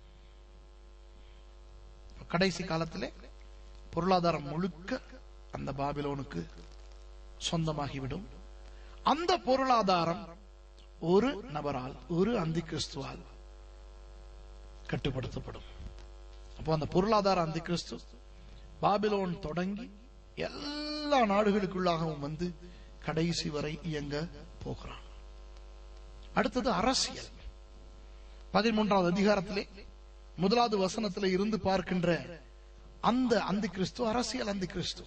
கடைசி காலத்திலே பொருளாதாரம் முழுக்க அந்த பாபிலோனுக்கு சொந்தமாகிவிடும் அந்த பொருளாதாரம் ஒரு நபரால் ஒரு அந்தி கிறிஸ்துவால் கட்டுப்படுத்தப்படும் அப்போ அந்த பொருளாதார அந்தி கிறிஸ்து பாபிலோன் தொடங்கி எல்லா நாடுகளுக்குள்ளாகவும் வந்து கடைசி வரை இயங்க போகிறான் அடுத்தது அரசியல் பதிமூன்றாவது அதிகாரத்திலே முதலாவது வசனத்திலே இருந்து பார்க்கின்ற அந்த அந்தி கிறிஸ்து அரசியல் அந்தி கிறிஸ்து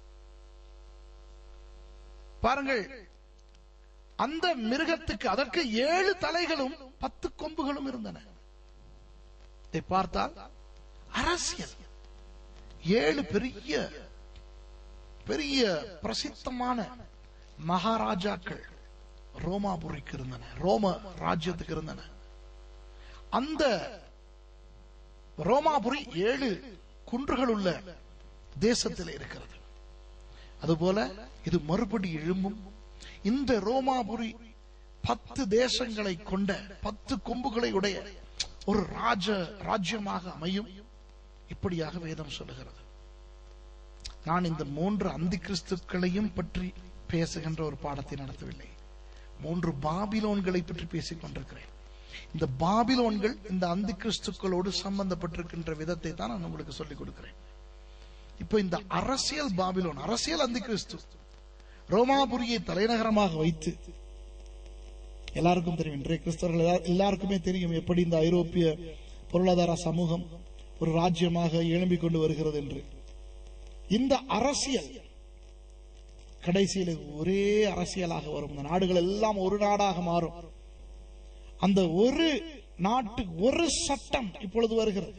பாருங்கள் அந்த மிருகத்துக்கு அதற்கு ஏழு தலைகளும் பத்து கொம்புகளும் இருந்தன இதை பார்த்தால் அரசியல் ஏழு பெரிய பெரிய பிரசித்தமான மகாராஜாக்கள் ரோமாபுரிக்கு இருந்தன ரோம ராஜ்யத்துக்கு இருந்தன அந்த ரோமாபுரி ஏழு குன்றுகள் உள்ள தேசத்தில் இருக்கிறது அதுபோல இது மறுபடி எழும்பும் இந்த ரோமாபுரி பத்து தேசங்களை கொண்ட பத்து கொம்புகளை உடைய ஒரு ராஜ ராஜ்யமாக அமையும் இப்படியாக வேதம் சொல்லுகிறது நான் இந்த மூன்று அந்தி கிறிஸ்துக்களையும் பற்றி பேசுகின்ற ஒரு பாடத்தை நடத்தவில்லை மூன்று பாபிலோன்களை பற்றி பேசிக் கொண்டிருக்கிறேன் இந்த பாபிலோன்கள் இந்த அந்தி கிறிஸ்துக்களோடு சம்பந்தப்பட்டிருக்கின்ற விதத்தை தான் நான் உங்களுக்கு சொல்லிக் கொடுக்கிறேன் இப்போ இந்த அரசியல் பாபிலோன் அரசியல் அந்தி கிறிஸ்து ரோமாபுரியை தலைநகரமாக வைத்து எல்லாருக்கும் தெரியும் இன்றைய கிறிஸ்தவர்கள் எல்லா- எல்லாருக்குமே தெரியும் எப்படி இந்த ஐரோப்பிய பொருளாதார சமூகம் ஒரு ராஜ்யமாக எழும்பிக் கொண்டு வருகிறது என்று இந்த அரசியல் கடைசியில் ஒரே அரசியலாக வரும் இந்த நாடுகள் எல்லாம் ஒரு நாடாக மாறும் அந்த ஒரு நாட்டுக்கு ஒரு சட்டம் இப்பொழுது வருகிறது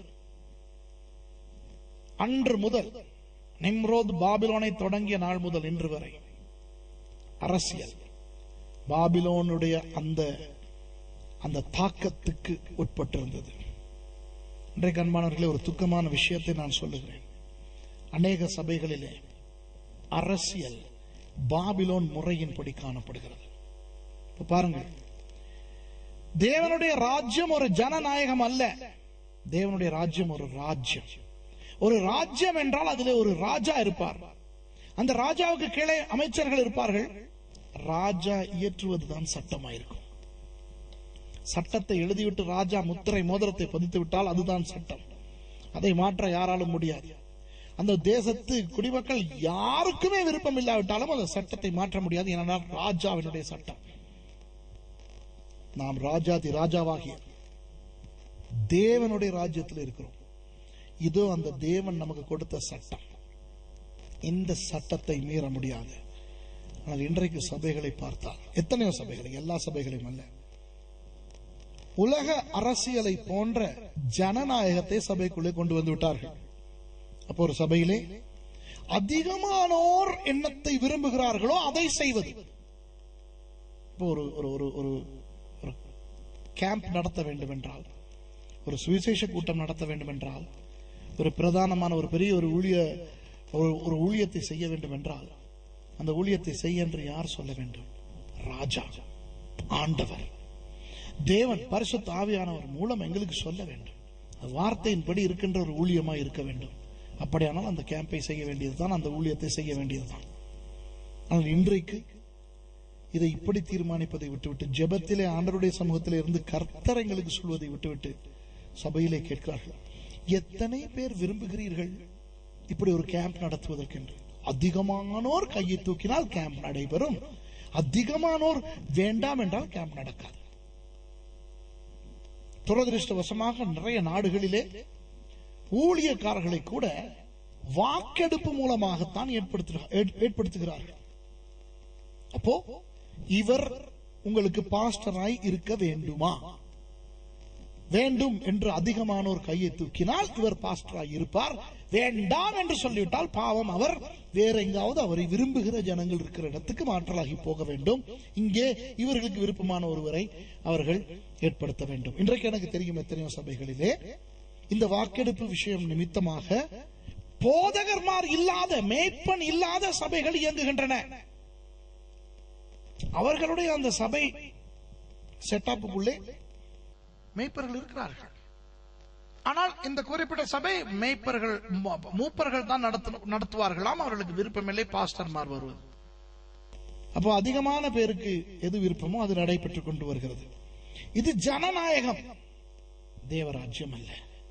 அன்று முதல் நிம்ரோத் பாபிலோனை தொடங்கிய நாள் முதல் இன்று வரை அரசியல் பாபிலோனுடைய அந்த அந்த தாக்கத்துக்கு உட்பட்டிருந்தது இன்றைக்கு அன்பானவர்களே ஒரு துக்கமான விஷயத்தை நான் சொல்லுகிறேன் அநேக சபைகளிலே அரசியல் பாபிலோன் முறையின்படி காணப்படுகிறது இப்ப பாருங்கள் தேவனுடைய ராஜ்யம் ஒரு ஜனநாயகம் அல்ல தேவனுடைய ராஜ்யம் ஒரு ராஜ்யம் ஒரு ராஜ்யம் என்றால் அதிலே ஒரு ராஜா இருப்பார் அந்த ராஜாவுக்கு கீழே அமைச்சர்கள் இருப்பார்கள் ராஜா இயற்றுவதுதான் சட்டமாயிருக்கும் சட்டத்தை எழுதிவிட்டு ராஜா முத்திரை மோதிரத்தை பதித்து விட்டால் அதுதான் சட்டம் அதை மாற்ற யாராலும் முடியாது அந்த தேசத்து குடிமக்கள் யாருக்குமே விருப்பம் இல்லாவிட்டாலும் அந்த சட்டத்தை மாற்ற முடியாது ஏனென்றால் ராஜாவினுடைய சட்டம் நாம் ராஜாதி ராஜாவாகிய தேவனுடைய ராஜ்யத்தில் இருக்கிறோம் இதோ அந்த தேவன் நமக்கு கொடுத்த சட்டம் இந்த சட்டத்தை மீற முடியாது ஆனால் இன்றைக்கு சபைகளை பார்த்தால் எத்தனையோ சபைகளை எல்லா சபைகளையும் அல்ல உலக அரசியலை போன்ற ஜனநாயகத்தை சபைக்குள்ளே கொண்டு வந்து விட்டார்கள் அப்போ ஒரு சபையிலே அதிகமானோர் எண்ணத்தை விரும்புகிறார்களோ அதை செய்வது இப்போ ஒரு ஒரு ஒரு ஒரு ஒரு கேம்ப் நடத்த வேண்டும் என்றால் ஒரு சுவிசேஷ கூட்டம் நடத்த வேண்டும் என்றால் ஒரு பிரதானமான ஒரு பெரிய ஒரு ஊழிய ஒரு ஒரு ஊழியத்தை செய்ய வேண்டும் என்றால் அந்த ஊழியத்தை செய்ய என்று யார் சொல்ல வேண்டும் ராஜா ஆண்டவர் தேவன் பரிசுத்த ஆவியானவர் மூலம் எங்களுக்கு சொல்ல வேண்டும் அது வார்த்தையின்படி இருக்கின்ற ஒரு ஊழியமா இருக்க வேண்டும் அப்படியானால் அந்த கேம்பை செய்ய வேண்டியதுதான் அந்த ஊழியத்தை செய்ய வேண்டியதுதான் ஆனால் இன்றைக்கு இதை இப்படி தீர்மானிப்பதை விட்டுவிட்டு ஜெபத்திலே ஆண்டருடைய சமூகத்திலே இருந்து கர்த்தர் எங்களுக்கு சொல்வதை விட்டுவிட்டு சபையிலே கேட்கிறார்கள் எத்தனை பேர் விரும்புகிறீர்கள் இப்படி ஒரு கேம்ப் நடத்துவதற்கென்று அதிகமானோர் கையை தூக்கினால் கேம்ப் நடைபெறும் அதிகமானோர் வேண்டாம் என்றால் கேம்ப் நடக்காது துரதிருஷ்டவசமாக நிறைய நாடுகளிலே ஊழியக்காரர்களை கூட வாக்கெடுப்பு மூலமாகத்தான் ஏற்படுத்துகிற- ஏற்- ஏற்படுத்துகிறார்கள் அப்போ இவர் உங்களுக்கு பாஸ்டராய் இருக்க வேண்டுமா வேண்டும் என்று அதிகமானோர் கையை தூக்கினால் இவர் பாஸ்டராய் இருப்பார் வேண்டாம் என்று சொல்லிவிட்டால் பாவம் அவர் வேற எங்காவது அவரை விரும்புகிற ஜனங்கள் இருக்கிற இடத்துக்கு மாற்றலாகி போக வேண்டும் இங்கே இவர்களுக்கு விருப்பமான ஒருவரை அவர்கள் ஏற்படுத்த வேண்டும் இன்றைக்கு எனக்கு தெரியும் எத்தனையோ சபைகளிலே இந்த வாக்கெடுப்பு விஷயம் நிமித்தமாக போதகர்மார் இல்லாத மேய்ப்பன் இல்லாத சபைகள் இயங்குகின்றன அவர்களுடைய அந்த சபை செட்டப்புக்குள்ளே மேய்ப்பர்கள் இருக்கிறார்கள் ஆனால் இந்த குறிப்பிட்ட சபை மேய்ப்பர்கள் மூ- மூப்பர்கள் தான் நடத்து- நடத்துவார்களாம் அவர்களுக்கு விருப்பமில்லை பாஸ்டர்மார் வருவது அப்போ அதிகமான பேருக்கு எது விருப்பமோ அது நடைபெற்றுக் கொண்டு வருகிறது இது ஜனநாயகம் தேவராஜ்யம் அல்ல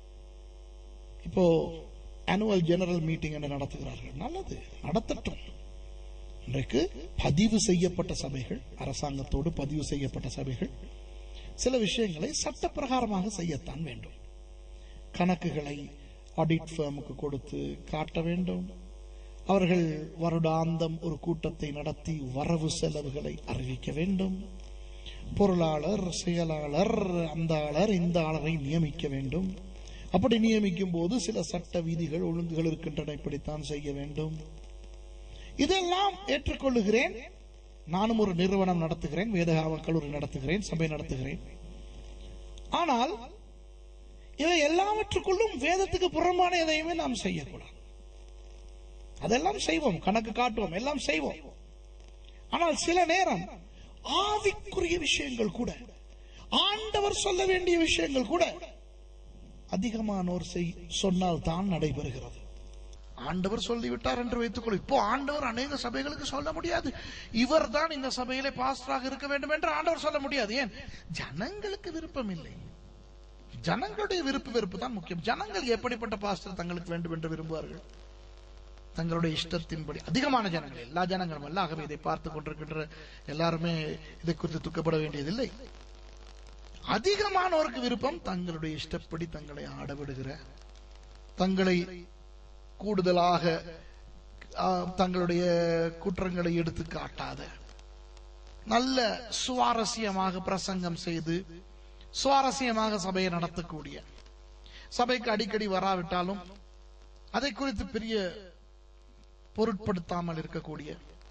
இப்போ ஆனுவல் ஜெனரல் மீட்டிங் என்று நடத்துகிறார்கள் நல்லது நடத்தட்டும் இன்றைக்கு பதிவு செய்யப்பட்ட சபைகள் அரசாங்கத்தோடு பதிவு செய்யப்பட்ட சபைகள் சில விஷயங்களை சட்டப்பிரகாரமாக செய்யத்தான் வேண்டும் கணக்குகளை ஆடிட் ஃபேமுக்கு கொடுத்து காட்ட வேண்டும் அவர்கள் வருடாந்தம் ஒரு கூட்டத்தை நடத்தி வரவு செலவுகளை அறிவிக்க வேண்டும் பொருளாளர் செயலாளர் அந்த ஆளர் இந்த ஆளரை நியமிக்க வேண்டும் அப்படி நியமிக்கும் போது சில சட்ட விதிகள் ஒழுங்குகள் இருக்கின்றன இப்படித்தான் செய்ய வேண்டும் இதெல்லாம் ஏற்றுக்கொள்ளுகிறேன் நானும் ஒரு நிறுவனம் நடத்துகிறேன் வேதகாம கல்லூரி நடத்துகிறேன் சபை நடத்துகிறேன் ஆனால் இவை எல்லாவற்றுக்குள்ளும் வேதத்துக்கு புறம்பான எதையுமே நாம் செய்யக்கூடாது அதெல்லாம் செய்வோம் கணக்கு காட்டுவோம் எல்லாம் செய்வோம் ஆனால் சில நேரம் ஆவிக்குரிய விஷயங்கள் கூட ஆண்டவர் சொல்ல வேண்டிய விஷயங்கள் கூட அதிகமானோர் செய் சொன்னால் தான் நடைபெறுகிறது ஆண்டவர் சொல்லிவிட்டார் என்று வைத்துக்கொள் இப்போ ஆண்டவர் அநேக சபைகளுக்கு சொல்ல முடியாது இவர் தான் இந்த சபையிலே பாஸ்டராக இருக்க வேண்டும் என்று ஆண்டவர் சொல்ல முடியாது ஏன் ஜனங்களுக்கு விருப்பம் இல்லை ஜனங்களுடைய விருப்பு வெறுப்பு தான் முக்கியம் ஜனங்கள் எப்படிப்பட்ட பாஸ்டர் தங்களுக்கு வேண்டும் என்று விரும்புவார்கள் தங்களுடைய இஷ்டத்தின்படி அதிகமான ஜனங்கள் எல்லா ஜனங்களும் அல்ல ஆகவே இதை பார்த்து கொண்டிருக்கின்ற எல்லாருமே இதை குறித்து துக்கப்பட வேண்டியதில்லை அதிகமானோருக்கு விருப்பம் தங்களுடைய இஷ்டப்படி தங்களை ஆடவிடுகிற தங்களை கூடுதலாக ஆ, தங்களுடைய குற்றங்களை எடுத்து காட்டாத நல்ல சுவாரஸ்யமாக பிரசங்கம் செய்து சுவாரஸ்யமாக சபையை நடத்தக்கூடிய சபைக்கு அடிக்கடி வராவிட்டாலும் அதை குறித்து பெரிய பொருட்படுத்தாமல் இருக்கக்கூடிய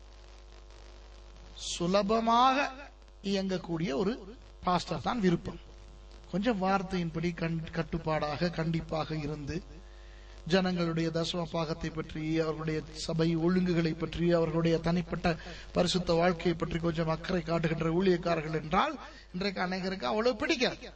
சுலபமாக இயங்கக்கூடிய ஒரு பாஸ்டர் தான் விருப்பம் கொஞ்சம் வார்த்தையின்படி கண்- கட்டுப்பாடாக கண்டிப்பாக இருந்து ஜனங்களுடைய தசம பாகத்தை பற்றி அவர்களுடைய சபை ஒழுங்குகளை பற்றி அவர்களுடைய தனிப்பட்ட பரிசுத்த வாழ்க்கையை பற்றி கொஞ்சம் அக்கறை காட்டுகின்ற ஊழியக்காரர்கள் என்றால் இன்றைக்கு அநேகருக்கு அவ்வளவு பிடிக்காது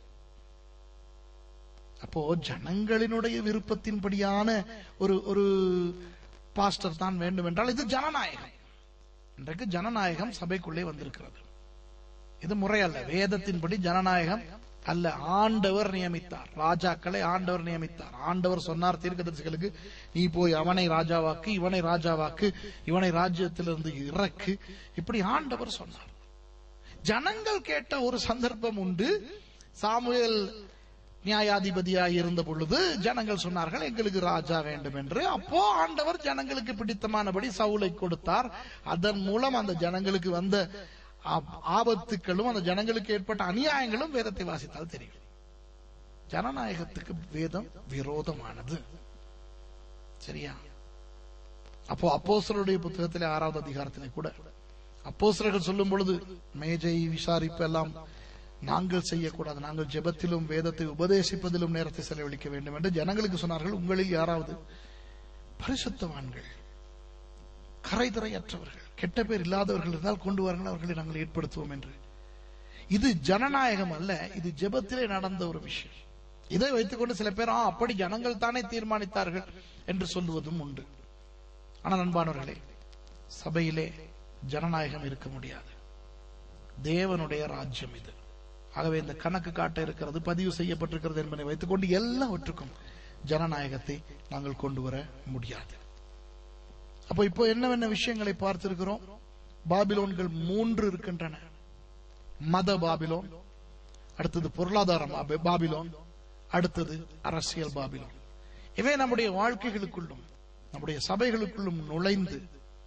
அப்போ ஜனங்களினுடைய விருப்பத்தின்படியான ஒரு ஒரு பாஸ்டர் தான் வேண்டும் என்றால் இது ஜனநாயகம் இன்றைக்கு ஜனநாயகம் சபைக்குள்ளே வந்திருக்கிறது இது முறையல்ல வேதத்தின்படி ஜனநாயகம் அல்ல ஆண்டவர் நியமித்தார் ராஜாக்களை ஆண்டவர் நியமித்தார் ஆண்டவர் சொன்னார் தீர்க்கதரிசிகளுக்கு நீ போய் அவனை ராஜாவாக்கு இவனை ராஜாவாக்கு இவனை ராஜ்யத்திலிருந்து இறக்கு இப்படி ஆண்டவர் சொன்னார் ஜனங்கள் கேட்ட ஒரு சந்தர்ப்பம் உண்டு சாமுவேல் நியாயாதிபதியாய் இருந்த பொழுது ஜனங்கள் சொன்னார்கள் எங்களுக்கு ராஜா வேண்டும் என்று அப்போ ஆண்டவர் ஜனங்களுக்கு பிடித்தமானபடி சவுலை கொடுத்தார் அதன் மூலம் அந்த ஜனங்களுக்கு வந்த ஆப்- ஆபத்துக்களும் அந்த ஜனங்களுக்கு ஏற்பட்ட அநியாயங்களும் வேதத்தை வாசித்தால் தெரியும் ஜனநாயகத்துக்கு வேதம் விரோதமானது சரியா அப்போ அப்போஸ்தலருடைய புத்தகத்திலே ஆறாவது அதிகாரத்திலே கூட அப்போஸ்தலர்கள் சொல்லும் பொழுது மேஜை விசாரிப்பு எல்லாம் நாங்கள் செய்யக்கூடாது நாங்கள் ஜெபத்திலும் வேதத்தை உபதேசிப்பதிலும் நேரத்தை செலவழிக்க வேண்டும் என்று ஜனங்களுக்கு சொன்னார்கள் உங்களில் யாராவது பரிசுத்தவான்கள் கரைதுறையற்றவர்கள் கெட்ட பேர் இல்லாதவர்கள் இருந்தால் கொண்டு வாருங்கள் அவர்களை நாங்கள் ஏற்படுத்துவோம் என்று இது ஜனநாயகம் அல்ல இது ஜெபத்திலே நடந்த ஒரு விஷயம் இதை வைத்துக்கொண்டு சில பேர் "ஆ, அப்படி ஜனங்கள் தானே தீர்மானித்தார்கள் என்று சொல்லுவதும் உண்டு ஆனால் அன்பானவர்களே சபையிலே ஜனநாயகம் இருக்க முடியாது தேவனுடைய ராஜ்யம் இது ஆகவே இந்த கணக்கு காட்ட இருக்கிறது பதிவு செய்யப்பட்டிருக்கிறது என்பதை வைத்துக்கொண்டு எல்லாவற்றுக்கும் ஜனநாயகத்தை நாங்கள் கொண்டு வர முடியாது அப்போ இப்போ என்னவென்ன விஷயங்களை பார்த்திருக்கிறோம் பாபிலோன்கள் மூன்று இருக்கின்றன மத பாபிலோன் அடுத்தது பொருளாதார பாபி- பாபிலோன் அடுத்தது அரசியல் பாபிலோன் இவை நம்முடைய வாழ்க்கைகளுக்குள்ளும் நம்முடைய சபைகளுக்குள்ளும் நுழைந்து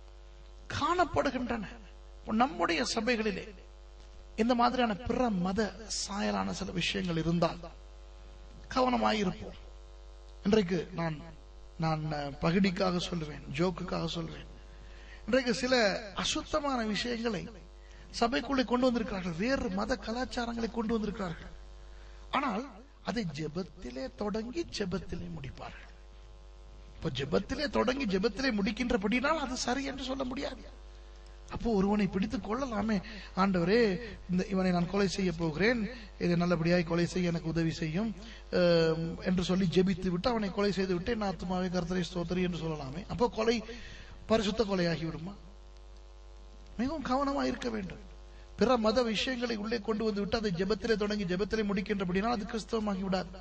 காணப்படுகின்றன இப்ப நம்முடைய சபைகளிலே இந்த மாதிரியான பிற மத சாயலான சில விஷயங்கள் இருந்தால் கவனமாயிருப்போம் இன்றைக்கு நான் நான் அஹ், பகுடிக்காக சொல்லுவேன் ஜோக்குக்காக சொல்லுவேன் இன்றைக்கு சில அசுத்தமான விஷயங்களை சபைக்குள்ளே கொண்டு வந்திருக்கிறார்கள் வேறு மத கலாச்சாரங்களை கொண்டு வந்திருக்கிறார்கள் ஆனால் அதை ஜெபத்திலே தொடங்கி ஜெபத்திலே முடிப்பார்கள் இப்ப ஜெபத்திலே தொடங்கி ஜெபத்திலே முடிக்கின்றபடினால் அது சரி என்று சொல்ல முடியாது அப்போ ஒருவனை பிடித்துக் கொள்ளலாமே ஆண்டவரே இந்த இவனை நான் கொலை செய்ய போகிறேன் இதை நல்லபடியாய் கொலை செய்ய எனக்கு உதவி செய்யும் அஹ், என்று சொல்லி ஜெபித்து விட்டு அவனை கொலை செய்து விட்டு என் ஆத்மாவை கர்த்தரை ஸ்தோத்திரி என்று சொல்லலாமே அப்போ கொலை பரிசுத்த கொலையாகி விடுமா மிகவும் கவனமா இருக்க வேண்டும் பிற மத விஷயங்களை உள்ளே கொண்டு வந்து விட்டு அதை ஜெபத்திலே தொடங்கி ஜெபத்திலே முடிக்கின்றபடினால் அது கிறிஸ்தவமாகி விடாது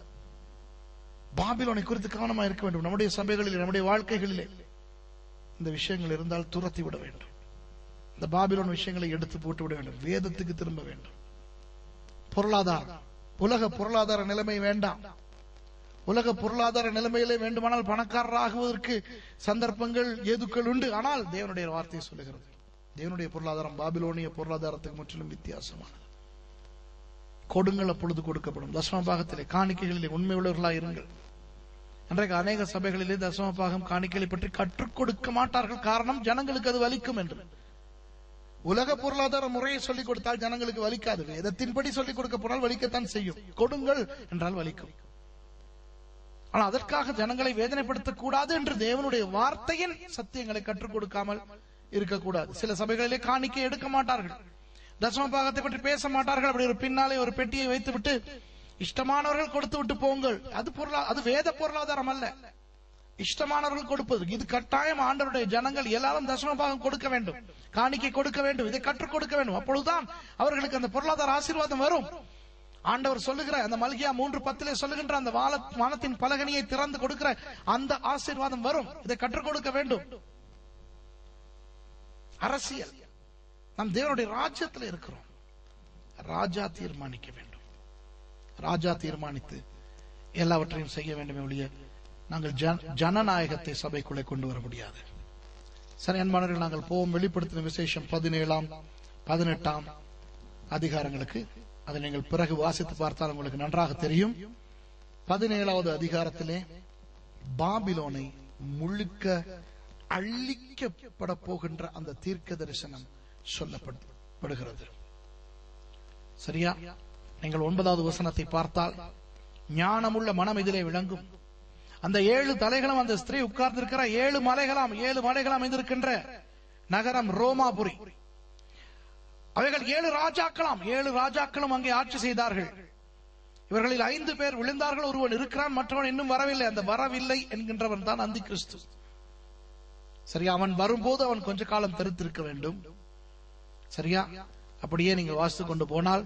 பாபிலோனை குறித்து கவனமா இருக்க வேண்டும் நம்முடைய சபைகளிலே நம்முடைய வாழ்க்கைகளிலே இந்த விஷயங்கள் இருந்தால் துரத்தி விட வேண்டும் இந்த பாபிலோன் விஷயங்களை எடுத்து போட்டு விட வேண்டும் வேதத்துக்கு திரும்ப வேண்டும் பொருளாதாரம் உலக பொருளாதார நிலைமை வேண்டாம் உலக பொருளாதார நிலைமையிலே வேண்டுமானால் பணக்காரராகுவதற்கு சந்தர்ப்பங்கள் ஏதுக்கள் உண்டு ஆனால் தேவனுடைய வார்த்தை சொல்லுகிறது தேவனுடைய பொருளாதாரம் பாபிலோனிய பொருளாதாரத்துக்கு முற்றிலும் வித்தியாசமானது கொடுங்கள் அப்பொழுது கொடுக்கப்படும் தசம பாகத்திலே காணிக்கைகளிலே உண்மை உள்ளவர்களாக இருங்கள் இன்றைக்கு அநேக சபைகளிலே தசம பாகம் காணிக்கைகளை பற்றி கற்றுக் கொடுக்க மாட்டார்கள் காரணம் ஜனங்களுக்கு அது வலிக்கும் என்று உலக பொருளாதார முறையை சொல்லிக் கொடுத்தால் ஜனங்களுக்கு வலிக்காது வேதத்தின்படி சொல்லிக் கொடுக்க போனால் வலிக்கத்தான் செய்யும் கொடுங்கள் என்றால் வலிக்கும் ஆனால் அதற்காக ஜனங்களை வேதனைப்படுத்தக் கூடாது என்று தேவனுடைய வார்த்தையின் சத்தியங்களை கற்றுக் கொடுக்காமல் இருக்கக்கூடாது சில சபைகளிலே காணிக்கை எடுக்க மாட்டார்கள் தசம பாகத்தை பற்றி பேச மாட்டார்கள் அப்படி ஒரு பின்னாலே ஒரு பெட்டியை வைத்துவிட்டு இஷ்டமானவர்கள் கொடுத்து விட்டு போங்கள் அது பொருளா அது வேத பொருளாதாரம் அல்ல இஷ்டமானவர்கள் கொடுப்பது இது கட்டாயம் ஆண்டவருடைய ஜனங்கள் எல்லாரும் தசம பாகம் கொடுக்க வேண்டும் காணிக்கை கொடுக்க வேண்டும் இதை கற்றுக் கொடுக்க வேண்டும் அப்பொழுதுதான் அவர்களுக்கு அந்த பொருளாதார ஆசீர்வாதம் வரும் ஆண்டவர் சொல்லுகிற அந்த மல்கியா மூன்று பத்திலே சொல்லுகின்ற அந்த வான வானத்தின் பலகனியை திறந்து கொடுக்கிற அந்த ஆசீர்வாதம் வரும் இதை கற்றுக் கொடுக்க வேண்டும் அரசியல் நாம் தேவனுடைய ராஜ்யத்தில் இருக்கிறோம் ராஜா தீர்மானிக்க வேண்டும் ராஜா தீர்மானித்து எல்லாவற்றையும் செய்ய வேண்டுமே ஒழிய நாங்கள் ஜன- ஜனநாயகத்தை சபைக்குள்ளே கொண்டு வர முடியாது சரி அன்பானவர்கள் நாங்கள் போவோம் வெளிப்படுத்தின விசேஷம் பதினேழாம் பதினெட்டாம் அதிகாரங்களுக்கு அதை நீங்கள் பிறகு வாசித்து பார்த்தால் உங்களுக்கு நன்றாக தெரியும் பதினேழாவது அதிகாரத்திலே பாபிலோனை முழுக்க அழிக்கப்பட போகின்ற அந்த தீர்க்க தரிசனம் சொல்லப்படுகிறது சரியா நீங்கள் ஒன்பதாவது வசனத்தை பார்த்தால் ஞானமுள்ள மனம் இதிலே விளங்கும் அந்த ஏழு தலைகளும் அந்த ஸ்திரீ உட்கார்ந்திருக்கிற ஏழு மலைகளாம் ஏழு மலைகளாம் இருக்கின்ற நகரம் ரோமாபுரி அவைகள் ஏழு ராஜாக்களாம் ஏழு ராஜாக்களும் அங்கே ஆட்சி செய்தார்கள் இவர்களில் ஐந்து பேர் விழுந்தார்கள் ஒருவன் இருக்கிறான் மற்றவன் இன்னும் வரவில்லை அந்த வரவில்லை என்கின்றவன் தான் அந்தி கிறிஸ்து சரியா அவன் வரும்போது அவன் கொஞ்ச காலம் தரித்திருக்க வேண்டும் சரியா அப்படியே நீங்க வாசித்து கொண்டு போனால்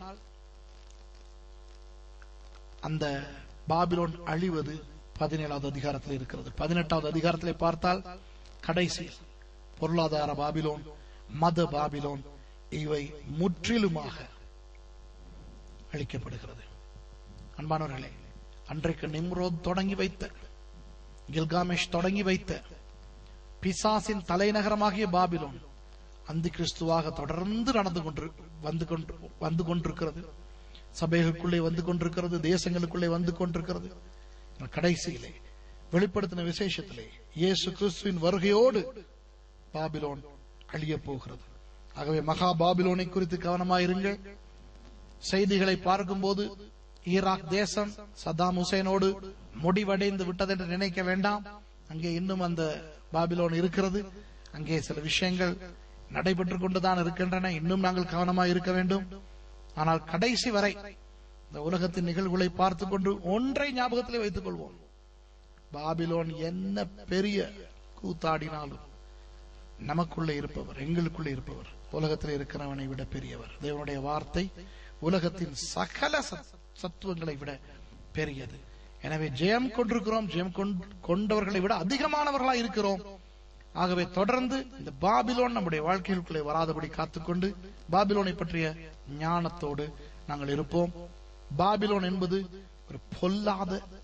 அந்த பாபிலோன் அழிவது பதினேழாவது அதிகாரத்தில் இருக்கிறது பதினெட்டாவது அதிகாரத்திலே பார்த்தால் கடைசி பொருளாதார பாபிலோன் மத பாபிலோன் இவை முற்றிலுமாக அழிக்கப்படுகிறது அன்பானவர்களே அன்றைக்கு நிம்ரோத் தொடங்கி வைத்த கில்காமேஷ் தொடங்கி வைத்த பிசாசின் தலைநகரமாகிய பாபிலோன் அந்தி கிறிஸ்துவாக தொடர்ந்து நடந்து கொண்டு வந்து கொண்டு வந்து கொண்டிருக்கிறது சபைகளுக்குள்ளே வந்து கொண்டிருக்கிறது தேசங்களுக்குள்ளே வந்து கொண்டிருக்கிறது கடைசியிலே வெளிப்படுத்தின விசேஷத்திலே இயேசு கிறிஸ்துவின் வருகையோடு பாபிலோன் அழியப் போகிறது ஆகவே மகா பாபிலோனை குறித்து கவனமாயிருங்கள் செய்திகளை பார்க்கும்போது ஈராக் தேசம் சதாம் ஹுசேனோடு முடிவடைந்து விட்டது என்று நினைக்க வேண்டாம் அங்கே இன்னும் அந்த பாபிலோன் இருக்கிறது அங்கே சில விஷயங்கள் நடைபெற்றுக் கொண்டுதான் இருக்கின்றன இன்னும் நாங்கள் கவனமாக இருக்க வேண்டும் ஆனால் கடைசி வரை இந்த உலகத்தின் நிகழ்வுகளை பார்த்துக் கொண்டு ஒன்றை ஞாபகத்திலே வைத்துக் கொள்வோம் பாபிலோன் என்ன பெரிய கூத்தாடினாலும் நமக்குள்ளே இருப்பவர் எங்களுக்குள்ளே இருப்பவர் உலகத்தில் இருக்கிறவனை விட பெரியவர் தேவனுடைய வார்த்தை உலகத்தின் சகல சத்- சத்துவங்களை விட பெரியது எனவே ஜெயம் கொண்டிருக்கிறோம் ஜெயம் கொண்- கொண்டவர்களை விட அதிகமானவர்களாய் இருக்கிறோம் ஆகவே தொடர்ந்து இந்த பாபிலோன் நம்முடைய வாழ்க்கைகளுக்குள்ளே வராதபடி காத்துக்கொண்டு பாபிலோனை பற்றிய ஞானத்தோடு நாங்கள் இருப்போம் பாபிலோன் என்பது ஒரு பொல்லாத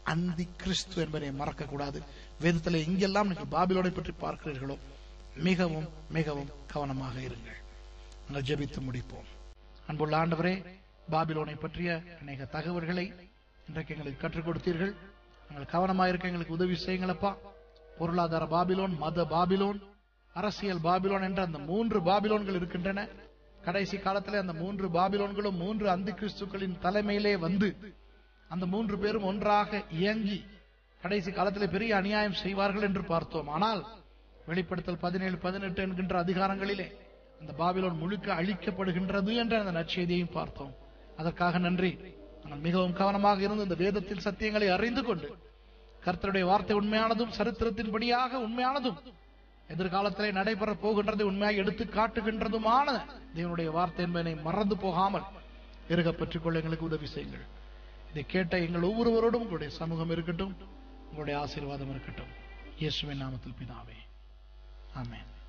அந்தி கிறிஸ்து என்பதை மறக்க கூடாது வேதத்தில் எங்கெல்லாம் நீங்கள் பாபிலோனை பற்றி பார்க்கிறீர்களோ மிகவும் மிகவும் கவனமாக இருங்கள் நாங்கள் ஜெபித்து முடிப்போம் அன்புள்ள ஆண்டவரே பாபிலோனை பற்றிய அநேக தகவல்களை இன்றைக்கு எங்களுக்கு கற்றுக் கொடுத்தீர்கள் நாங்கள் கவனமாக இருக்க எங்களுக்கு உதவி செய்யுங்களப்பா பொருளாதார பாபிலோன் மத பாபிலோன் அரசியல் பாபிலோன் என்ற அந்த மூன்று பாபிலோன்கள் இருக்கின்றன கடைசி காலத்தில் அந்த மூன்று பாபிலோன்களும் மூன்று அந்தி கிறிஸ்துக்களின் தலைமையிலே வந்து அந்த மூன்று பேரும் ஒன்றாக இயங்கி கடைசி காலத்திலே பெரிய அநியாயம் செய்வார்கள் என்று பார்த்தோம் ஆனால் வெளிப்படுத்தல் பதினேழு பதினெட்டு என்கின்ற அதிகாரங்களிலே அந்த பாபிலோன் முழுக்க அழிக்கப்படுகின்றது என்ற அந்த நற்செய்தியையும் பார்த்தோம் அதற்காக நன்றி நாங்கள் மிகவும் கவனமாக இருந்து இந்த வேதத்தில் சத்தியங்களை அறிந்து கொண்டு கர்த்தருடைய வார்த்தை உண்மையானதும் சரித்திரத்தின்படியாக உண்மையானதும் எதிர்காலத்திலே நடைபெற போகின்றது உண்மையாக எடுத்து காட்டுகின்றதுமான தேவனுடைய வார்த்தை என்பதை மறந்து போகாமல் இருக பற்றிக் கொள்ள எங்களுக்கு உதவி செய்யுங்கள் இதை கேட்ட எங்கள் ஒவ்வொருவரோடும் உங்களுடைய சமூகம் இருக்கட்டும் உங்களுடைய ஆசீர்வாதம் இருக்கட்டும் இயேசுவின் நாமத்தில் பிதாவே ஆமென்